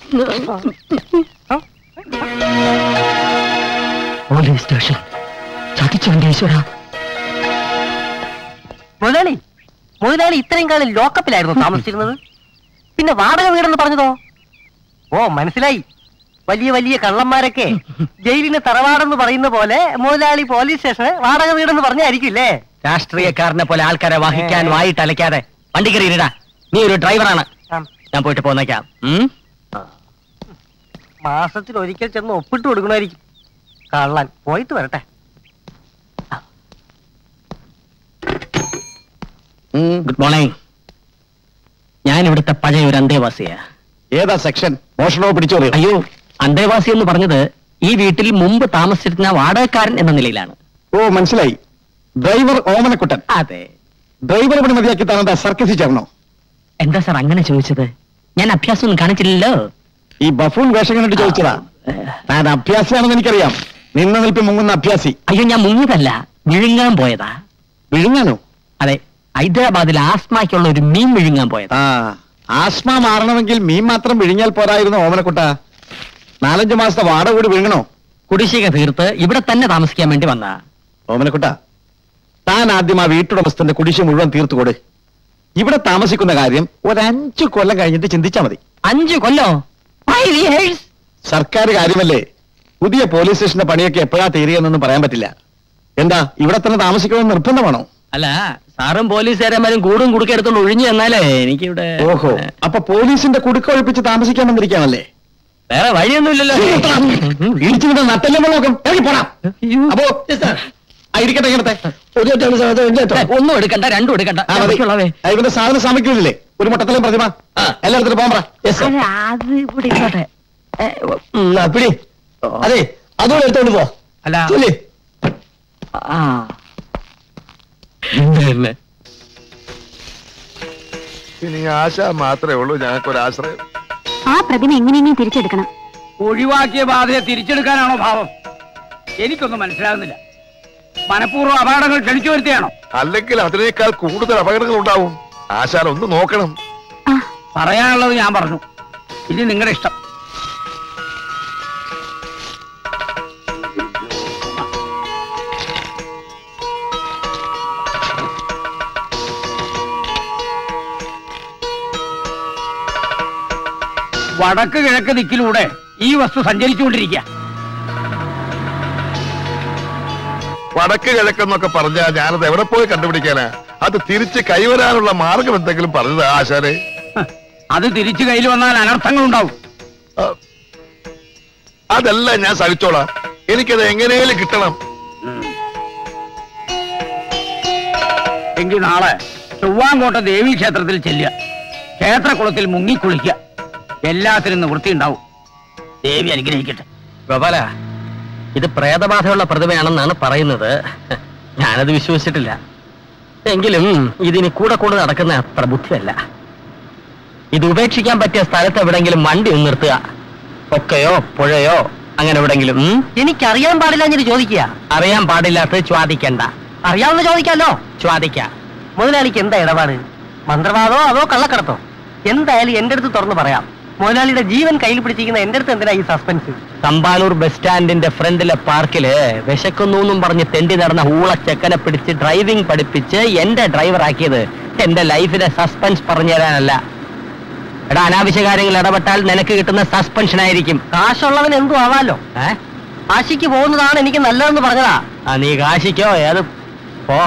പോലീസ് സ്റ്റേഷൻ ചതിച്ചവന്റെ ഈശ്വര മുതലാളി മുതലാളി ഇത്രയും കാലം ലോക്കപ്പിലായിരുന്നു താമസിച്ചിരുന്നത് പിന്നെ വാടക വീടെന്ന് പറഞ്ഞതോ ഓ മനസ്സിലായി വലിയ വലിയ കള്ളന്മാരൊക്കെ ജയിലിന് തറവാടെന്ന് പറയുന്ന പോലെ മുതലാളി പോലീസ് സ്റ്റേഷന് വാടക വീടെന്ന് പറഞ്ഞായിരിക്കില്ലേ രാഷ്ട്രീയക്കാരനെ പോലെ ആൾക്കാരെ വഹിക്കാൻ വായിട്ട് അലക്കാതെ വണ്ടി കയറിയിടാ നീ ഒരു ഡ്രൈവറാണ് ഞാൻ പോയിട്ട് പോന്നേക്കാം മാസത്തിൽ ഒരിക്കൽ ചെന്ന് ഒപ്പിട്ട് കൊടുക്കണമായിരിക്കും കള്ളൻ പോയിട്ട് വരട്ടെ ഗുഡ് മോർണിംഗ് ഞാൻ ഇവിടുത്തെ പഴയ ഒരു അന്തേവാസിയാ ഏതാ സെക്ഷൻ മോഷണോ പിടിച്ചോ അയ്യോ അന്തേവാസി എന്ന് പറഞ്ഞത് ഈ വീട്ടിൽ മുമ്പ് താമസിച്ചിരുന്ന വാടകക്കാരൻ എന്ന നിലയിലാണ് ഓ മനസ്സിലായി ഡ്രൈവർ ഓമനക്കുട്ടൻ അതെ ഡ്രൈവർ പണി മതിയാക്കി താനെന്താ സർക്കസിൽ ചേർന്നോ എന്താ സാർ അങ്ങനെ ചോദിച്ചത് ഞാൻ അഭ്യാസം ഒന്നും കാണിച്ചില്ലല്ലോ ഈ ബഫൂൺ വേഷം കണ്ടിട്ട് ചോദിച്ചതാ താൻ അഭ്യാസിയാണെന്ന് എനിക്കറിയാം നിന്ന നിൽപ്പി മുങ്ങുന്ന അഭ്യാസി അയ്യോ ഞാൻ മുങ്ങിയതല്ല വിഴുങ്ങാൻ പോയതാ വിഴുങ്ങാനോ അതെ ഹൈദരാബാദിൽ ആസ്മയ്ക്കുള്ള ഒരു മീൻ വിഴുങ്ങാൻ പോയത് ആ ആസ്മ മാറണമെങ്കിൽ മീൻ മാത്രം വിഴുങ്ങിയാൽ പോരായിരുന്നു ഓമനക്കുട്ട നാലഞ്ചു മാസത്തെ വാടക കൂടി വിഴുങ്ങണോ കുടിശ്ശിക തീർത്ത് ഇവിടെ തന്നെ താമസിക്കാൻ വേണ്ടി വന്ന ഓമനക്കുട്ട താൻ ആദ്യം ആ വീട്ടുടമസ്ഥന്റെ കുടിശ്ശിക മുഴുവൻ തീർത്തുകൊട് ഇവിടെ താമസിക്കുന്ന കാര്യം ഒരഞ്ചു കൊല്ലം കഴിഞ്ഞിട്ട് ചിന്തിച്ചാ മതി അഞ്ചു കൊല്ലോ സർക്കാർ കാര്യമല്ലേ പുതിയ പോലീസ് സ്റ്റേഷന്റെ പണിയൊക്കെ എപ്പോഴാ തീരുകയെന്നൊന്നും പറയാൻ പറ്റില്ല എന്താ ഇവിടെ തന്നെ താമസിക്കണമെന്ന് നിർബന്ധമാണോ അല്ല സാറും പോലീസുകാരന്മാരും കൂടും കുടുക്കെടുത്തോണ്ട് ഒഴിഞ്ഞു എന്നാലേ എനിക്കിവിടെ ഓഹോ അപ്പൊ പോലീസിന്റെ കുടുക്കൊഴിപ്പിച്ച് താമസിക്കാൻ വന്നിരിക്കാണല്ലേ വേറെ വഴിയൊന്നുമില്ലല്ലോ ഇടിച്ചിട്ട് നട്ടല്ലേ നോക്കും ഇറങ്ങി പോടാ അപ്പോ ആ, ഇരിക്കട്ടെ ഇരിക്കട്ടെ ഒരു ഒറ്റ സമയത്ത് എന്റെ കേട്ടോ. ഒന്നും എടുക്കണ്ട രണ്ടും എടുക്കണ്ട ആ, മതി. ബാക്കിയുള്ളവേ. ആ, ഇവന്റെ സാധന സാമഗ്രികളില്ലേ ഒരു മുട്ടത്തിലും പ്രതിമ എല്ലായിടത്തും പോകാൻ പറ Yes, sir. അല്ല, അത് ഇവിടെ ഇരുന്നോട്ടെ. ഏ, ഉം, ആ, പിടി അതെ അതുകൂടെ എടുത്തോണ്ട് പോ അല്ല ചൊല്ലി. ആ ഇതന്നെ. ഇനി ആശ മാത്രമേ ഉള്ളൂ ഞങ്ങൾക്കൊരാശ്രയം ആ പ്രതിമ എങ്ങനെയെങ്കിലും തിരിച്ചെടുക്കണം ഒഴിവാക്കിയ ബാധയെ തിരിച്ചെടുക്കാനാണോ ഭാവം എനിക്കൊന്നും മനസ്സിലാകുന്നില്ല മനഃപൂർവ്വം അപകടങ്ങൾ ക്ഷണിച്ചു വരുത്തിയാണോ അല്ലെങ്കിൽ അതിനേക്കാൾ കൂടുതൽ അപകടങ്ങൾ ഉണ്ടാവും ആശാൻ ഒന്ന് നോക്കണം പറയാനുള്ളത് ഞാൻ പറഞ്ഞു ഇനി നിങ്ങളുടെ ഇഷ്ടം വടക്ക് കിഴക്ക് ദിക്കിലൂടെ ഈ വസ്തു സഞ്ചരിച്ചുകൊണ്ടിരിക്കുക വടക്ക് കിഴക്കെന്നൊക്കെ പറഞ്ഞാ ഞാനത് എവിടെ പോയി കണ്ടുപിടിക്കാനാ അത് തിരിച്ച് കൈവരാനുള്ള മാർഗം എന്തെങ്കിലും പറഞ്ഞത് ആശാനെ അത് തിരിച്ചു കയ്യിൽ വന്നാൽ അനർത്ഥങ്ങൾ ഉണ്ടാവും അതല്ല ഞാൻ സഹിച്ചോളാം എനിക്കത് എങ്ങനെയും കിട്ടണം എങ്കിൽ നാളെ ചൊവ്വാങ്കോട്ട ദേവീ ക്ഷേത്രത്തിൽ ചെല്ലുക ക്ഷേത്രകുളത്തിൽ മുങ്ങിക്കുളിക്കുക എല്ലാത്തിനും നിവൃത്തി ഉണ്ടാവും ദേവി അനുഗ്രഹിക്കട്ടെ ഗോപാല ഇത് പ്രേതബാധയുള്ള പ്രതിമയാണെന്നാണ് പറയുന്നത് ഞാനത് വിശ്വസിച്ചിട്ടില്ല എങ്കിലും ഇതിനി കൂടെ കൂടെ നടക്കുന്ന അത്ര ബുദ്ധിയല്ല ഇത് ഉപേക്ഷിക്കാൻ പറ്റിയ സ്ഥലത്ത് എവിടെങ്കിലും വണ്ടി ഒന്ന് നിർത്തുക ഒക്കെയോ പുഴയോ അങ്ങനെ എവിടെങ്കിലും എനിക്കറിയാൻ പാടില്ല ഞാൻ ചോദിക്കുക അറിയാൻ പാടില്ലാത്തത് ചോദിക്കണ്ട അറിയാവുന്ന ചോദിക്കാലോ ചോദിക്ക മുതലാളിക്ക് എന്താ ഇടപാട് മന്ത്രവാദോ അതോ കള്ളക്കടത്തോ എന്തായാലും എന്റെ അടുത്ത് തുറന്നു പറയാം മുതലാളിയുടെ ജീവൻ കയ്യിൽ പിടിച്ചിരിക്കുന്ന എന്റെ അടുത്ത് എന്തിനാ ഈ സസ്പെൻസ് തമ്പാനൂർ ബസ് സ്റ്റാൻഡിന്റെ ഫ്രണ്ടിലെ പാർക്കില് വിശക്കുന്നു എന്നും പറഞ്ഞ് തെണ്ടി നടന്ന ഊള ചെക്കനെ പിടിച്ച് ഡ്രൈവിംഗ് പഠിപ്പിച്ച് എന്റെ ഡ്രൈവർ ആക്കിയത് എന്റെ ലൈഫിലെ സസ്പെൻസ് പറഞ്ഞു തരാനല്ല എടാ അനാവശ്യ കാര്യങ്ങൾ ഇടപെട്ടാൽ നിനക്ക് കിട്ടുന്ന സസ്പെൻഷൻ ആയിരിക്കും കാശുള്ളവൻ എന്തു ആവാലോ കാശിക്ക് പോകുന്നതാണ് എനിക്ക് നല്ലതെന്ന് പറഞ്ഞതാ ആ നീ കാശിക്കോ ഏത് പോ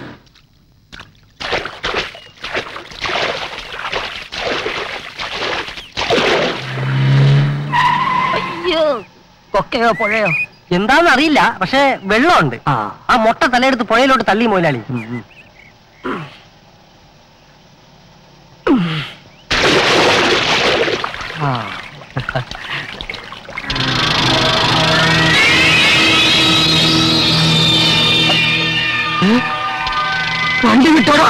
അയ്യോ കൊക്കയോ പുഴയോ എന്താന്ന് അറിയില്ല പക്ഷെ വെള്ളമുണ്ട് ആ മുട്ട തലയെടുത്ത് പുഴയിലോട്ട് തള്ളി മോലാളി വണ്ടി വിട്ടോടാ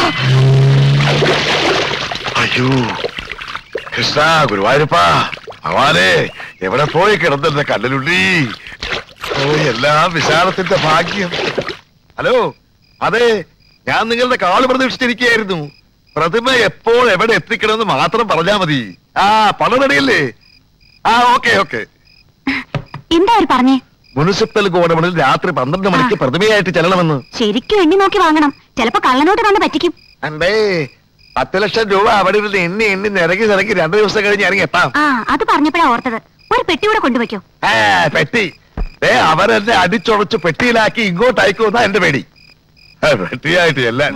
അയ്യോ കൃഷ്ണ ഗുരുവായൂരപ്പാ ഭഗവാനെ എവിടെ പോയി കിടന്നിരുന്ന കല്ലിലുള്ളി ഓ എല്ലാം വിശാലത്തിന്റെ ഭാഗ്യം ഹലോ അതെ ഞാൻ നിങ്ങളുടെ കാള് പ്രതീക്ഷിച്ചിരിക്കുകയായിരുന്നു പ്രതിമ എപ്പോൾ എവിടെ എത്തിക്കണമെന്ന് മാത്രം പറഞ്ഞാ മതി ആ പണം റെഡിയല്ലേ ആ ഓക്കെ ഓക്കെ എന്താ അവർ പറഞ്ഞേ മുനിസിപ്പൽ ഗോഡൌണിൽ രാത്രി പന്ത്രണ്ട് മണിക്ക് പ്രതിമയായിട്ട് ചെല്ലണമെന്ന് ശരിക്കും എണ്ണി നോക്കി വാങ്ങണം ചിലപ്പോ കള്ളനോട്ട് കണ്ട് പറ്റിക്കും അണ്ടേ പത്ത് ലക്ഷം രൂപ അവിടെ ഇരുന്ന് എണ്ണി എണ്ണി നിരക്കി നിരക്കി രണ്ടു ദിവസം കഴിഞ്ഞ് ഇറങ്ങി എത്താം ആ അത് പറഞ്ഞപ്പോഴാ ഓർത്തത് ഒരു പെട്ടി കൂടെ കൊണ്ടുവയ്ക്കോ ഏ പെട്ടി ഏ അവരെന്നെ അടിച്ചുടച്ച് പെട്ടിയിലാക്കി ഇങ്ങോട്ട് അയക്കുമെന്നാ എന്റെ പേടി ഏ, പെട്ടിയായിട്ട് എല്ലാം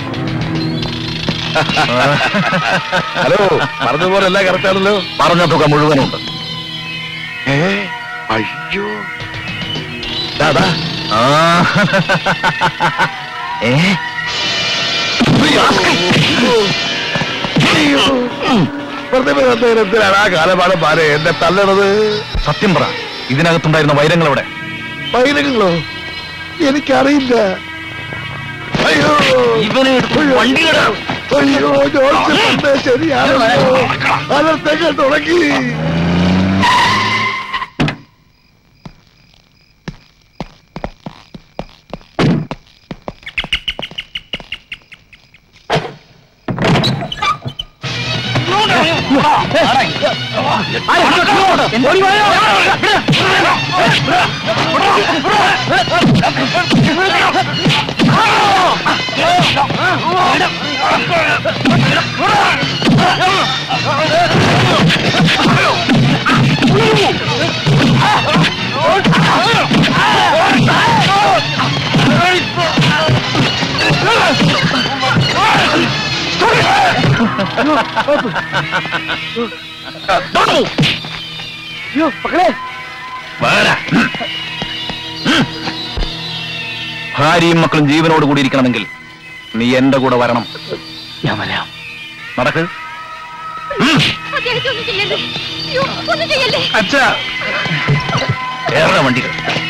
ഹലോ പറഞ്ഞതുപോലെ എല്ലാം കറക്റ്റ് ആണല്ലോ പറഞ്ഞ തുക മുഴുവനുണ്ട് ഏ അയ്യോ ദാദാ ആ. ഏ പ്രതിമ എന്തിനാണ് ആ കാലപാടം പാരെ എന്നെ തല്ലണത് സത്യം പറ ഇതിനകത്തുണ്ടായിരുന്ന വൈരങ്ങൾ എവിടെ പൈലങ്ങളോ എനിക്കറിയില്ല അയ്യോ ഇവനെ അയ്യോ, അയ്യോ ജോർജ് പണ്ട് ശരിയാണല്ലോ അനർത്ഥങ്ങൾ തുടങ്ങി അയ്യോ മക്കളെ ഭാര്യയും മക്കളും ജീവനോട് കൂടി ഇരിക്കണമെങ്കിൽ നീ എന്റെ കൂടെ വരണം ഞാൻ വരാം നടക്ക് ഏറെ വണ്ടികൾ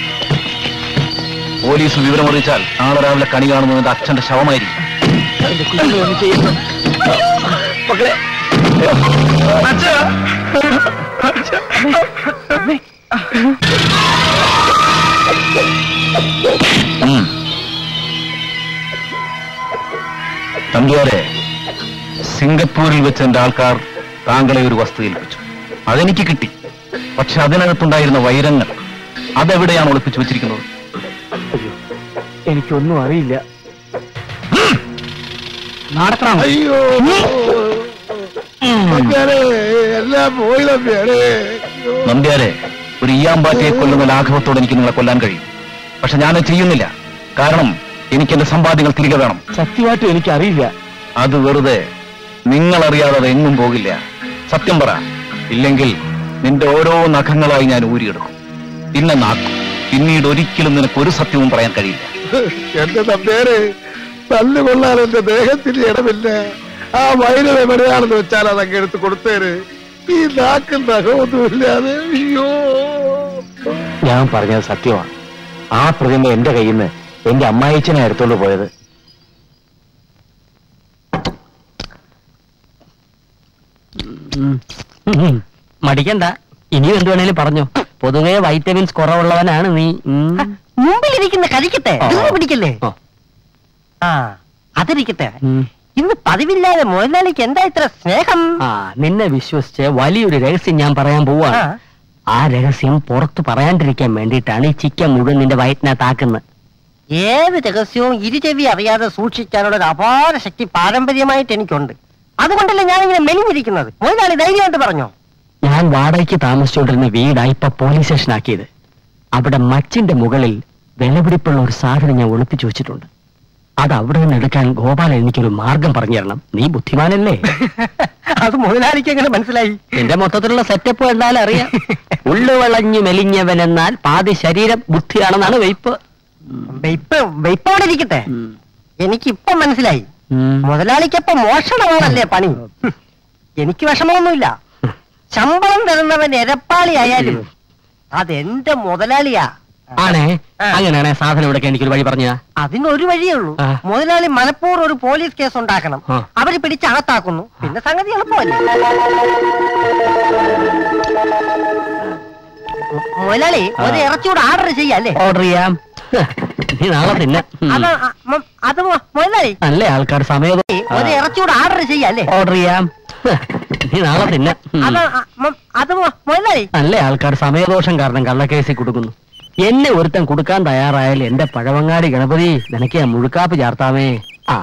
പോലീസ് വിവരമറിയിച്ചാൽ നാളെ രാവിലെ കണി കാണുന്നത് അച്ഛന്റെ ശവമായിരിക്കും എന്റെ കുഞ്ഞിനെ ഒന്ന് ചെയ്യുന്നു മക്കളെ ഉം. തമ്പിയാരെ സിംഗപ്പൂരിൽ വെച്ച് എന്റെ ആൾക്കാർ താങ്കളെ ഒരു വസ്തു ഏൽപ്പിച്ചു അതെനിക്ക് കിട്ടി പക്ഷെ അതിനകത്തുണ്ടായിരുന്ന വൈരങ്ങൾ അതെവിടെയാണ് ഒളിപ്പിച്ചു വെച്ചിരിക്കുന്നത് എനിക്കൊന്നും അറിയില്ല നടക്കണം അയ്യോ നമ്പ്യാരെ, എല്ലാം പോയി നമ്പ്യാരെ അയ്യോ. നമ്പ്യാരെ ഒരു ഈയാമ്പാറ്റയെ കൊല്ലുന്ന ലാഘവത്തോടെ എനിക്ക് നിങ്ങളെ കൊല്ലാൻ കഴിയും പക്ഷെ ഞാനത് ചെയ്യുന്നില്ല കാരണം എനിക്ക് എന്റെ സമ്പാദ്യങ്ങൾ തിരികെ വേണം സത്യമായിട്ടും എനിക്കറിയില്ല അത് വെറുതെ നിങ്ങളറിയാതെ അത് എങ്ങും പോകില്ല സത്യം പറ ഇല്ലെങ്കിൽ നിന്റെ ഓരോ നഖങ്ങളായി ഞാൻ ഊരിയെടുക്കും പിന്നെ നാക്കും പിന്നീട് ഒരിക്കലും നിനക്ക് ഒരു സത്യവും പറയാൻ കഴിയില്ല എന്റെ നമ്പ്യാരെ തല്ലുകൊള്ളാൻ എന്റെ ദേഹത്തിന് ഇടമില്ല ആ വൈരം എവിടെയാണെന്ന് വെച്ചാൽ അതങ്ങ് എടുത്ത് കൊടുത്തേര് ഈ നാക്കും നഖമൊന്നുമില്ലാതെ അയ്യോ ഞാൻ പറഞ്ഞത് സത്യമാണ് ആ പ്രതിമ എന്റെ കയ്യിൽ നിന്ന് എന്റെ അമ്മായിച്ചനെ എടുത്തോണ്ട് പോയത് മടിക്കണ്ട ഇനിയും എന്ത് വേണേലും പറഞ്ഞു പൊതുവെ വൈറ്റമിൻസ് കുറവുള്ളവനാണ് നീ മുമ്പിലിരിക്കുന്ന കഴിക്കട്ടെ ആ. ദൂരെ പിടിക്കല്ലേ ആ. ആ അതിരിക്കട്ടെ ഇന്ന് പതിവില്ലാതെ മുതലാളിക്ക് എന്താ ഇത്ര സ്നേഹം ആ നിന്നെ വിശ്വസിച്ച് വലിയൊരു രഹസ്യം ഞാൻ പറയാൻ പോവാണ് ആ. ആ രഹസ്യം പുറത്ത് പറയാണ്ടിരിക്കാൻ വേണ്ടിയിട്ടാണ് ഈ ചിക്കൻ മുഴുവൻ നിന്റെ വയറ്റിനകത്താക്കുന്നത് ഏത് രഹസ്യവും ഇരുചെവി അറിയാതെ സൂക്ഷിക്കാനുള്ള ഒരു അപാര ശക്തി പാരമ്പര്യമായിട്ട് എനിക്കുണ്ട് അതുകൊണ്ടല്ലേ ഞാനിങ്ങനെ മെലിഞ്ഞിരിക്കുന്നത് മുതലാളി ധൈര്യമായിട്ട് പറഞ്ഞോ ഞാൻ വാടകയ്ക്ക് താമസിച്ചുകൊണ്ടിരുന്ന വീടാ ഇപ്പൊ പോലീസ് സ്റ്റേഷനാക്കിയത് അവിടെ മച്ചിന്റെ മുകളിൽ വിലപിടിപ്പുള്ള ഒരു സാധനം ഞാൻ ഒളിപ്പിച്ചു വെച്ചിട്ടുണ്ട് അത് അവിടെ നിന്ന് എടുക്കാൻ ഗോപാലൻ എനിക്കൊരു മാർഗം പറഞ്ഞു തരണം നീ ബുദ്ധിമാനല്ലേ അത് മുതലാളിക്ക് എങ്ങനെ മനസ്സിലായി എന്റെ മൊത്തത്തിലുള്ള സെറ്റപ്പ് കണ്ടാൽ അറിയാം ഉള്ളു വളഞ്ഞു മെലിഞ്ഞവൻ എന്നാൽ പാതി ശരീരം ബുദ്ധിയാണെന്നാണ് വെയ്പ്പ് വെയ്പ്പ് വെയ്പ്പ് അവിടെ ഇരിക്കട്ടെ എനിക്കിപ്പൊ മനസ്സിലായി മുതലാളിക്കപ്പൊ മോഷണമാണല്ലേ പണി ഹും. എനിക്ക് വിഷമമൊന്നുമില്ല ശമ്പളം തരുന്നവൻ എരപ്പാളി ആയാലും അതെന്റെ മുതലാളിയാ ആണേ അങ്ങനെയാണേ സാധനം ഇവിടെ എനിക്കൊരു വഴി പറഞ്ഞ അതിനൊരു വഴിയേ ഉള്ളൂ ആ. മുതലാളി മനഃപൂർവ്വം ഒരു പോലീസ് കേസ് ഉണ്ടാക്കണം ആ. അവര് പിടിച്ച് അകത്താക്കുന്നു പിന്നെ സംഗതി എളുപ്പമല്ലേ മു- മുതലാളി ഒരു ഇറച്ചിയോട് ഓർഡർ ചെയ്യാല്ലേ ഓർഡർ ചെയ്യാം നീ നാളെ തിന്നെ അത് അ- മ- അത് മു- മുതലാളി നല്ല ആൾക്കാർ സമയം ഒരു ഇറച്ചിയോട് ഓർഡർ ചെയ്യാല്ലേ ഓർഡർ ചെയ്യാം നീ നാളെ തിന്നെ അത് അ- മ- അത് മൊ- മുതലാളി നല്ല ആൾക്കാർ സമയദോഷം കാരണം കള്ളക്കേസിൽ കൊടുക്കുന്നു എന്നെ ഒരുത്തൻ കൊടുക്കാൻ തയ്യാറായാൽ എന്റെ പഴവങ്ങാടി ഗണപതി നിനക്ക് ഞാൻ മുഴുക്കാപ്പ് ചാർത്താമേ ആ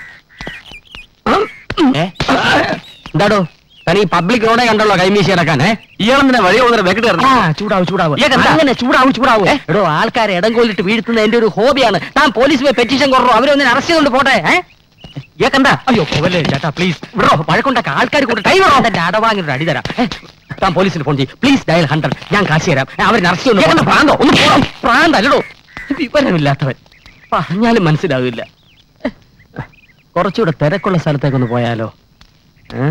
ഏ? എന്താടോ തനി പബ്ലിക് റോഡേ കണ്ടല്ലോ കൈമീശി ഇറക്കാൻ ഏ ഇയാളെന്തിനാ വഴി പോകുന്ന വെക്കട്ട് ആ ചൂടാവും ചൂടാവും അങ്ങനെ ചൂടാവും ചൂടാവും എടോ ആൾക്കാരെ ഇടം കൊല്ലിട്ട് വീഴ്ത്തുന്ന എന്റെ ഒരു ഹോബിയാണ് താൻ പോലീസ് പോയി പെറ്റീഷൻ കുറോ അവരെ ഒന്ന് അറസ്റ്റ് ചെയ്തോണ്ട് പോട്ടെ ഏ ഏക്കണ്ട അയ്യോ പോവല്ലേ ചേട്ടാ പ്ലീസ് വിടോ വഴക്കൊണ്ടൊക്കെ ആൾക്കാർ കൂടെ ടൈം എന്റെ അടവാങ്ങി ഒരു അടി തരാം ഏ, താൻ പോലീസിന് ഫോൺ ചെയ്യും പ്ലീസ് ഡയൽ ഹൺഡ്രഡ് ഞാൻ കാശ് തരാം ഏ, അവരെ അറസ്റ്റ് ചെയ്യുന്നു പ്രാന്തോ ഒന്ന് പോണം പ്രാന്തല്ലടോ വിവരമില്ലാത്തവൻ പറഞ്ഞാലും മനസ്സിലാവില്ല ഏ, കുറച്ചുകൂടെ തിരക്കുള്ള സ്ഥലത്തേക്കൊന്ന് പോയാലോ ഏ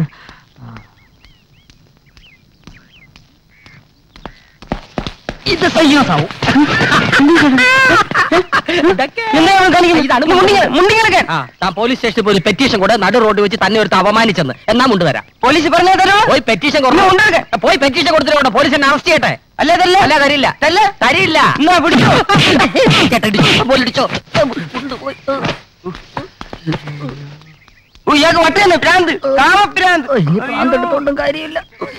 ഇത് സയ്യാസാവും പോലീസ് സ്റ്റേഷനിൽ പോയി പെറ്റീഷൻ കൂടെ നടു റോഡ് വെച്ച് തന്നെ ഒരുത്ത് അപമാനിച്ചെന്ന് എന്നാ മുണ്ട് തരാം പോലീസ് പറഞ്ഞു തരോ പോയി പെറ്റീഷൻ പോയി പെറ്റീഷൻ കൊടുത്തിട്ട് പോലീസ് എന്നെ അറസ്റ്റ് ചെയ്യട്ടെ അല്ലേ തല്ല അല്ല തരില്ല തല്ല തരില്ല എന്നാ പിടിച്ചോ കേട്ടിടിച്ചോ പോലിടിച്ചോ ഇയാൾക്ക് വട്ടേന്ന് ഭ്രാന്ത് കാമഭ്രാന്ത് ഭ്രാന്ത് എടുത്തോണ്ടും കാര്യമില്ല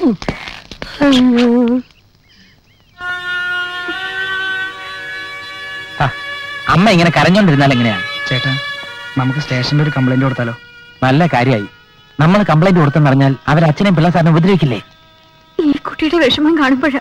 അമ്മ ഇങ്ങനെ കരഞ്ഞോണ്ടിരുന്നാൽ എങ്ങനെയാ ചേട്ടാ നമുക്ക് സ്റ്റേഷനിൽ ഒരു കംപ്ലൈന്റ് കൊടുത്താലോ നല്ല കാര്യമായി നമ്മൾ കംപ്ലൈന്റ് കൊടുത്തെന്നറിഞ്ഞാൽ അവർ അച്ഛനെയും പിള്ളേസാറിനെ ഉപദ്രവിക്കില്ലേ ഈ കുട്ടിയുടെ വിഷമം കാണുമ്പോഴ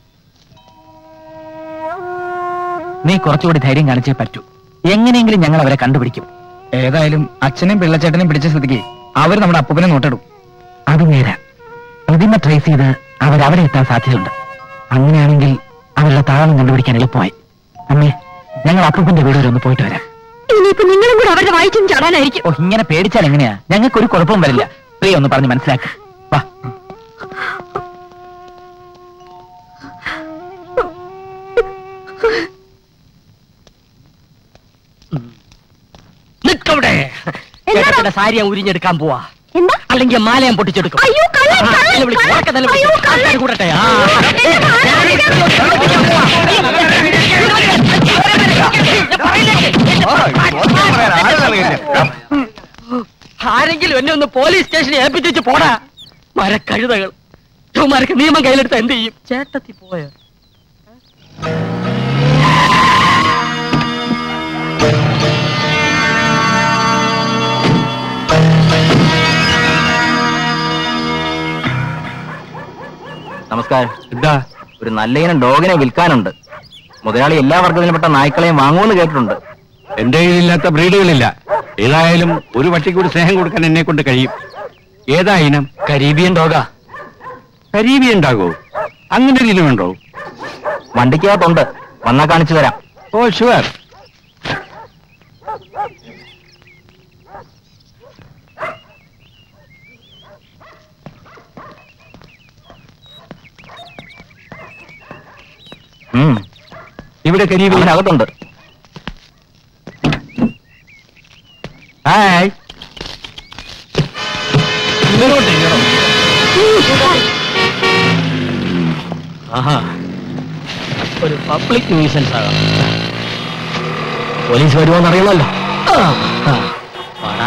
നീ കുറച്ചുകൂടി ധൈര്യം കാണിച്ചേ പറ്റൂ എങ്ങനെയെങ്കിലും ഞങ്ങൾ അവരെ കണ്ടുപിടിക്കും ഏതായാലും അച്ഛനെയും പിള്ളച്ചേട്ടനെയും പിടിച്ച സ്ഥിതിക്ക് അവർ നമ്മുടെ അപ്പൂപ്പനെ നോട്ടിടും അത് നേരാ പ്രതിമ ട്രേസ് ചെയ്ത് അവരവിടെ എത്താൻ സാധ്യതയുണ്ട് അങ്ങനെയാണെങ്കിൽ അവരുടെ താളം കണ്ടുപിടിക്കാൻ എളുപ്പമായി അമ്മേ ഞങ്ങൾ അപ്പൂപ്പന്റെ വീട് വരെ ഒന്ന് പോയിട്ട് വരാം ഇനിയിപ്പോ നിങ്ങളും കൂടെ അവരുടെ വായിച്ചും ചാടാനായിരിക്കും ഓ ഇങ്ങനെ പേടിച്ചാൽ എങ്ങനെയാ ഞങ്ങൾക്ക് ഒരു കുഴപ്പവും വരില്ല പ്രിയ ഒന്ന് പറഞ്ഞ് മനസ്സിലാക്ക വാ നിൽക്കവിടെ ചേട്ടത്തിന്റെ സാരി ഞാൻ ഉരിഞ്ഞെടുക്കാൻ പോവാ എന്താ അല്ലെങ്കിൽ മാല ഞാൻ പൊട്ടിച്ചെടുക്കും അയ്യോ കള്ളൻ, ആ, കള്ളൻ, എന്നെ വിളിക്ക്, ഉറക്കെ തന്നെ അയ്യോ, വിളിക്ക്. കള്ളൻ. ആൾക്കാര് കൂടട്ടെ ആ. എന്റെ മാല ഞാൻ പൊട്ടിക്കാൻ പോവാ. ആരെങ്കിലും എന്നെ ഒന്ന് പോലീസ് സ്റ്റേഷനിൽ ഏൽപ്പിച്ചു പോടാ മരക്കഴുതകൾ ചുമാർക്ക് നിയമം കയ്യിലെടുത്ത് എന്ത് ചെയ്യും ചേട്ടത്തി പോയോ നമസ്കാരം എന്താ ഒരു നല്ല ഇനം ഡോഗിനെ വിൽക്കാനുണ്ട് മുതലാളി എല്ലാ വർഗത്തിൽപ്പെട്ട നായ്ക്കളെയും വാങ്ങുമെന്ന് കേട്ടിട്ടുണ്ട് എന്റെ കയ്യിലില്ലാത്ത ബ്രീഡുകളില്ല ഏതായാലും ഒരു പട്ടിക്ക് ഒരു സ്നേഹം കൊടുക്കാൻ എന്നെ കൊണ്ട് കഴിയും ഏതാ ഇനം കരീബിയൻ ഡോഗ കരീബി ഉണ്ടാകോ അങ്ങനെ ഒരു ഇനം ഉണ്ടോ വണ്ടിക്കകത്തുണ്ട് വന്നാ കാണിച്ചു തരാം ഓ ഷുവർ ഉം. ഇവിടെ കരീബി ഇതിനകത്തുണ്ട് ഹായ് ആഹാ ഒരു പബ്ലിക് ന്യൂസൻസ് ആകാം പോലീസ് വരുമോന്ന് അറിയണമല്ലോ ആ, ആ. വാടാ.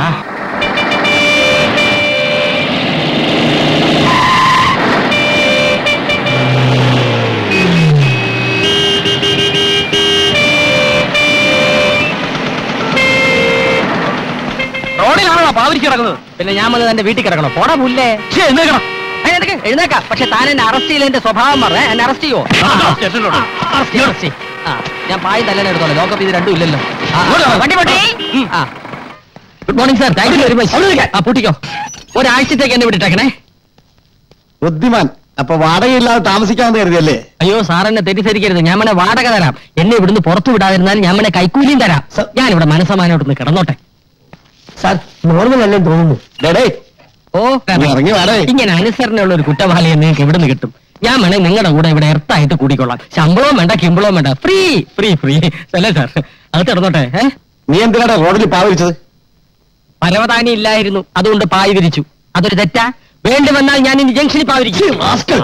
റോഡിലാണോ പാവരിക്ക് കിടക്കുന്നത് പിന്നെ ഞാൻ വന്ന് എന്റെ വീട്ടിൽ കിടക്കണോ പോടാ പുല്ലേ എഴുന്നേക്കണം എഴുന്നേക്കാം പക്ഷെ താൻ എന്നെ അറസ്റ്റ് ചെയ്തതിന്റെ സ്വഭാവം പറഞ്ഞേ എന്നെ അറസ്റ്റ് ചെയ്യോ അറസ്റ്റ് ചെയ്യ്. ആ ഞാൻ പായി തല്ലാൻ എടുത്തോളാം ലോക്കപ്പ് ഇത് രണ്ടും ഇല്ലല്ലോ ആ, ആ, വണ്ടി പൊട്ടി ആ good morning sir thank you very much ആ പൂട്ടിക്കോ ഒരാഴ്ചത്തേക്ക് എന്നെ വിട്ടിട്ടേക്കണേ ബുദ്ധിമാൻ അപ്പൊ വാടകയില്ലാതെ താമസിക്കാമെന്ന് കരുതിയല്ലേ അയ്യോ സാർ എന്നെ തെറ്റിദ്ധരിക്കരുത് ഞാൻ മനെ വാടക തരാം എന്നെ ഇവിടുന്ന് പുറത്തു വിടാതിരുന്നാൽ ഞാൻ മനെ കൈക്കൂലിയും തരാം ഞാൻ ഇവിടെ മനസ്സമാനോട്ടൊന്ന് കിടന്നോട്ടെ സാർ നോർമൽ അല്ലേ തോന്നുന്നു ഡേടേ ഓ നീ ഇറങ്ങി വാടേ. ഇങ്ങനെ അനുസരണയുള്ള ഒരു കുറ്റവാളിയെ നിങ്ങൾക്ക് എവിടെ നിന്ന് കിട്ടും ഞാൻ വേണേ നിങ്ങളുടെ കൂടെ ഇവിടെ എർത്തായിട്ട് കൂടിക്കൊള്ളാം ശമ്പളവും വേണ്ട കിമ്പളവും വേണ്ട ഫ്രീ ഫ്രീ ഫ്രീ അല്ലേ സാർ അത് കിടന്നോട്ടെ ഏ നീ എന്തിനാടാ റോഡിൽ പാവരിച്ചത് പരവതാനി ഇല്ലായിരുന്നു അതുകൊണ്ട് പായ് വിരിച്ചു അതൊരു തെറ്റാ വേണ്ടി വന്നാൽ ഞാൻ ഇനി ജംഗ്ഷനിൽ പാവിരിക്കും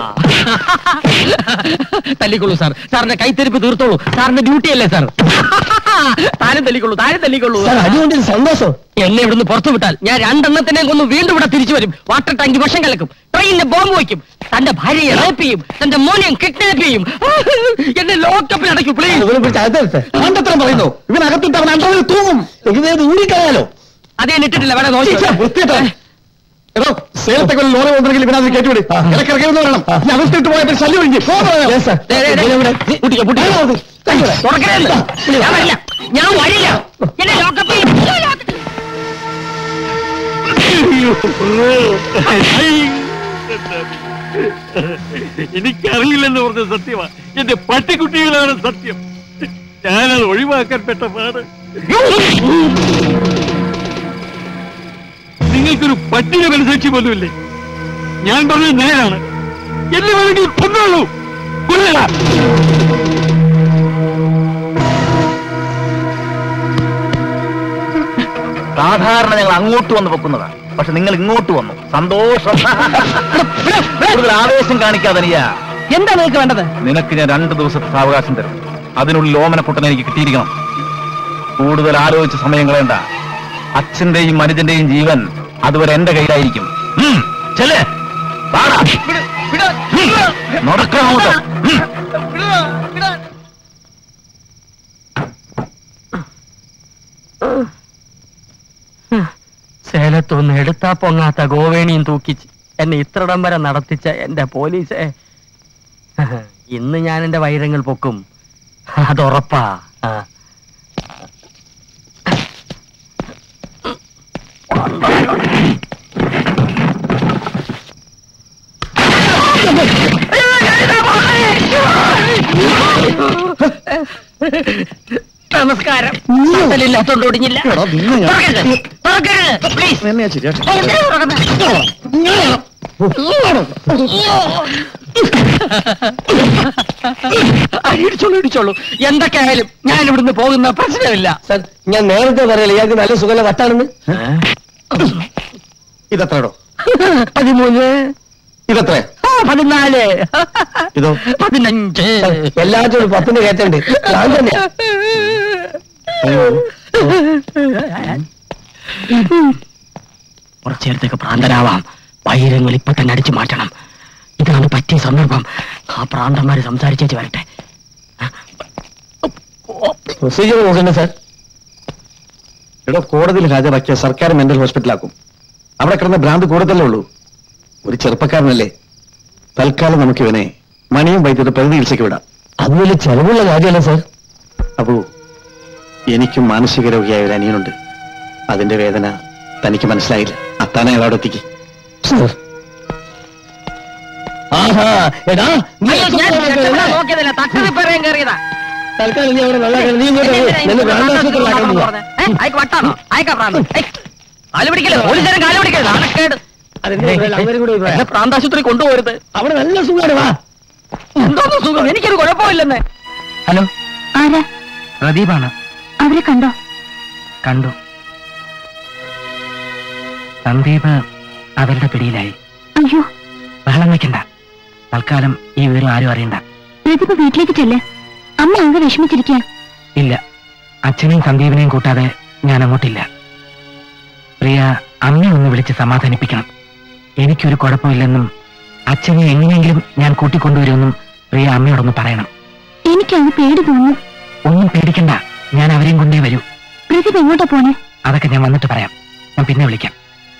തല്ലിക്കൊള്ളൂ സാർ സാറിന്റെ കൈത്തെരുപ്പ് തീർത്തോളൂ സാറിന്റെ ഡ്യൂട്ടി അല്ലേ സാർ താനും തല്ലിക്കൊള്ളൂ താനും തല്ലിക്കൊള്ളൂ അതുകൊണ്ട് സന്തോഷം എന്നെ ഇവിടുന്ന് പുറത്തു വിട്ടാൽ ഞാൻ രണ്ടെണ്ണത്തിനെ കൊന്ന് വീണ്ടും ഇവിടെ തിരിച്ചു വരും വാട്ടർ ടാങ്കി വിഷം കലക്കും ട്രെയിനിന് ബോംബ് വയ്ക്കും തന്റെ ഭാര്യയെ റേപ്പ് ചെയ്യും തന്റെ മോനെയും കിഡ്നാപ്പ് ചെയ്യും എന്നെ ലോക്കപ്പിൽ അടയ്ക്കും പ്ലീസ് ആണ്ടത്രം പറയുന്നു ഇവനകത്തിട്ട് അവൻ അണ്ടറിൽ തൂങ്ങും ഇത് ഊരിക്കളയാലോ അതേ ഇട്ടിട്ടില്ല വേണം നോക്കി വൃത്തിയിട്ടോ എടോ സേലത്തെ കൊല്ലം ലോറി വന്നെങ്കിൽ ഇവനത് കയറ്റിവിട് ഇടക്കിറക്കി ഒന്ന് പറയണം ഞാൻ അകത്തിട്ട് പോയപ്പോൾ ശല്യം ഒഴിഞ്ഞ് തുറക്കരുത് ഞാൻ വരില്ല ഞാൻ വരില്ല എന്നെ ലോക്കപ്പ് ചെയ്യും എനിക്കറിയില്ലെന്ന് പറഞ്ഞ സത്യമാ എന്റെ പട്ടിക്കുട്ടികളാണ് സത്യം ഞാനത് ഒഴിവാക്കാൻ പെട്ട പാട് നിങ്ങൾക്കൊരു പട്ടിക മനസാക്ഷി പോലുമില്ലേ ഞാൻ പറഞ്ഞത് നേരാണ് എന്നെ വേണമെങ്കിൽ കൊന്നോളൂ കൊല്ലുക സാധാരണ ഞങ്ങൾ അങ്ങോട്ട് വന്ന് വെക്കുന്നതാണ് പക്ഷെ നിങ്ങൾ ഇങ്ങോട്ട് വന്നു സന്തോഷം കൂടുതൽ ആവേശം കാണിക്കാതെ നീയാ എന്താ നിങ്ങൾക്ക് വേണ്ടത് നിനക്ക് ഞാൻ രണ്ട് ദിവസത്തെ സാവകാശം തരും അതിനുള്ളിൽ ഓമനക്കുട്ടനെ എനിക്ക് കിട്ടിയിരിക്കണം കൂടുതൽ ആലോചിച്ച് സമയം കളയണ്ട അച്ഛന്റെയും മനുജന്റെയും ജീവൻ അതുവരെ എന്റെ കയ്യിലായിരിക്കും ഉം, ചെല്ല്. വാടാ. ഉം, നടക്കണം അങ്ങോട്ട്. ഉം. സേലത്തൊന്ന് എടുത്താ പൊങ്ങാത്ത ഗോവേണിയും തൂക്കിച്ച് എന്നെ ഇത്രടം വരെ നടത്തിച്ച എന്റെ പോലീസെ ഇന്ന് ഞാൻ എന്റെ വൈരങ്ങൾ പൊക്കും അതുറപ്പാ ആ. നമസ്കാരം ഇല്ലാത്തോണ്ട് ഒടിഞ്ഞില്ല തുറക്കരുത്. തുറക്കരുത്. Please. അടിച്ചോളൂ ഇടിച്ചോളൂ എന്തൊക്കെ ആയാലും ഞാൻ ഇവിടുന്ന് പോകുന്ന പ്രശ്നമില്ല സാർ ഞാൻ നേരത്തെ പറയല ഇയാൾക്ക് നല്ല സുഖല വട്ടാണെന്ന് ഇതെത്രയോ പതിമൂന്ന് ഇതെത്ര ആ, പതിനാല് ഇതോ പതിനഞ്ച് എല്ലാത്തിനും ഒരു പത്തിന്റെ കയറ്റുണ്ട് ഞാൻ തന്നെ കുറച്ചു നേരത്തേക്ക് ഭ്രാന്തരാവാം വൈരങ്ങൾ ഇപ്പൊ തന്നെ അടിച്ചു മാറ്റണം ഇതാണ് പറ്റിയ സന്ദർഭം ആ ഭ്രാന്തന്മാര് സംസാരിച്ചേച്ച് വരട്ടെ പ്രൊസീജിയർ നോക്കണ്ടേ സാർ എടോ കോടതിയിൽ ഹാജരാക്കിയ സർക്കാർ മെന്റൽ ഹോസ്പിറ്റലാക്കും അവിടെ കിടന്ന ഭ്രാന്ത് കൂടുതലേ ഉള്ളൂ ഒരു ചെറുപ്പക്കാരനല്ലേ തൽക്കാലം നമുക്ക് ഇവനെ മണിയും വൈദ്യുത പ്രകൃതി ചികിത്സയ്ക്ക് വിടാം അത് വലിയ ചെലവുള്ള കാര്യമല്ല സാർ അപ്പോ എനിക്കും മാനസിക രോഗിയായ ഒരു അനിയനുണ്ട് അതിന്റെ വേദന തനിക്ക് മനസ്സിലായില്ല അത്താനെ അയാളവിടെ എത്തിക്ക് സാർ ആഹാ എടാ നീ നോക്കിയതല്ല തട്ടത് പറയാൻ കയറിയതാ തൽക്കാലം നീ അവിടെ നല്ല നീ ഇങ്ങോട്ട് വരൂ. നിന്നെ ഭ്രാന്താശുപത്രിയിലാക്കാൻ പോവാ അയക്ക് വട്ടാണോ അയക്കാ പ്രാന്ത് ഏയ്, കാല് പിടിക്കല്ലേ പോലീസുകാരൻ കാല് പിടിക്കരുത് നാണക്കേട് അതെന്താ ഇവിടെ അവരും കൂടെ ഇവിടെ? എന്നെ പ്രാന്താശുപത്രി കൊണ്ടുപോകരുത് അവിടെ നല്ല സുഖമാണ് വാ എന്തോന്ന് സുഖം എനിക്കൊരു കുഴപ്പമില്ലെന്ന് ഹലോ ആരാ പ്രദീപാണ് അവരെ കണ്ടോ കണ്ടു സന്ദീപ് അവരുടെ പിടിയിലായി അയ്യോ ബഹളം വെക്കണ്ട തൽക്കാലം ഈ വിവരം ആരും അറിയണ്ട പ്രതിഭ വീട്ടിലേക്ക് ചെല്ല് അമ്മ ആകെ വിഷമിച്ചിരിക്കുക ഇല്ല അച്ഛനെയും സന്ദീപിനെയും കൂട്ടാതെ ഞാൻ അങ്ങോട്ടില്ല പ്രിയ അമ്മയെ ഒന്ന് വിളിച്ച് സമാധാനിപ്പിക്കണം എനിക്കൊരു കുഴപ്പമില്ലെന്നും അച്ഛനെ എങ്ങനെയെങ്കിലും ഞാൻ കൂട്ടിക്കൊണ്ടുവരുമെന്നും പ്രിയ അമ്മയോടൊന്ന് പറയണം എനിക്കങ്ങ് പേടി തോന്നുന്നു ഒന്നും പേടിക്കണ്ട ഞാൻ അവരെയും കൊണ്ടേ വരൂ പ്രതിഭ എങ്ങോട്ടാ പോണേ അതൊക്കെ ഞാൻ വന്നിട്ട് പറയാം ഞാൻ പിന്നെ വിളിക്കാം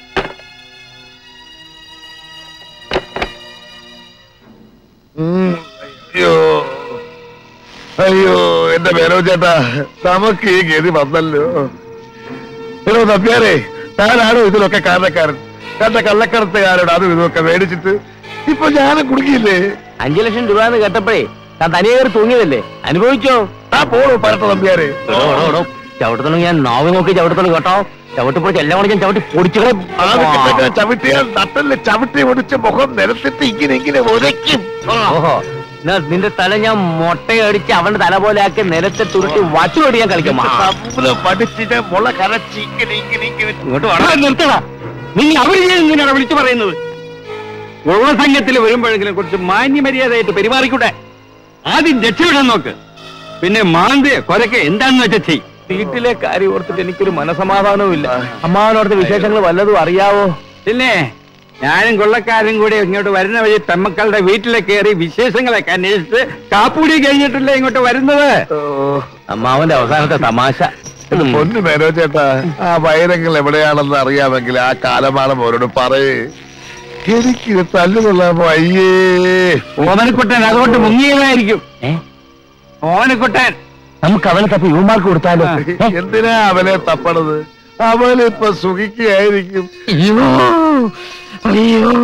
ഉം, അയ്യോ അയ്യോ എന്റെ മേനോ ചേട്ടാ നമുക്ക് ഈ ഗതി വന്നല്ലോ എടോ നമ്പ്യാരെ താനാണോ ഇതിലൊക്കെ കാരണക്കാരൻ കണ്ട കള്ളക്കടത്തുകാരോട് അതും ഇതൊക്കെ മേടിച്ചിട്ട് ഇപ്പൊ ഞാനും കുടുങ്ങിയില്ലേ അഞ്ചു ലക്ഷം രൂപ എന്ന് കേട്ടപ്പോഴേ താൻ തനിയെ കയറി തൂങ്ങിയതല്ലേ അനുഭവിച്ചോ ആ പോണോ പറട്ട നമ്പ്യാരെ ചവിട്ടത്തോളം ഞാൻ നോവി നോക്കി ചവിട്ടത്തോളം കേട്ടോ ചവിട്ടിപ്പോയി എല്ലാം കൂടി ഞാൻ ചവിട്ടി പൊടിച്ചു ആദ്യം ചവിട്ടിയാൽ നട്ടല് ചവിട്ടി ഒടിച്ച മുഖം നിരത്തിട്ട് ഇങ്ങനെ ഇങ്ങനെ ഉരയ്ക്കും ഓഹോ എന്നാ നിന്റെ തല ഞാൻ മുട്ടയടിച്ച് അവന്റെ തല പോലെ ആക്കി നിലത്തെ തുരുട്ടി വച്ചു ഞാൻ കളിക്കും ആ. തമ്മില് പഠിച്ചിട്ട് മുള കരച്ച് ഇങ്ങനെ ഇങ്ങനെ ഇങ്ങനെ ഇങ്ങോട്ട് വേണം നിർത്തണ നീ അവര് ഇങ്ങനെയാണ് വിളിച്ചു പറയുന്നത് ഉള്ള സംഘത്തിൽ വരുമ്പോഴെങ്കിലും കുറച്ച് മാന്യമര്യാദയായിട്ട് പെരുമാറിക്കൂടെ ആദ്യം രക്ഷപ്പെടാൻ നോക്ക് പിന്നെ മാന്തിയ കൊരക്കെ എന്താണെന്ന് വെച്ചാ ചെയ് വീട്ടിലെ കാര്യം ഓർത്തിട്ട് എനിക്കൊരു മനസമാധാനവും ഇല്ല അമ്മാവനോടത്തെ വിശേഷങ്ങൾ വല്ലതും അറിയാവോ പിന്നെ ഞാനും കൊള്ളക്കാരും കൂടി ഇങ്ങോട്ട് വരുന്ന വഴി പെമ്മക്കളുടെ വീട്ടിലേക്ക് കയറി വിശേഷങ്ങളൊക്കെ അന്വേഷിച്ച് കാപ്പൂടി കഴിഞ്ഞിട്ടല്ലേ ഇങ്ങോട്ട് വരുന്നത് അമ്മാവന്റെ അവസാനത്തെ തമാശ ഇത് പൊന്നു മേനോ ചേട്ടാ ആ വൈരങ്ങൾ എവിടെയാണെന്ന് അറിയാമെങ്കിൽ ആ കാലമാണം അവരോട് പറയേ എനിക്ക് തല്ലുകൊള്ളാമോ അയ്യേ ഓമനക്കുട്ടൻ അതുകൊണ്ട് മുങ്ങിയതായിരിക്കും ഓമനക്കുട്ടൻ നമുക്ക് അവനെ തപ്പി യുവമാർക്ക് കൊടുത്താലോ എന്തിനാ അവനെ തപ്പണത് അവനിപ്പൊ സുഖിക്കുകയായിരിക്കും അയ്യോ അയ്യോ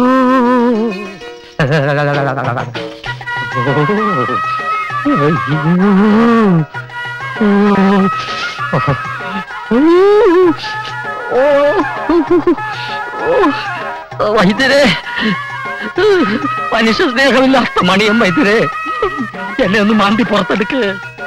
വൈദ്യരെ മനുഷ്യ സ്നേഹമില്ലാത്ത മണിയം വൈദ്യരെ എന്നെ ഒന്ന് മാന്തി പുറത്തെടുക്ക്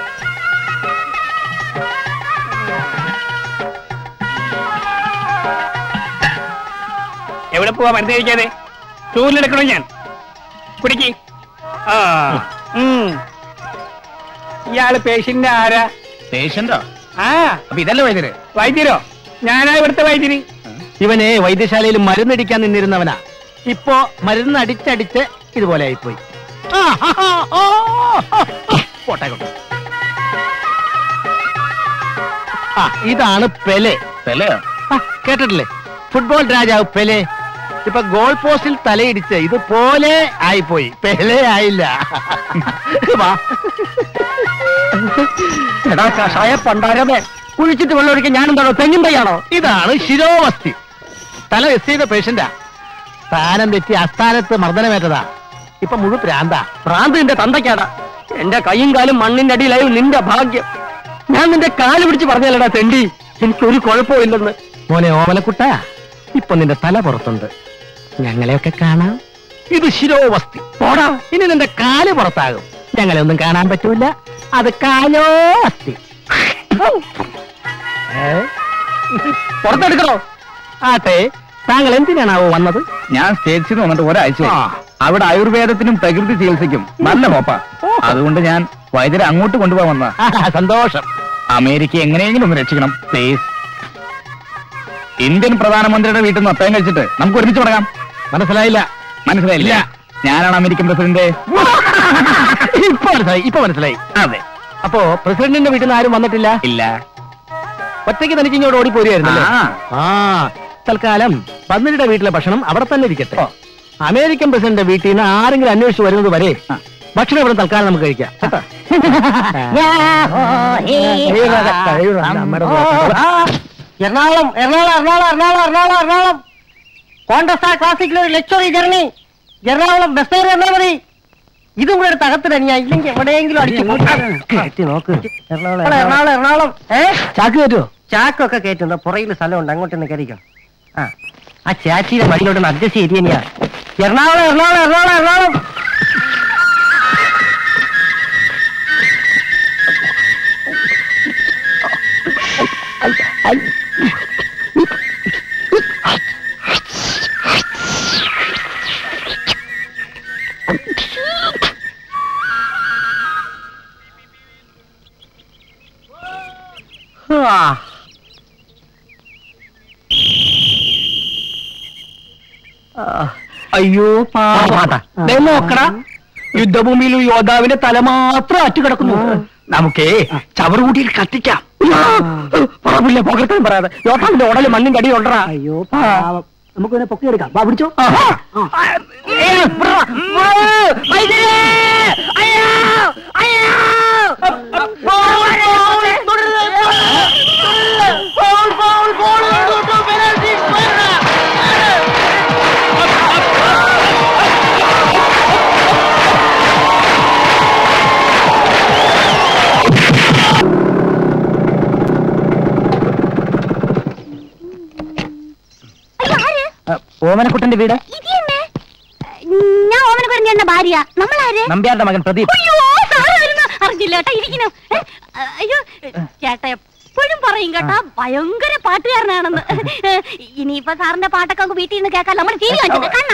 എവിടെ പോവാ മരുന്ന് കഴിക്കാതെ ചൂരിലെടുക്കണോ ഞാൻ കുടിക്ക് ആ ഉം. ഇയാള് പേഷ്യന്റ് ആരാ പേഷ്യന്റോ ആ അപ്പൊ ഇതല്ലേ വൈദ്യര് വൈദ്യരോ ഞാനാ ഇവിടുത്തെ വൈദ്യര് ഇവനെ വൈദ്യശാലയിൽ മരുന്നടിക്കാൻ നിന്നിരുന്നവനാ ഇപ്പോ മരുന്ന് അടിച്ചടിച്ച് ഇതുപോലെ ആയിപ്പോയി ആ, ആ, ആ, ഓ, പോട്ടെ കൊണ്ട്. ആ ഇതാണ് പെലെ പെലയോ കേട്ടിട്ടില്ലേ ഫുട്ബോൾ രാജാവ് പെലെ ഇപ്പൊ ഗോൾ പോസ്റ്റിൽ തലയിടിച്ച് ഇതുപോലെ ആയിപ്പോയി പെലെ ആയില്ല വാ എടാ കഷായ പണ്ടാരമേ കുഴിച്ചിട്ട് വെള്ളം ഒഴിക്കാൻ ഞാനെന്താണോ തെങ്ങിൻ തയ്യാണോ ഇതാണ് ശിരോവസ്തി തല എസ് ചെയ്ത പേഷ്യന്റാ സ്ഥാനം തെറ്റി അസ്ഥാനത്ത് മർദ്ദനമേറ്റതാ ഇപ്പൊ മുഴു പ്രാന്ത പ്രാന്ത് നിന്റെ തന്തയ്ക്കാടാ എന്റെ കൈയും കാലും മണ്ണിന്റെ അടിയിലായി നിന്റെ ഭാഗ്യം ഞാൻ നിന്റെ കാല് പിടിച്ച് പറഞ്ഞല്ലടാ തെണ്ടി എനിക്കൊരു കുഴപ്പമില്ലെന്ന് മോനെ ഓമലക്കുട്ട ഇപ്പൊ നിന്റെ തല പുറത്തുണ്ട് ഞങ്ങളെയൊക്കെ കാണാം ഇത് ശിരോവസ്തി പോടാ ഇനി നിന്റെ കാല് പുറത്താകും ഞങ്ങളെ ഒന്നും കാണാൻ പറ്റൂല അത് കാലോ അസ്ഥി ഏ? പുറത്തെടുക്കണോ ആട്ടെ താങ്കൾ എന്തിനാണാവോ വന്നത് ഞാൻ സ്റ്റേറ്റ്സിൽ നിന്ന് വന്നിട്ട് ഒരാഴ്ച ആ. അവിടെ ആയുർവേദത്തിനും പ്രകൃതി ചികിത്സയ്ക്കും നല്ല മോപ്പ അതുകൊണ്ട് ഞാൻ വൈദ്യരെ അങ്ങോട്ട് കൊണ്ടുപോകാൻ വന്ന ആ, സന്തോഷം അമേരിക്ക എങ്ങനെയെങ്കിലും ഒന്ന് രക്ഷിക്കണം പ്ലീസ് ഇന്ത്യൻ പ്രധാനമന്ത്രിയുടെ വീട്ടിൽ നിന്ന് ഒത്തയം കഴിച്ചിട്ട് നമുക്ക് ഒരുമിച്ച് തുടങ്ങാം മനസ്സിലായില്ല മനസ്സിലായില്ല ഞാനാണ് അമേരിക്കൻ പ്രസിഡന്റ് ഇപ്പൊ മനസ്സിലായി ഇപ്പൊ മനസ്സിലായി അതെ അപ്പോ പ്രസിഡന്റിന്റെ വീട്ടിൽ നിന്ന് ആരും വന്നിട്ടില്ല ഇല്ല ഒറ്റയ്ക്ക് തനിക്ക് ഇങ്ങോട്ട് ഓടിപ്പോരുമായിരുന്നല്ലേ ആ. ആ തൽക്കാലം പന്നിയുടെ വീട്ടിലെ ഭക്ഷണം അവിടെ തന്നെ ഇരിക്കട്ടെ അമേരിക്കൻ പ്രസിഡന്റ് വീട്ടിൽ നിന്ന് ആരെങ്കിലും അന്വേഷിച്ച് വരുന്നത് വരെ ഭക്ഷണം ഇവിടെ തൽക്കാലം നമുക്ക് കഴിക്കാം കേട്ടോ? കഴിയുന്നതാ, കഴിയുന്നതാ, നമ്മുടെ എറണാകുളം എറണാകുളം എറണാകുളം എറണാകുളം എറണാകുളം എറണാകുളം കോൺഗ്രസ് ആ ക്ലാസിക്കിൽ ഒരു ലക്ഷറി ജർണി എറണാകുളം ബസ് കയറി വന്നാൽ മതി ഇതും കൂടെ എടുത്ത് അകത്ത് തന്നെയാ ഇല്ലെങ്കിൽ എവിടെയെങ്കിലും അടിച്ചു കയറ്റി നോക്ക് എറണാകുളം എറണാകുളം എറണാകുളം ഏ ചാക്ക് കയറ്റുമോ ചാക്കൊക്കെ കയറ്റുന്ന പുറയിൽ സ്ഥലമുണ്ട് അങ്ങോട്ടൊന്ന് കയറിക്കോ ആ ആ ചാച്ചിയുടെ വഴിയിലോട്ട് അഡ്ജസ്റ്റ് ചെയ്ത് തന്നെയാ എറണാകുളം എറണാകുളം എറണാകുളം എറണാകുളം ആ അയ്യോ പാവാട ദേ നോക്കടാ യുദ്ധഭൂമിയിൽ ഒരു യോദ്ധാവിന്റെ തല മാത്രം അറ്റു കിടക്കുന്നു നമുക്കേ ചവറുകൂട്ടിയിൽ കത്തിക്കാം പറമ്പില്ല പുകർത്താൻ പറയാതെ യോദ്ധാവിന്റെ ഉടല് മണ്ണിന്റെ അടി ഉണ്ടറാ അയ്യോ പാവം നമുക്ക് ഇതിനെ പൊക്കി എടുക്കാം വാ പിടിച്ചോ ഓമനക്കുട്ടന്റെ വീട് ഞാൻ ഓമന പറഞ്ഞ ഭാര്യ നമ്മളാര് നമ്പ്യാരുടെ മകൻ പ്രദീപ് അയ്യോ സാറ് വരുന്നു അറിഞ്ഞില്ല ചേട്ടാ ഇരിക്കുന്നു ഏ, അയ്യോ ചേട്ടാ എപ്പോഴും പറയും കേട്ടാ ഭയങ്കര പാട്ടുകാരനാണെന്ന് ഇനിയിപ്പൊ സാറിന്റെ പാട്ടൊക്കെ അങ്ങ് വീട്ടിൽ നിന്ന് കേൾക്കാൻ നമ്മൾ ടി വി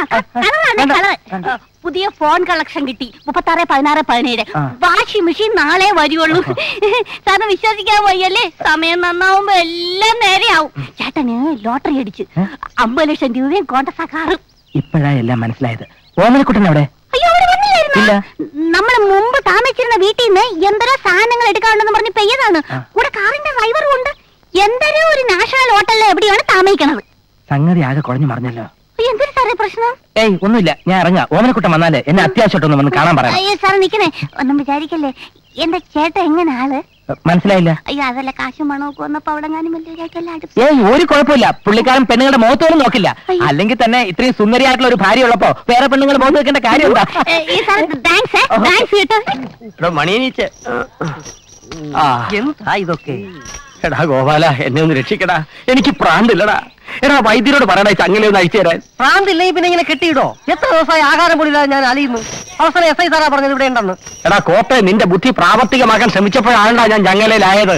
പുതിയ ഫോൺ കളക്ഷൻ കിട്ടി മുപ്പത്താറ് പതിനാറ് പതിനേഴ് വാഷിംഗ് മെഷീൻ നാളെ വരുവുള്ളൂ സാറിന് വിശ്വസിക്കാൻ വയ്യല്ലേ സമയം നന്നാവുമ്പോ എല്ലാം നേരെയാവും ചേട്ടന് ലോട്ടറി അടിച്ച് അമ്പത് ലക്ഷം രൂപയും കോണ്ടസ കാറും ഇപ്പോഴാ എല്ലാം മനസ്സിലായത് ഓമനക്കുട്ടൻ അവിടെ അയ്യോ അവിടെ വന്നില്ലായിരുന്നോ? ഇല്ല. നമ്മള് മുമ്പ് താമസിച്ചിരുന്ന വീട്ടിൽ നിന്ന് എന്തരോ സാധനങ്ങൾ എടുക്കാനുണ്ടെന്ന് പറഞ്ഞ് പെയ്യതാണ് കൂടെ കാറിന്റെ ഡ്രൈവറും ഉണ്ട് എന്തരോ ഒരു നാഷണൽ ഹോട്ടലിൽ എവിടെയാണ് താമസിക്കണത് സംഗതി ആകെ കുഴഞ്ഞു മറിഞ്ഞല്ലോ അയ്യോ, എന്തൊരു സാറേ പ്രശ്നം ഏയ് ഒന്നുമില്ല ഞാൻ ഇറങ്ങാം ഓമനക്കുട്ടൻ വന്നാലേ എന്നെ അത്യാവശ്യമായിട്ടൊന്ന് വന്ന് കാണാൻ പറയാം അയ്യോ സാർ നിക്കണേ ഒന്നും വിചാരിക്കല്ലേ എന്റെ ചേട്ടൻ എങ്ങനെ ആള് മനസ്സിലായില്ല അയ്യോ അതല്ല കാശും മണമൊക്കെ വന്നപ്പോ അവിടെ ഞാനും വലിയവരായിട്ടല്ല അടുത്ത് ഏയ് ഒരു കുഴപ്പമില്ല പുള്ളിക്കാരൻ പെണ്ണുങ്ങളുടെ മുഖത്തോലും നോക്കില്ല അല്ലെങ്കിൽ തന്നെ ഇത്രയും സുന്ദരിയായിട്ടുള്ള ഒരു ഭാര്യ ഉള്ളപ്പോ വേറെ പെണ്ണുങ്ങൾ മുഖത്ത് വെക്കേണ്ട കാര്യം എന്താ ഏ, ഈ സാർ താങ്ക്സ് താങ്ക്സ് കേട്ടോ മണിയനീച്ച് എന്താ ഇതൊക്കെ എടാ ഗോപാല എന്നെ ഒന്ന് രക്ഷിക്കടാ എനിക്ക് പ്രാന്തില്ലടാ എടാ വൈദ്യരോട് പറയണ ചങ്ങനെ ഒന്ന് അയച്ചു തരാൻ പ്രാന്തില്ലെങ്കിൽ പിന്നെ ഇങ്ങനെ കെട്ടിയിടോ എത്ര ദിവസമായി ആഹാരം പോലില്ലാതെ ഞാൻ അലിയുന്നു അവസാനം എസ് ഐ സാറാ പറഞ്ഞത് ഇവിടെ ഉണ്ടെന്ന് എടാ കോപ്പെ നിന്റെ ബുദ്ധി പ്രാവർത്തികമാക്കാൻ ശ്രമിച്ചപ്പോഴാണ്ടാ ഞാൻ ചങ്ങലയിലായത്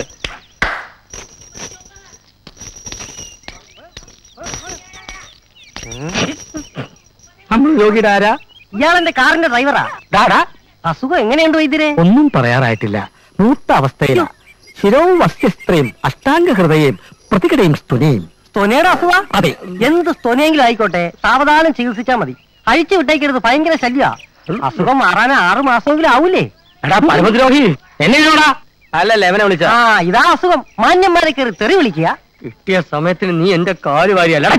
നമ്മൾ യോഗിടാരാ ഇയാൾ എന്റെ കാറിന്റെ ഡ്രൈവറാ ഡാടാ അസുഖം എങ്ങനെയുണ്ട് വൈദ്യരെ ഒന്നും പറയാറായിട്ടില്ല മൂത്ത അവസ്ഥയില ശിരവും വസ്യസ്ത്രയും അഷ്ടാംഗ ഹൃദയം പ്രതികടയും സ്തുനയും സ്തൊനയുടെ അസുഖ അതെ എന്ത് സ്തൊനയെങ്കിലും ആയിക്കോട്ടെ സാവധാനം ചികിത്സിച്ചാ മതി അഴിച്ചു വിട്ടേക്കരുത് ഭയങ്കര ശല്യ അസുഖം മാറാൻ ആറു മാസമെങ്കിലും ആവൂലേ എടാ പരമദ്രോഹി എന്നെ അല്ലല്ല എവനെ വിളിച്ച ആ ഇതാ അസുഖം മാന്യന്മാരെ കയറി തെറി വിളിക്കുക കിട്ടിയ സമയത്തിന് നീ എന്റെ കാല് വാരിയല്ല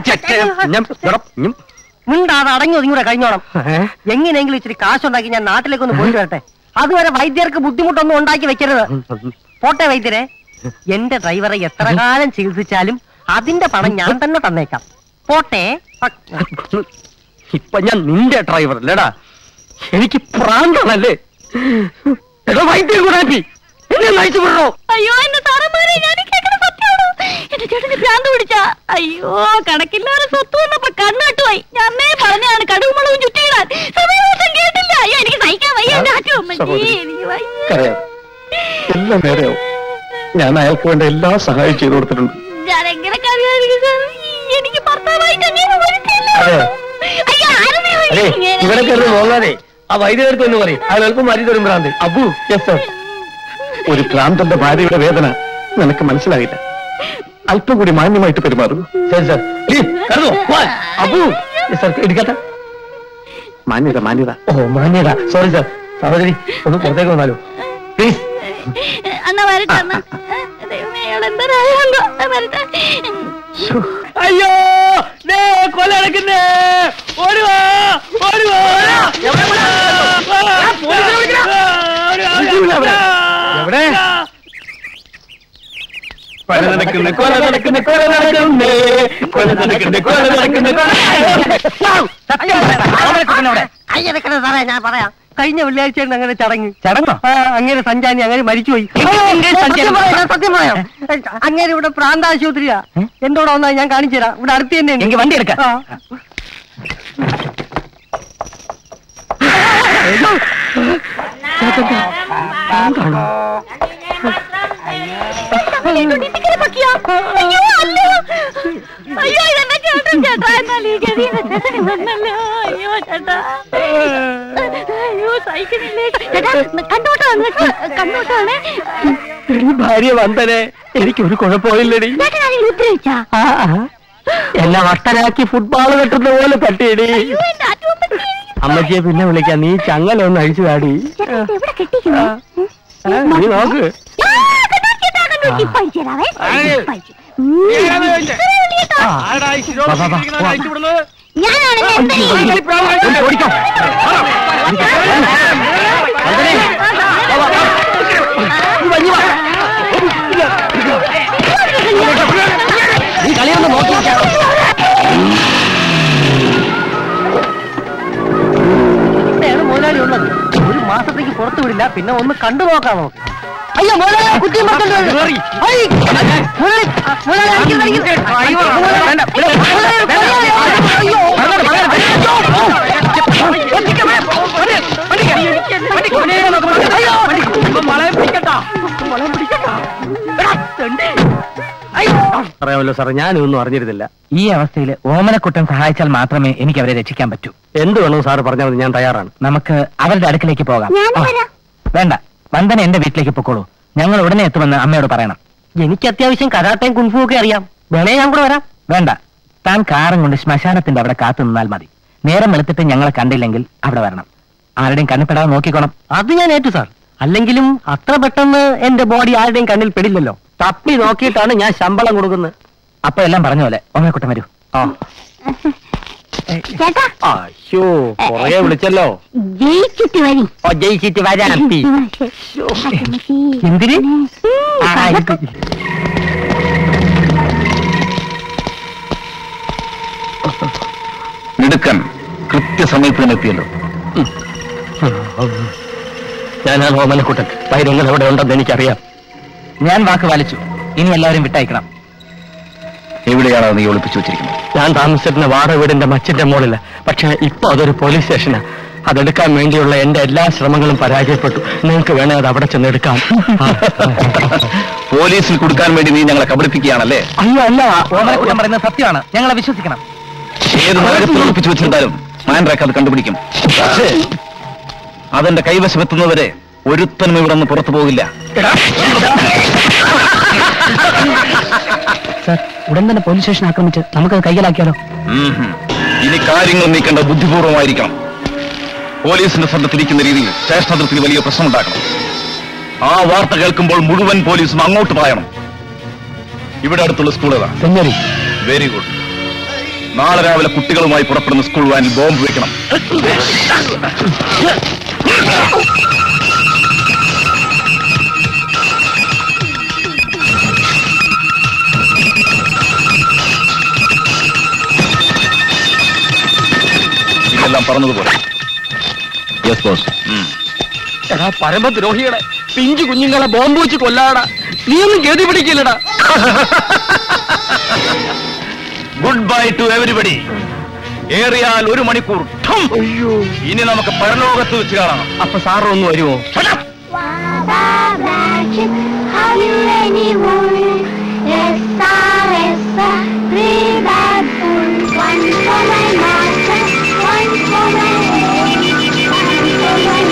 മിണ്ടാതെ അടങ്ങി ഒതുങ്ങൂടെ കഴിഞ്ഞോണം എങ്ങനെയെങ്കിലും ഇച്ചിരി കാശുണ്ടാക്കി ഞാൻ നാട്ടിലേക്ക് ഒന്ന് പോയിട്ട് വരട്ടെ അതുവരെ വൈദ്യർക്ക് ബുദ്ധിമുട്ടൊന്നും ഉണ്ടാക്കി വെക്കരുത് പോട്ടെ വൈദ്യരെ എന്റെ ഡ്രൈവറെ എത്ര കാലം ചികിത്സിച്ചാലും അതിന്റെ പണം ഞാൻ തന്നെ തന്നേക്കാം പോട്ടെ ഇപ്പൊ ഞാൻ നിന്റെ ഡ്രൈവർ അല്ലേടാ എനിക്ക് പ്രാന്താണല്ലേ എടോ വൈദ്യം കൂടാപ്പി എന്നെ നയിച്ചു വിടണോ അയ്യോ എന്റെ സാറന്മാരെ ഞാൻ കേൾക്കുന്ന സത്യമാണോ എന്റെ ചേട്ടന് ഭ്രാന്ത് പിടിച്ച അയ്യോ കണക്കില്ലാതെ സ്വത്ത് വന്നപ്പോ കണ്ണാട്ടുമായി ഞാനേ പറഞ്ഞാണ് കടുകുമുളകും ചുറ്റിയിടാൻ സമയദോഷം കേട്ടില്ല അയ്യോ എനിക്ക് സഹിക്കാൻ വയ്യ എന്റെ ആറ്റു സഹോദരി. എനിക്ക് വയ്യ കരയാം എല്ലാം നേരെയാവും ഞാൻ അയാൾക്ക് വേണ്ട എല്ലാ സഹായം ചെയ്തു കൊടുത്തിട്ടുണ്ട് ഞാനെങ്ങനെ കറിയായിരിക്കും സാർ? എനിക്ക് ഭർത്താവായിട്ട് അങ്ങനെ ഒരുത്തിയില്ല. അതെ. അയ്യോ ആരെന്നേ അതെ ഇങ്ങനെ? ഇവിടെ കയറി പോകാതെ ആ വൈദ്യുതി എന്ന് പറയും അത് എളുപ്പം മാറ്റി തരും ഭ്രാന്ത് അബു യെസ് സർ ഒരു ഭ്രാന്തന്റെ ഭാര്യയുടെ വേദന നിനക്ക് മനസ്സിലായില്ല അല്പം കൂടി മാന്യമായിട്ട് പെരുമാറൂ ശരി സർ അബു യെസ് സർ എടുക്കട്ടെ മാന്യത മാന്യത ഓ മാന്യത സോറി സർ സഹോദരി ഒന്ന് പുറത്തേക്ക് വന്നാലോ പ്ലീസ് അന്നാ വരട്ടെ അന്നാ ദൈവമേ അയാൾ എന്തരായോ വരട്ടെ അയ്യോ ദേ കൊല നടക്കുന്നേ ഓടുവാ ഓടുവാ എവിടെ കൊല നടക്കുന്ന കൊല നടക്കുന്ന കൊല നടക്കുന്നേ കൊല നടക്കുന്ന കൊല നടക്കുന്ന അയ്യടക്കണ സാറേ ഞാൻ പറയാം കഴിഞ്ഞ വെള്ളിയാഴ്ച അങ്ങനെ ചടങ്ങ് ചടങ്ങോ അങ്ങനെ സഞ്ചാരി അങ്ങനെ മരിച്ചുപോയി സത്യം പറയാം, സത്യം പറയാം അങ്ങനെ ഇവിടെ പ്രാന്താശുപത്രിയാ എന്തോടെ വന്നാൽ ഞാൻ കാണിച്ചു തരാം ഇവിടെ അടുത്ത് തന്നെ എനിക്ക് വണ്ടി എടുക്കാം ഇങ്ങനെ പൊക്കിയോ? അയ്യോ അല്ലോ അയ്യോ ഇതെന്നെ ചേട്ടൻ ചേട്ടാ എന്നാൽ ഈ ഗതിയിൽ ചേട്ടന് വന്നല്ലോ അയ്യോ ചേട്ടാ അയ്യോ സഹിക്കുന്നില്ലേ ചേട്ടാ കണ്ടോട്ടാണ് കണ്ടോട്ടാണ് ഭാര്യ വന്ദനെ എനിക്കൊരു കുഴപ്പമില്ലടി ചേട്ടൻ ആരെങ്കിലും ഉദ്രവിച്ചാ ആ, ആ. എന്നെ വട്ടനാക്കി ഫുട്ബോൾ കെട്ടുന്ന പോലെ തട്ടിയടി അയ്യോ എന്റെ ആറ്റുമ്പത്തി അമ്മച്ചിയെ പിന്നെ വിളിക്കാം നീ ചങ്ങല ഒന്ന് അഴിച്ചു കാടി ചേട്ടാ ഇത് എവിടെ കെട്ടിക്കുന്നു നീ നോക്ക് ആ, കണ്ടു ചേട്ടാ കണ്ടു ഇപ്പൊ അയച്ചു തരാവേ ഇപ്പൊ അയച്ചു. ഉം. ഇത്രയേ ഉള്ളൂ ചേട്ടാ. വാ, വാ, വാ, വാ. ഞാനാണ് എന്താ ഈ- ഒന്ന് ഓടിക്കാം. വന്ദനേ, വാ, വാ, വാ. നീ വഞ്ഞി വാ. നീ കളിയൊന്ന് നോക്കി ഇവിടെയാണ് മുതലാളി ഉള്ളത് ഒരു മാസത്തേക്ക് പുറത്തു വിടില്ല പിന്നെ ഒന്ന് കണ്ടു നോക്കാം നമുക്ക് അയ്യോ മുതലാളി കുറ്റിയും പറിച്ചോണ്ട് വരും. ഐ, മുതലാളി, ആ, മുതലാളി, അടിക്കരുത്, അടിക്കരുത്. അയ്യോ, മുതലാളി, വേണ്ട, മുതലാളി, മുതലാളി, അയ്യോ. പറയണ്ട, പറയണ്ട, അയ്യോ. മളയെ പിടിക്കട്ടാ മളയെ പിടിക്കട്ടാ എടാ, തെണ്ടി. അറിയാമല്ലോ സാറേ ഞാനൊന്നും അറിഞ്ഞിരുന്നില്ല ഈ അവസ്ഥയിൽ ഓമനക്കുട്ടൻ സഹായിച്ചാൽ മാത്രമേ എനിക്ക് അവരെ രക്ഷിക്കാൻ പറ്റൂ എന്ത് വേണോ സാറ് പറഞ്ഞാൽ മതി ഞാൻ തയ്യാറാണ് നമുക്ക് അവരുടെ അടുക്കിലേക്ക് പോകാം ഞാൻ ആ, വരാം. വേണ്ട വന്ദന എന്റെ വീട്ടിലേക്ക് പൊക്കോളൂ ഞങ്ങൾ ഉടനെ എത്തുമെന്ന് അമ്മയോട് പറയണം എനിക്ക് അത്യാവശ്യം കരാട്ടയും കുൻഫു ഒക്കെ അറിയാം വേണേ ഞാൻ കൂടെ വരാം വേണ്ട താൻ കാറും കൊണ്ട് ശ്മശാനത്തിന്റെ അവിടെ കാത്തു നിന്നാൽ മതി നേരം വെളുത്തിട്ട് ഞങ്ങളെ കണ്ടില്ലെങ്കിൽ അവിടെ വരണം ആരുടെയും കണ്ണിപ്പെടാതെ നോക്കിക്കോണം അത് ഞാൻ ഏറ്റു സാർ അല്ലെങ്കിലും അത്ര പെട്ടെന്ന് എന്റെ ബോഡി ആരുടെയും കണ്ണിൽ പെടില്ലല്ലോ തപ്പി നോക്കിയിട്ടാണ് ഞാൻ ശമ്പളം കൊടുക്കുന്നത് അപ്പൊ എല്ലാം പറഞ്ഞ പോലെ ഓമനക്കുട്ടൻ വരൂ ആ ചേട്ടാ അയ്യോ കൊറേ വിളിച്ചല്ലോ ജയിച്ചിട്ട് വരി ഓ ജയിച്ചിട്ട് വരാൻ അപ്പി. എന്തിന് ആ, ഇത് മിടുക്കൻ കൃത്യസമയത്ത് തന്നെ എത്തിയല്ലോ ഞാനാണ് ഓമനക്കുട്ടൻ പൈരങ്ങൾ എവിടെ ഉണ്ടെന്ന് എനിക്കറിയാം ഞാൻ വാക്ക് പാലിച്ചു ഇനി എല്ലാവരും വിട്ടയക്കണം എവിടെയാണ് നീ ഒളിപ്പിച്ചു വെച്ചിരിക്കുന്നത് ഞാൻ താമസിച്ചിരുന്ന വാടക വീടിന്റെ മച്ചിന്റെ മുകളില് പക്ഷെ ഇപ്പൊ അതൊരു പോലീസ് സ്റ്റേഷനാ അതെടുക്കാൻ വേണ്ടിയുള്ള എന്റെ എല്ലാ ശ്രമങ്ങളും പരാജയപ്പെട്ടു നിങ്ങൾക്ക് വേണേ അത് അവിടെ ചെന്ന് എടുക്കാം പോലീസിൽ കൊടുക്കാൻ വേണ്ടി നീ ഞങ്ങളെ കബളിപ്പിക്കുകയാണല്ലേ അയ്യോ അല്ല ഓമനക്കുട്ടൻ പറയുന്നത് സത്യമാണ് ഞങ്ങളെ വിശ്വസിക്കണം ഏത് നഗരത്തിൽ ഒളിപ്പിച്ചു വെച്ചിരുന്നാലും മാൻഡ്രാക്ക് അത് കണ്ടുപിടിക്കും പക്ഷേ അതെന്റെ കൈവശമെത്തുന്നവരെ ഒരുത്തനും ഇവിടെ നിന്ന് പുറത്തു പോകില്ല സർ ഉടൻ തന്നെ പോലീസ് സ്റ്റേഷൻ ആക്രമിച്ച് നമുക്കത് കൈകലാക്കിയാലോ ഉം ഹും. ഇനി കാര്യങ്ങൾ നീക്കേണ്ട ബുദ്ധിപൂർവമായിരിക്കണം പോലീസിന്റെ ശ്രദ്ധത്തിരിക്കുന്ന രീതിയിൽ സ്റ്റേഷൻ അതിർത്തിയിൽ വലിയ പ്രശ്നമുണ്ടാക്കണം ആ വാർത്ത കേൾക്കുമ്പോൾ മുഴുവൻ പോലീസും അങ്ങോട്ട് പായണം ഇവിടെ അടുത്തുള്ള സ്കൂൾ ഏതാ സെഞ്ഞറി വെരി ഗുഡ് നാളെ രാവിലെ കുട്ടികളുമായി പുറപ്പെടുന്ന സ്കൂൾ വാനിൽ ബോംബ് വെക്കണം ഇതെല്ലാം പറഞ്ഞതുപോലെ യെസ് ബോസ് എടാ പരമദ്രോഹികളെ പിഞ്ചു കുഞ്ഞുങ്ങളെ ബോംബ് വെച്ച് കൊല്ലാടാ നീ ഒന്നും ഗതി പിടിക്കില്ലടാ ഗുഡ് ബൈ ടു എവരിബഡി ഏറിയാൽ ഒരു മണിക്കൂർ ഠം. ഇനി നമുക്ക് പരലോകത്ത് വെച്ച് കാണാം അപ്പൊ സാറൊന്ന് വരുമോ Have you anyone? Yes, sir, yes, sir. Three bad fools. One for my master, one for my own, one for my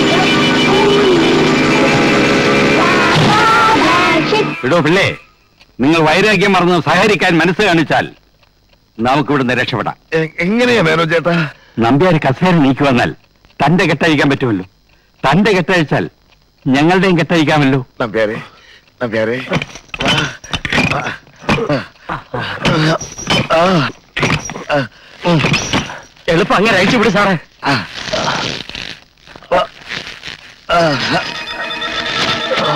ഇടോ പിള്ളേ നിങ്ങൾ വൈരാഗ്യം മറന്ന് സഹകരിക്കാൻ മനസ്സ് കാണിച്ചാൽ നമുക്ക് ഇവിടുന്ന് രക്ഷപ്പെടാം എ- എങ്ങനെയാ മേനോ ചേട്ടാ നമ്പ്യാർ കസേര നീക്കി വന്നാൽ തന്റെ കെട്ടഴിക്കാൻ പറ്റുമല്ലോ തന്റെ കെട്ടഴിച്ചാൽ ഞങ്ങളുടെയും കെട്ടഴിക്കാമല്ലോ നമ്പ്യാരെ നമ്പ്യാരെ വാ. വാ. ആ. ആ. ഉം. എളുപ്പം അങ്ങനെ അയച്ചു വിട് സാറേ ആ. വാ. ആ. ആ.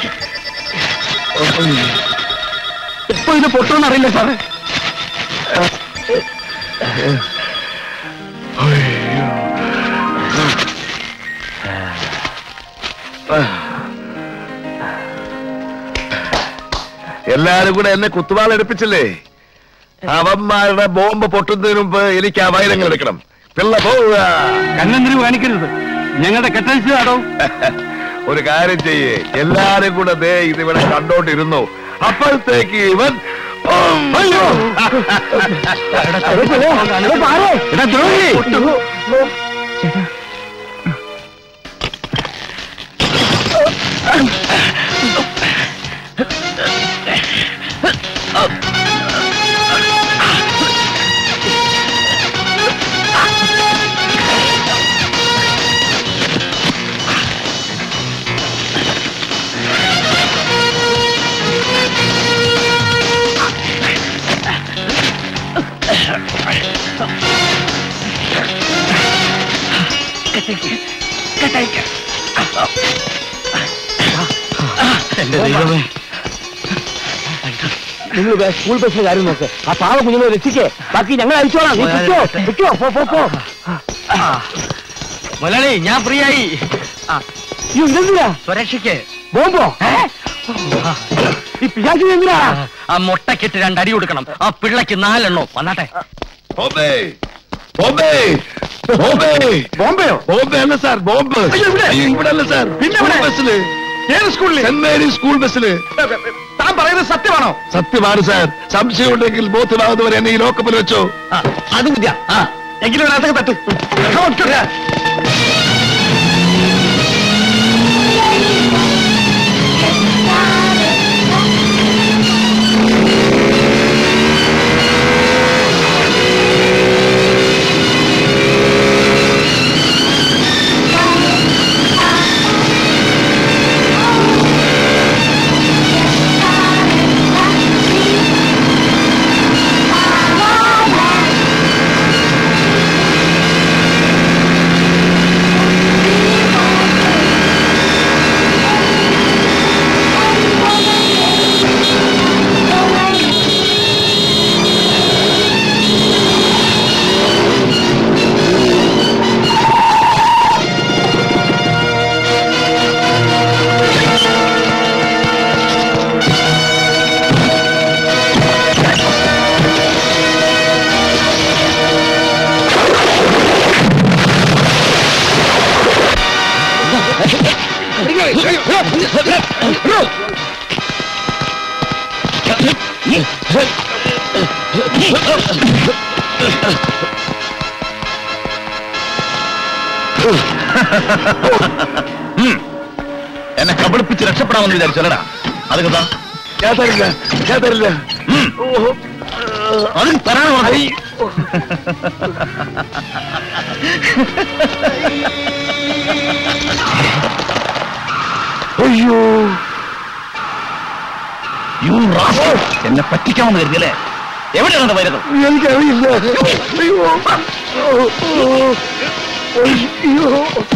ഉം. ഇപ്പൊ ഇത് പൊട്ടുമെന്ന് അറിയില്ല സാറേ എല്ലാരും കൂടെ എന്നെ കുത്തുവാൾ എടുപ്പിച്ചില്ലേ അവന്മാരുടെ ബോംബ് പൊട്ടുന്നതിന് മുമ്പ് എനിക്ക് ആ വൈരങ്ങൾ എടുക്കണം പിള്ള പോവുക കണ്ണെന്തിനു കാണിക്കരുത് ഞങ്ങളുടെ കെട്ടഴിച്ചതാടോ ഒരു കാര്യം ചെയ്യേ എല്ലാരും കൂടെ ദേ ഇതിവിടെ കണ്ടോണ്ടിരുന്നു അപ്പോഴത്തേക്ക് ഇവൻ ഉം. എടാ ദ്രോഹി എന്റെ ദൈവമേ നിങ്ങൾ സ്കൂൾ ബസ്സിലെ കാര്യം നോക്ക് ആ പാവ കുഞ്ഞുങ്ങളെ രക്ഷിക്കേ ബാക്കി ഞങ്ങൾ അയച്ചോളാം നീ പൊയ്ക്കോ, പൊയ്ക്കോ, പോ പോ പോ മുതലാളി ഞാൻ ഫ്രീ ആയി ഇതെന്തിനാ സുരക്ഷയ്ക്ക് ബോംബോ ഈ പിശാചിന് എന്തിനാ ആ മുട്ടക്കിട്ട് രണ്ടടി കൊടുക്കണം ആ പിള്ളക്ക് നാലെണ്ണോ വന്നാട്ടെ ബോംബെ ബോംബെ ബോംബെ ബോംബെയോ ബോംബെ അല്ല സാർ ബോംബ് അയ്യോ, ഇവിടെ. ഇവിടെ അല്ല സാർ പിന്നെ എവിടെ? ബസ്സില് ഏത് സ്കൂളിൽ സെന്റ് മേരി സ്കൂൾ ബസ്സില് താൻ പറയുന്നത് സത്യമാണോ സത്യമാണ് സാർ സംശയമുണ്ടെങ്കിൽ ബോധ്യമാകുന്നവരെ എന്നെ ഈ ലോക്കപ്പിൽ വെച്ചോ അത് വിദ്യ എങ്കിലും ഇതിനകത്തേക്ക് തട്ട് Come on, എന്നെ കബളിപ്പിച്ച് രക്ഷപ്പെടാമെന്ന് വിചാരിച്ചല്ലടാ അത് കേട്ടാ ഞാൻ തരില്ല ഞാൻ തരില്ല അത് തരാനോ അയ്യോ യു റാസ്കൽ. എന്നെ പറ്റിക്കാമെന്ന് കരുതിയല്ലേ എവിടെയാണ് എന്റെ വൈരകം എനിക്കറിയില്ല അയ്യോ അയ്യോ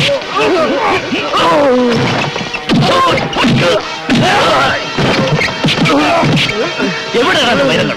എവിടെയാണ് എന്റെ വൈരങ്ങൾ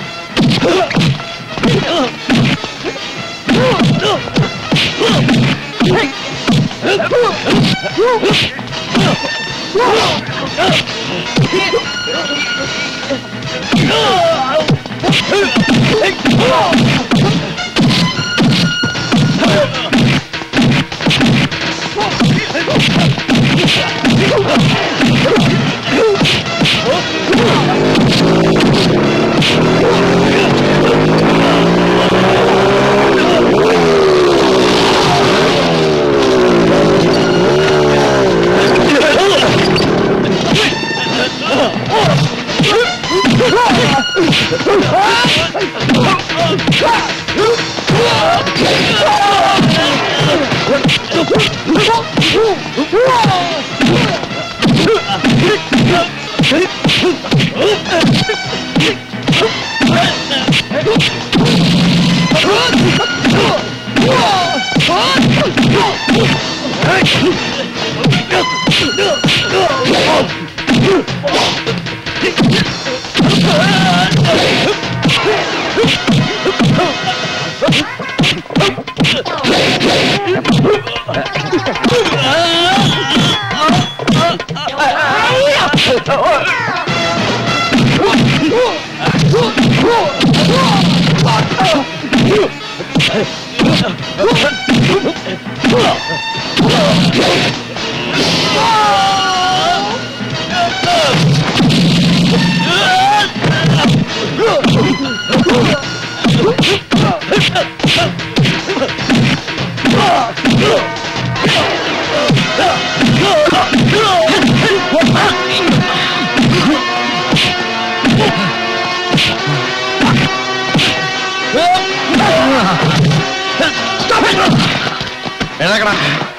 എഴുന്നേക്കടാ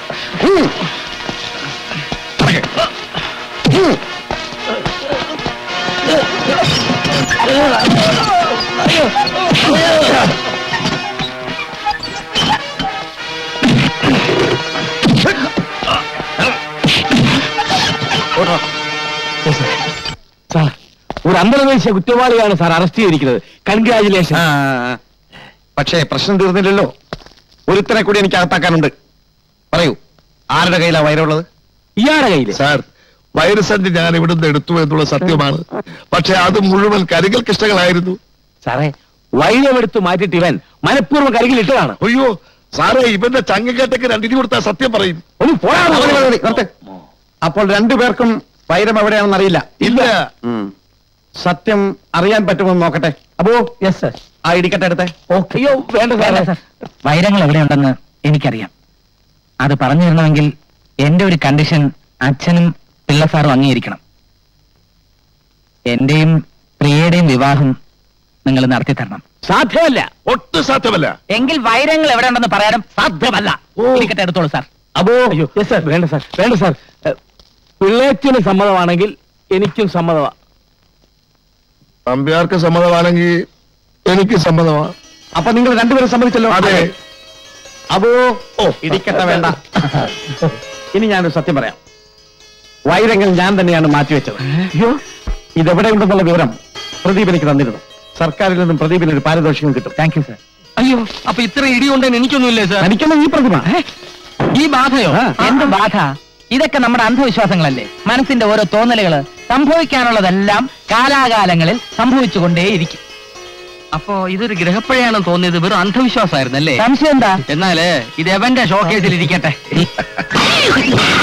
സാർ ഒരു അന്തർദേശീയ കുറ്റവാളിയാണ് സാർ അറസ്റ്റ് ചെയ്തിരിക്കുന്നത് കൺഗ്രാചുലേഷൻ പക്ഷേ പ്രശ്നം തീർന്നില്ലല്ലോ ഒരുത്തനെ കൂടി എനിക്ക് അകത്താക്കാനുണ്ട് പറയൂ ആരുടെ കയ്യിലാ വൈരമുള്ളത് ഇയാളുടെ കയ്യിൽ സാർ വൈറസന്റ് ഞാൻ ഇവിടുന്ന് എടുത്തു എന്നുള്ള സത്യമാണ് പക്ഷെ അത് മുഴുവൻ കരികൽ കൃഷ്ണകളായിരുന്നു സാറേ വൈര്യമെടുത്ത് മാറ്റിയിട്ട് ഇവൻ മനഃപൂർവ്വം കരികിൽ ഇട്ടതാണ് അയ്യോ സാറേ ഇവന്റെ ചങ്ങക്കേട്ടൊക്കെ രണ്ടിനി കൊടുത്താൽ സത്യം പറയും ഒന്ന് പോയാ മതി, മതി, മതി, നിർത്ത്. അപ്പോൾ രണ്ടുപേർക്കും വൈരം എവിടെയാണെന്ന് അറിയില്ല ഇല്ല സത്യം അറിയാൻ പറ്റുമെന്ന് നോക്കട്ടെ അപ്പോ യെസ് സർ ആ ഇടിക്കട്ടെ എടുത്തേ അയ്യോ വേണ്ട സാറേ വൈരങ്ങൾ എവിടെയുണ്ടെന്ന് എനിക്കറിയാം അത് പറഞ്ഞു തരണമെങ്കിൽ എന്റെ ഒരു കണ്ടീഷൻ അച്ഛനും പിള്ള സാറും അംഗീകരിക്കണം എന്റെയും പ്രിയയുടെയും വിവാഹം നിങ്ങൾ നടത്തി തരണം സാധ്യമല്ല ഒട്ടും സാധ്യമല്ല എങ്കിൽ വൈരങ്ങൾ എവിടെ ഉണ്ടെന്ന് പറയാനും സാധ്യമല്ല ഇരിക്കട്ടെ എടുത്തോളൂ സാർ അപ്പോ അയ്യോ യെസ് സാർ വേണ്ട സാർ വേണ്ട സാർ പിള്ളേച്ചന് സമ്മതമാണെങ്കിൽ എനിക്കും സമ്മതമാ നമ്പ്യാർക്ക് സമ്മതമാണെങ്കിൽ എനിക്ക് സമ്മതമാണ് അപ്പൊ നിങ്ങൾ രണ്ടുപേരും സമ്മതിച്ചല്ലോ അതെ അപ്പോ ഓ ഇടിക്കട്ടെ വേണ്ട ഇനി ഞാനൊരു സത്യം പറയാം വൈരങ്ങൾ ഞാൻ തന്നെയാണ് മാറ്റിവെച്ചത് അയ്യോ ഇതെവിടെ ഉണ്ടെന്നുള്ള വിവരം പ്രദീപ് എനിക്ക് തന്നിരുന്നു സർക്കാരിൽ നിന്നും പ്രദീപിന് ഒരു പാരിതോഷികം കിട്ടും താങ്ക് യു സാർ അയ്യോ അപ്പൊ ഇത്ര ഇടിയുണ്ടെന്ന് എനിക്കൊന്നുമില്ലേ സാർ എനിക്കൊന്നും ഈ പ്രതിഭ ഈ ബാധയോ എന്ത് ബാധ ഇതൊക്കെ നമ്മുടെ അന്ധവിശ്വാസങ്ങളല്ലേ മനസ്സിന്റെ ഓരോ തോന്നലുകള് സംഭവിക്കാനുള്ളതെല്ലാം കാലാകാലങ്ങളിൽ സംഭവിച്ചുകൊണ്ടേയിരിക്കും അപ്പോ ഇതൊരു ഗ്രഹപ്പഴയാണെന്ന് തോന്നിയത് വെറും അന്ധവിശ്വാസമായിരുന്നല്ലേ സംശയം എന്താ എന്നാലേ ഇത് എവന്റെ ഷോക്കേസിൽ ഇരിക്കട്ടെ